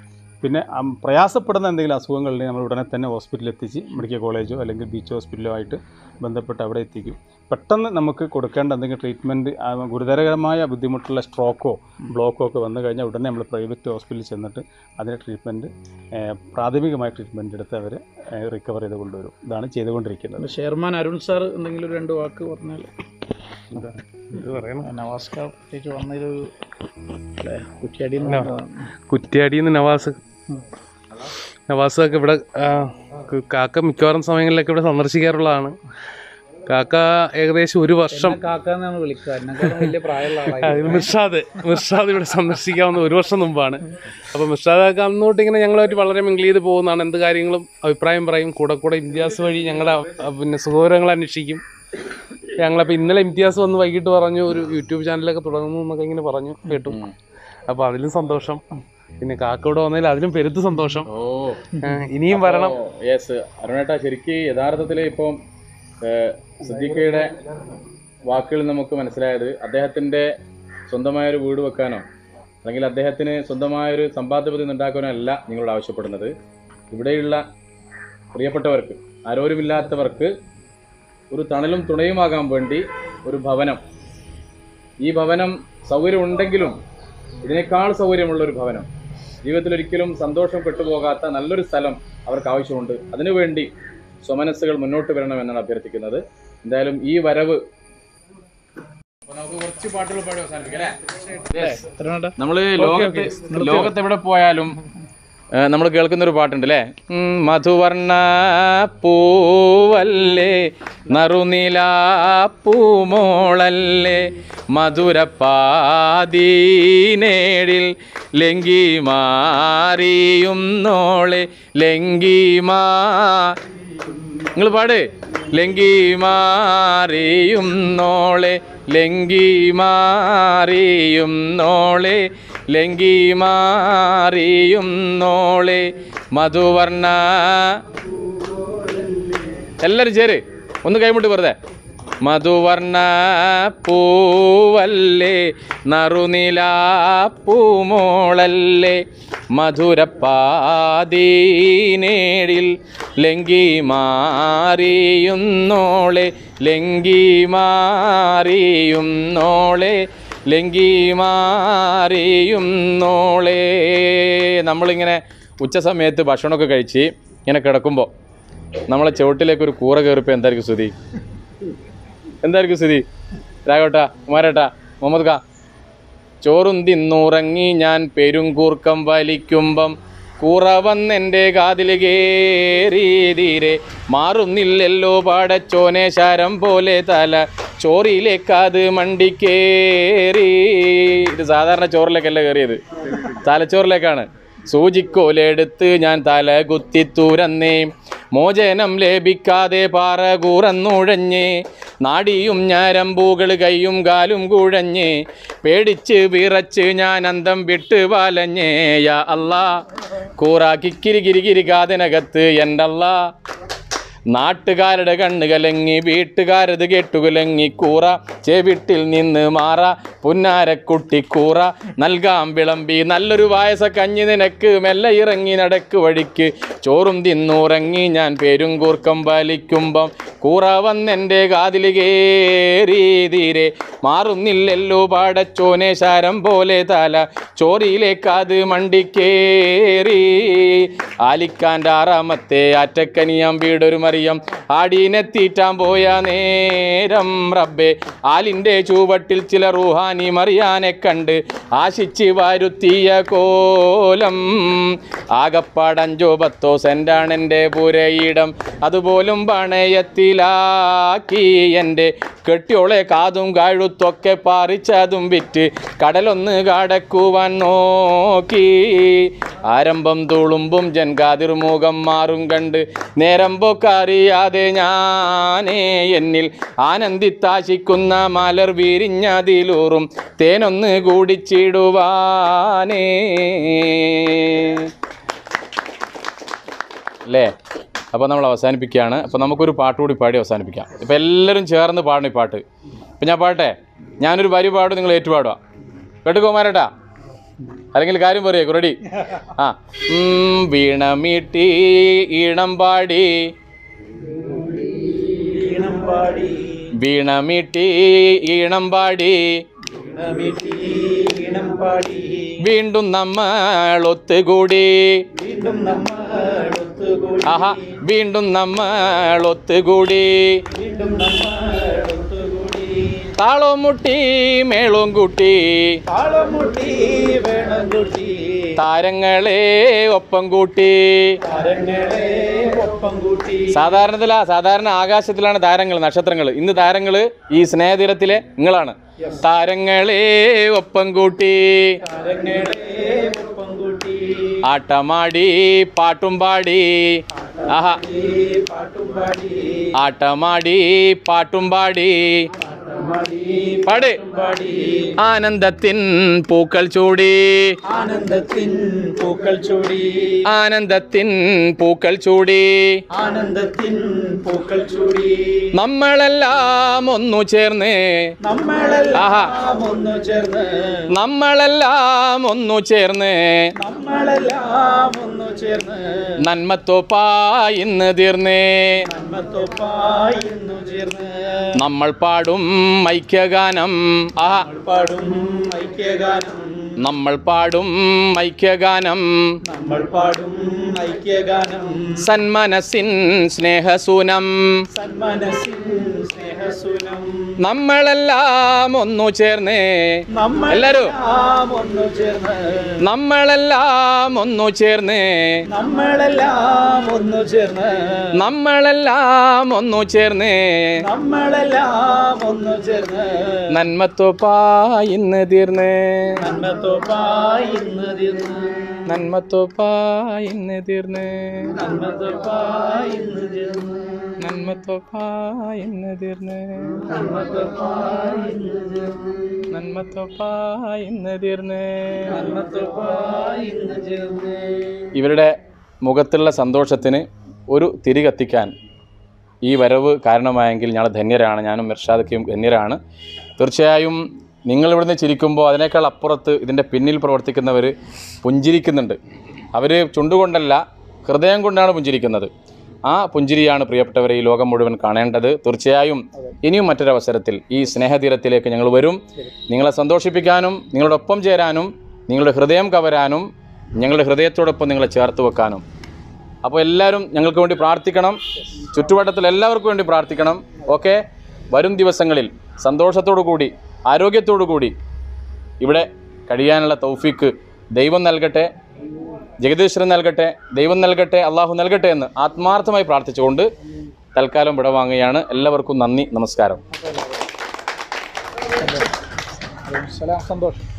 പിന്നെ അം, പ്രയാസപ്പെടുന്ന എന്തെങ്കിലും അസുഖങ്ങളുണ്ടെങ്കിൽ നമ്മൾ ഉടനെ തന്നെ ഹോസ്പിറ്റലിൽ എത്തിച്ച് മെഡിക്കൽ കോളേജോ അല്ലെങ്കിൽ ബീച്ച് ഹോസ്പിറ്റലോ ആയിട്ട് ബന്ധപ്പെട്ട് അവിടെ എത്തിക്കും പെട്ടെന്ന് നമുക്ക് കൊടുക്കേണ്ട എന്തെങ്കിലും ട്രീറ്റ്മെൻറ്റ് ഗുരുതരമായ ബുദ്ധിമുട്ടുള്ള സ്ട്രോക്കോ ബ്ലോക്കോ ഒക്കെ വന്നു കഴിഞ്ഞാൽ ഉടനെ നമ്മൾ പ്രൈവറ്റ് ഹോസ്പിറ്റലിൽ ചെന്നിട്ട് അതിന് ട്രീറ്റ്മെൻറ്റ് പ്രാഥമികമായ ട്രീറ്റ്മെൻറ്റ് എടുത്ത് അവരെ റിക്കവർ ചെയ്ത് കൊണ്ടുവരും ഇതാണ് ചെയ്തുകൊണ്ടിരിക്കുന്നത് ചെയർമാൻ അരുൺ സാർ എന്തെങ്കിലും ഒരു രണ്ട് വാക്ക് പറഞ്ഞാൽ ഇത് പറയണം നവാസ് ഖാൻ പ്രത്യേകിച്ച് വന്നൊരു അല്ലേ കുറ്റിയാടി കുറ്റ്യാടിയിൽ നിന്ന് നവാസ് നവാസൊക്കെ ഇവിടെ ആ, ക- കാക്ക മിക്കവാറും സമയങ്ങളിലൊക്കെ ഇവിടെ സന്ദർശിക്കാറുള്ളതാണ് കാക്ക ഏകദേശം ഒരു വർഷം കാക്കാന്നാണ് വിളിക്കുക എന്നെക്കാളും വലിയ പ്രായമുള്ള ആ, ആളായി ഇത് മിർഷാദ് മിർഷാദ് ഇവിടെ സന്ദർശിക്കാവുന്ന ഒരു വർഷം മുമ്പാണ് അപ്പോൾ മിർഷാദൊക്കെ അന്നോട്ട് ഇങ്ങനെ ഞങ്ങളുമായിട്ട് വളരെ മിങ്കിൾ ചെയ്ത് പോകുന്നതാണ് എന്ത് കാര്യങ്ങളും അഭിപ്രായം പറയും കൂടെ കൂടെ ഇംതിയാസ് വഴി ഞങ്ങളുടെ ആ, പിന്നെ സുഖവിവരങ്ങൾ അന്വേഷിക്കും ഞങ്ങളപ്പോൾ ഇന്നലെ ഇംതിയാസ് വന്ന് വൈകിട്ട് പറഞ്ഞു ഒരു യൂട്യൂബ് ചാനലൊക്കെ തുടങ്ങുന്നു എന്നൊക്കെ ഇങ്ങനെ പറഞ്ഞു കേട്ടു അപ്പോൾ അതിലും സന്തോഷം പിന്നെ കാക്കോട് വന്നതിൽ അതിലും പെരുത്ത് സന്തോഷം ഓ ആ, ഇനിയും വരണം യെസ് അരുണേട്ട ശരിക്ക് യഥാർത്ഥത്തിൽ ഇപ്പം ഏഹ്, സിദ്ദീഖയുടെ വാക്കുകളിൽ നമുക്ക് മനസ്സിലായത് അദ്ദേഹത്തിന്റെ സ്വന്തമായ ഒരു വീട് വെക്കാനോ അല്ലെങ്കിൽ അദ്ദേഹത്തിന് സ്വന്തമായ ഒരു സമ്പാദ്യപതി ഉണ്ടാക്കാനോ അല്ല നിങ്ങളോട് ആവശ്യപ്പെടുന്നത് ഇവിടെയുള്ള പ്രിയപ്പെട്ടവർക്ക് ആരോരുമില്ലാത്തവർക്ക് ഒരു തണലും തുണയുമാകാൻ വേണ്ടി ഒരു ഭവനം ഈ ഭവനം സൗകര്യം ഉണ്ടെങ്കിലും ഇതിനേക്കാൾ സൗകര്യമുള്ള ഒരു ഭവനം ജീവിതത്തിൽ ഒരിക്കലും സന്തോഷം പെട്ടുപോകാത്ത നല്ലൊരു സ്ഥലം അവർക്ക് ആവശ്യമുണ്ട് അതിനുവേണ്ടി സ്വമനസ്സുകൾ മുന്നോട്ട് വരണമെന്നാണ് അഭ്യർത്ഥിക്കുന്നത് എന്തായാലും ഈ വരവ് നമുക്ക് കുറച്ച് പാട്ടുകൾ പാടി അവസാനിപ്പിക്കാം നമ്മൾ ലോകത്ത് ലോകത്ത് എവിടെ പോയാലും നമ്മൾ കേൾക്കുന്ന ഒരു പാട്ടുണ്ട് അല്ലേ മധുവർണ്ണ പൂവല്ലേ നറുനില പൂമോളല്ലേ മധുരപ്പാതീനേടിൽ ലങ്കി മാറിയും നോളെ ലങ്കി മാ നിങ്ങൾ പാട് ലങ്കി മാറിയും നോളെ ലങ്കി മാറിയും നോളെ ലങ്കി മാറിയും നോളെ മധുവർണ്ണ എല്ലാവരും ചേര് ഒന്ന് കൈമുട്ടി വെറുതെ മധുവർണ്ണ പൂവല്ലേ നറുനില പൂമോളല്ലേ മധുരപ്പാതീനേടിൽ ലങ്കി മാറിയുന്നോളെ ലങ്കി മാറിയുന്നോളെ ലങ്കി മാറിയുന്നോളെ നമ്മളിങ്ങനെ ഉച്ച സമയത്ത് ഭക്ഷണമൊക്കെ കഴിച്ച് ഇങ്ങനെ കിടക്കുമ്പോൾ നമ്മളെ ചുവട്ടിലേക്ക് ഒരു കൂറ കയറിപ്പോൾ എന്തായിരിക്കും സ്തുതി എന്തായിരിക്കും സ്ഥിതി രാഘവട്ട കുമാരേട്ടാ മുഹമ്മദ് ഖാ ചോറും തിന്നുറങ്ങി ഞാൻ പെരുങ്കൂർക്കം വലിക്കുമ്പം കൂറ വന്നെൻ്റെ കാതിൽ കേറിയതീരെ മാറുന്നില്ലല്ലോ പാടച്ചോനെ ശരം പോലെ തല ചോറിലേക്കത് മണ്ടിക്കേറി ഇത് സാധാരണ ചോറിലേക്കല്ല കയറിയത് തലച്ചോറിലേക്കാണ് സൂചിക്കോലെടുത്ത് ഞാൻ തല കുത്തി തുരന്നേ മോചനം ലഭിക്കാതെ പാറ കൂറന്നുഴഞ്ഞ് നാടിയും ഞരമ്പൂകൾ കൈയും കാലും കുഴഞ്ഞ് പേടിച്ച് വിറച്ച് ഞാൻ അന്തം വിട്ട് വലഞ്ഞേ യാ അല്ലാ കൂറ കിക്കിരി കിരി കിരി കാതിനകത്ത് എൻ്റെ അല്ലാ നാട്ടുകാരുടെ കണ്ണ് കലങ്ങി വീട്ടുകാരത് കെട്ടുകുലങ്ങി കൂറ ചെവിട്ടിൽ നിന്ന് മാറ പുന്നാരക്കുട്ടി കൂറ നൽകാം വിളമ്പി നല്ലൊരു വായസ കഞ്ഞി നിനക്ക് മെല്ലെ ഇറങ്ങി നടക്ക് വഴിക്ക് ചോറും തിന്നുറങ്ങി ഞാൻ പെരുങ്കൂർക്കം വലിക്കുമ്പം കൂറ വന്നെൻ്റെ കാതിൽ കേറി തീരെ മാറുന്നില്ലല്ലോ പാടച്ചോനെ ശരം പോലെ തല ചോറിയിലേക്കത് മണ്ടിക്കേറി ആലിക്കാൻ്റെ ആറാമത്തെ ആറ്റക്കനിയാം വീടൊരു മറിയം ആടീനെ തീറ്റാൻ പോയ നേരം റബ്ബെ ആലിൻ്റെ ചുവട്ടിൽ ചില റുഹാനി മറിയാനെ കണ്ട് ആശിച്ച് വരുത്തിയ കോലം ആകപ്പാടഞ്ചോ പത്തോ സെൻറ്റാണ് എൻ്റെ പുരയിടം അതുപോലും പണയത്തിലാക്കി എൻ്റെ കെട്ടിയോളെ കാതും കാഴുത്തൊക്കെ പാറിച്ചതും വിറ്റ് കടലൊന്ന് കടക്കുവാൻ നോക്കി ആരംഭം തുളുമ്പും ജൻകാതിർ മുഖം മാറും കണ്ട് നേരം പൊക്കറിയാതെ ഞാനേ എന്നിൽ ആനന്ദിത്താശിക്കുന്ന മലർ വിരിഞ്ഞതിലൂറും തേനൊന്ന് കൂടിച്ചിടുവാനേ അല്ലേ അപ്പോൾ നമ്മൾ അവസാനിപ്പിക്കുകയാണ് അപ്പോൾ നമുക്കൊരു പാട്ട് കൂടി പാടി അവസാനിപ്പിക്കാം ഇപ്പോൾ എല്ലാവരും ചേർന്ന് പാടണം ഈ പാട്ട് ഇപ്പം ഞാൻ പാട്ടെ ഞാനൊരു വരി പാടും നിങ്ങൾ ഏറ്റുപാടുക കേട്ടുകോമാരേട്ടാ അല്ലെങ്കിൽ കാര്യം പറയേ റെഡി ആ ഉം, വീണമീട്ടി ഈണം പാടി ഈണം പാടി വീണമീട്ടി ഈണം പാടി ഈണമിട്ടി ഈണം പാടി വീണ്ടും നമ്മൾ ഒത്തുകൂടി വീണ്ടും നമ്മൾ ഒത്തുകൂടി ആഹാ വീണ്ടും നമ്മൾ ഒത്തുകൂടി വീണ്ടും നമ്മൾ ഒത്തുകൂടി താളവും മുട്ടി മേളവും കൂട്ടി താളമുട്ടി വേണം കൂട്ടി താരങ്ങളെ ഒപ്പം കൂട്ടി താരങ്ങളെ ഒപ്പം കൂട്ടി സാധാരണത്തിലാ സാധാരണ ആകാശത്തിലാണ് താരങ്ങൾ നക്ഷത്രങ്ങൾ ഇന്ന് താരങ്ങൾ ഈ സ്നേഹതീരത്തിലെ നിങ്ങളാണ് താരങ്ങളെ ഒപ്പം കൂട്ടി താരങ്ങളെ ഒപ്പം കൂട്ടി ആട്ടമാടി പാട്ടും പാടി ആഹാ പാട്ടും പാടി ആട്ടമാടി പാട്ടും പാടി പാടി പാട് പാടി ആനന്ദത്തിൻ പൂക്കൾ ചൂടി ആനന്ദത്തിൻ പൂക്കൾ ചൂടി ആനന്ദത്തിൻ പൂക്കൾ ചൂടി ആനന്ദത്തിൻ പൂക്കൾ ചൂടി നമ്മളെല്ലാം ഒന്നു ചേർന്ന് ആഹാ. നമ്മളെല്ലാം ഒന്നു ചേർന്ന് നമ്മളെല്ലാം ഒന്നു ചേർന്ന് നമ്മളെല്ലാം ഒന്നു ചേർന്ന് നന്മത്തോപ്പായി ഇന്ന് തീർന്നേ നന്മത്തൊപ്പായി ഇന്നു ചേർന്ന് നമ്മൾ പാടും ഐക്യഗാനം ആഹാ പാടും ഐക്യഗാനം നമ്മൾ പാടും ഐക്യഗാനം നമ്മൾ പാടും ഐക്യഗാനം സന്മനസ്സിൻ സ്നേഹസൂനം സന്മനസ്സിൻ സ്നേഹസുനം നമ്മളെല്ലാം ഒന്നു ചേർന്ന് എല്ലാരും നമ്മളെല്ലാം ഒന്നു ചേർന്ന് നമ്മളെല്ലാം ഒന്നു ചേർന്ന് നമ്മളെല്ലാം ഒന്നു ചേർന്ന് നമ്മളെല്ലാം ഒന്നു ചേർന്ന് നമ്മളെല്ലാം ഒന്നു ചേർന്ന് നന്മത്തോപ്പായി ഇന്ന് തീർന്ന് നന്മത്തൊപ്പായി ഇന്ന് തീർന്ന് നന്മത്തോപ്പായി ഇന്ന് തീർന്ന് നന്മത്തൊപ്പായി ഇന്ന് ചേർന്ന് നന്മത്തോപ്പായി ഇന്ന് തീർന്ന് നന്മത്തൊപ്പായി ഇന്ന് ചേർന്ന് നന്മത്തോപ്പായി ഇന്ന് തീർന്ന് നന്മത്തൊപ്പായി ഇന്ന് ചേർന്ന് ഇവരുടെ മുഖത്തുള്ള സന്തോഷത്തിന് ഒരു തിരി കത്തിക്കാൻ ഈ വരവ് കാരണമായെങ്കിൽ ഞങ്ങൾ ധന്യരാണ് ഞാനും മിർഷാദൊക്കെയും ധന്യരാണ് തീർച്ചയായും നിങ്ങൾ ഇവിടുന്ന് ചിരിക്കുമ്പോൾ അതിനേക്കാൾ അപ്പുറത്ത് ഇതിൻ്റെ പിന്നിൽ പ്രവർത്തിക്കുന്നവർ പുഞ്ചിരിക്കുന്നുണ്ട് അവർ ചുണ്ടുകൊണ്ടല്ല ഹൃദയം കൊണ്ടാണ് പുഞ്ചിരിക്കുന്നത് ആ പുഞ്ചിരിയാണ് പ്രിയപ്പെട്ടവരെ ഈ ലോകം മുഴുവൻ കാണേണ്ടത് തീർച്ചയായും ഇനിയും മറ്റൊരവസരത്തിൽ ഈ സ്നേഹതീരത്തിലേക്ക് ഞങ്ങൾ വരും നിങ്ങളെ സന്തോഷിപ്പിക്കാനും നിങ്ങളുടെ ഒപ്പം ചേരാനും നിങ്ങളുടെ ഹൃദയം കവരാനും ഞങ്ങളുടെ ഹൃദയത്തോടൊപ്പം നിങ്ങളെ ചേർത്ത് വെക്കാനും അപ്പോൾ എല്ലാവരും ഞങ്ങൾക്ക് വേണ്ടി പ്രാർത്ഥിക്കണം ചുറ്റുവട്ടത്തിൽ എല്ലാവർക്കും വേണ്ടി പ്രാർത്ഥിക്കണം ഓക്കെ വരും ദിവസങ്ങളിൽ സന്തോഷത്തോടു കൂടി ആരോഗ്യത്തോടു കൂടി ഇവിടെ കഴിയാനുള്ള തൗഫീക്ക് ദൈവം നൽകട്ടെ ജഗദീശ്വരൻ നൽകട്ടെ ദൈവം നൽകട്ടെ അള്ളാഹു നൽകട്ടെ എന്ന് ആത്മാർത്ഥമായി പ്രാർത്ഥിച്ചുകൊണ്ട് തൽക്കാലം വിടവാങ്ങുകയാണ് എല്ലാവർക്കും നന്ദി നമസ്കാരം സന്തോഷം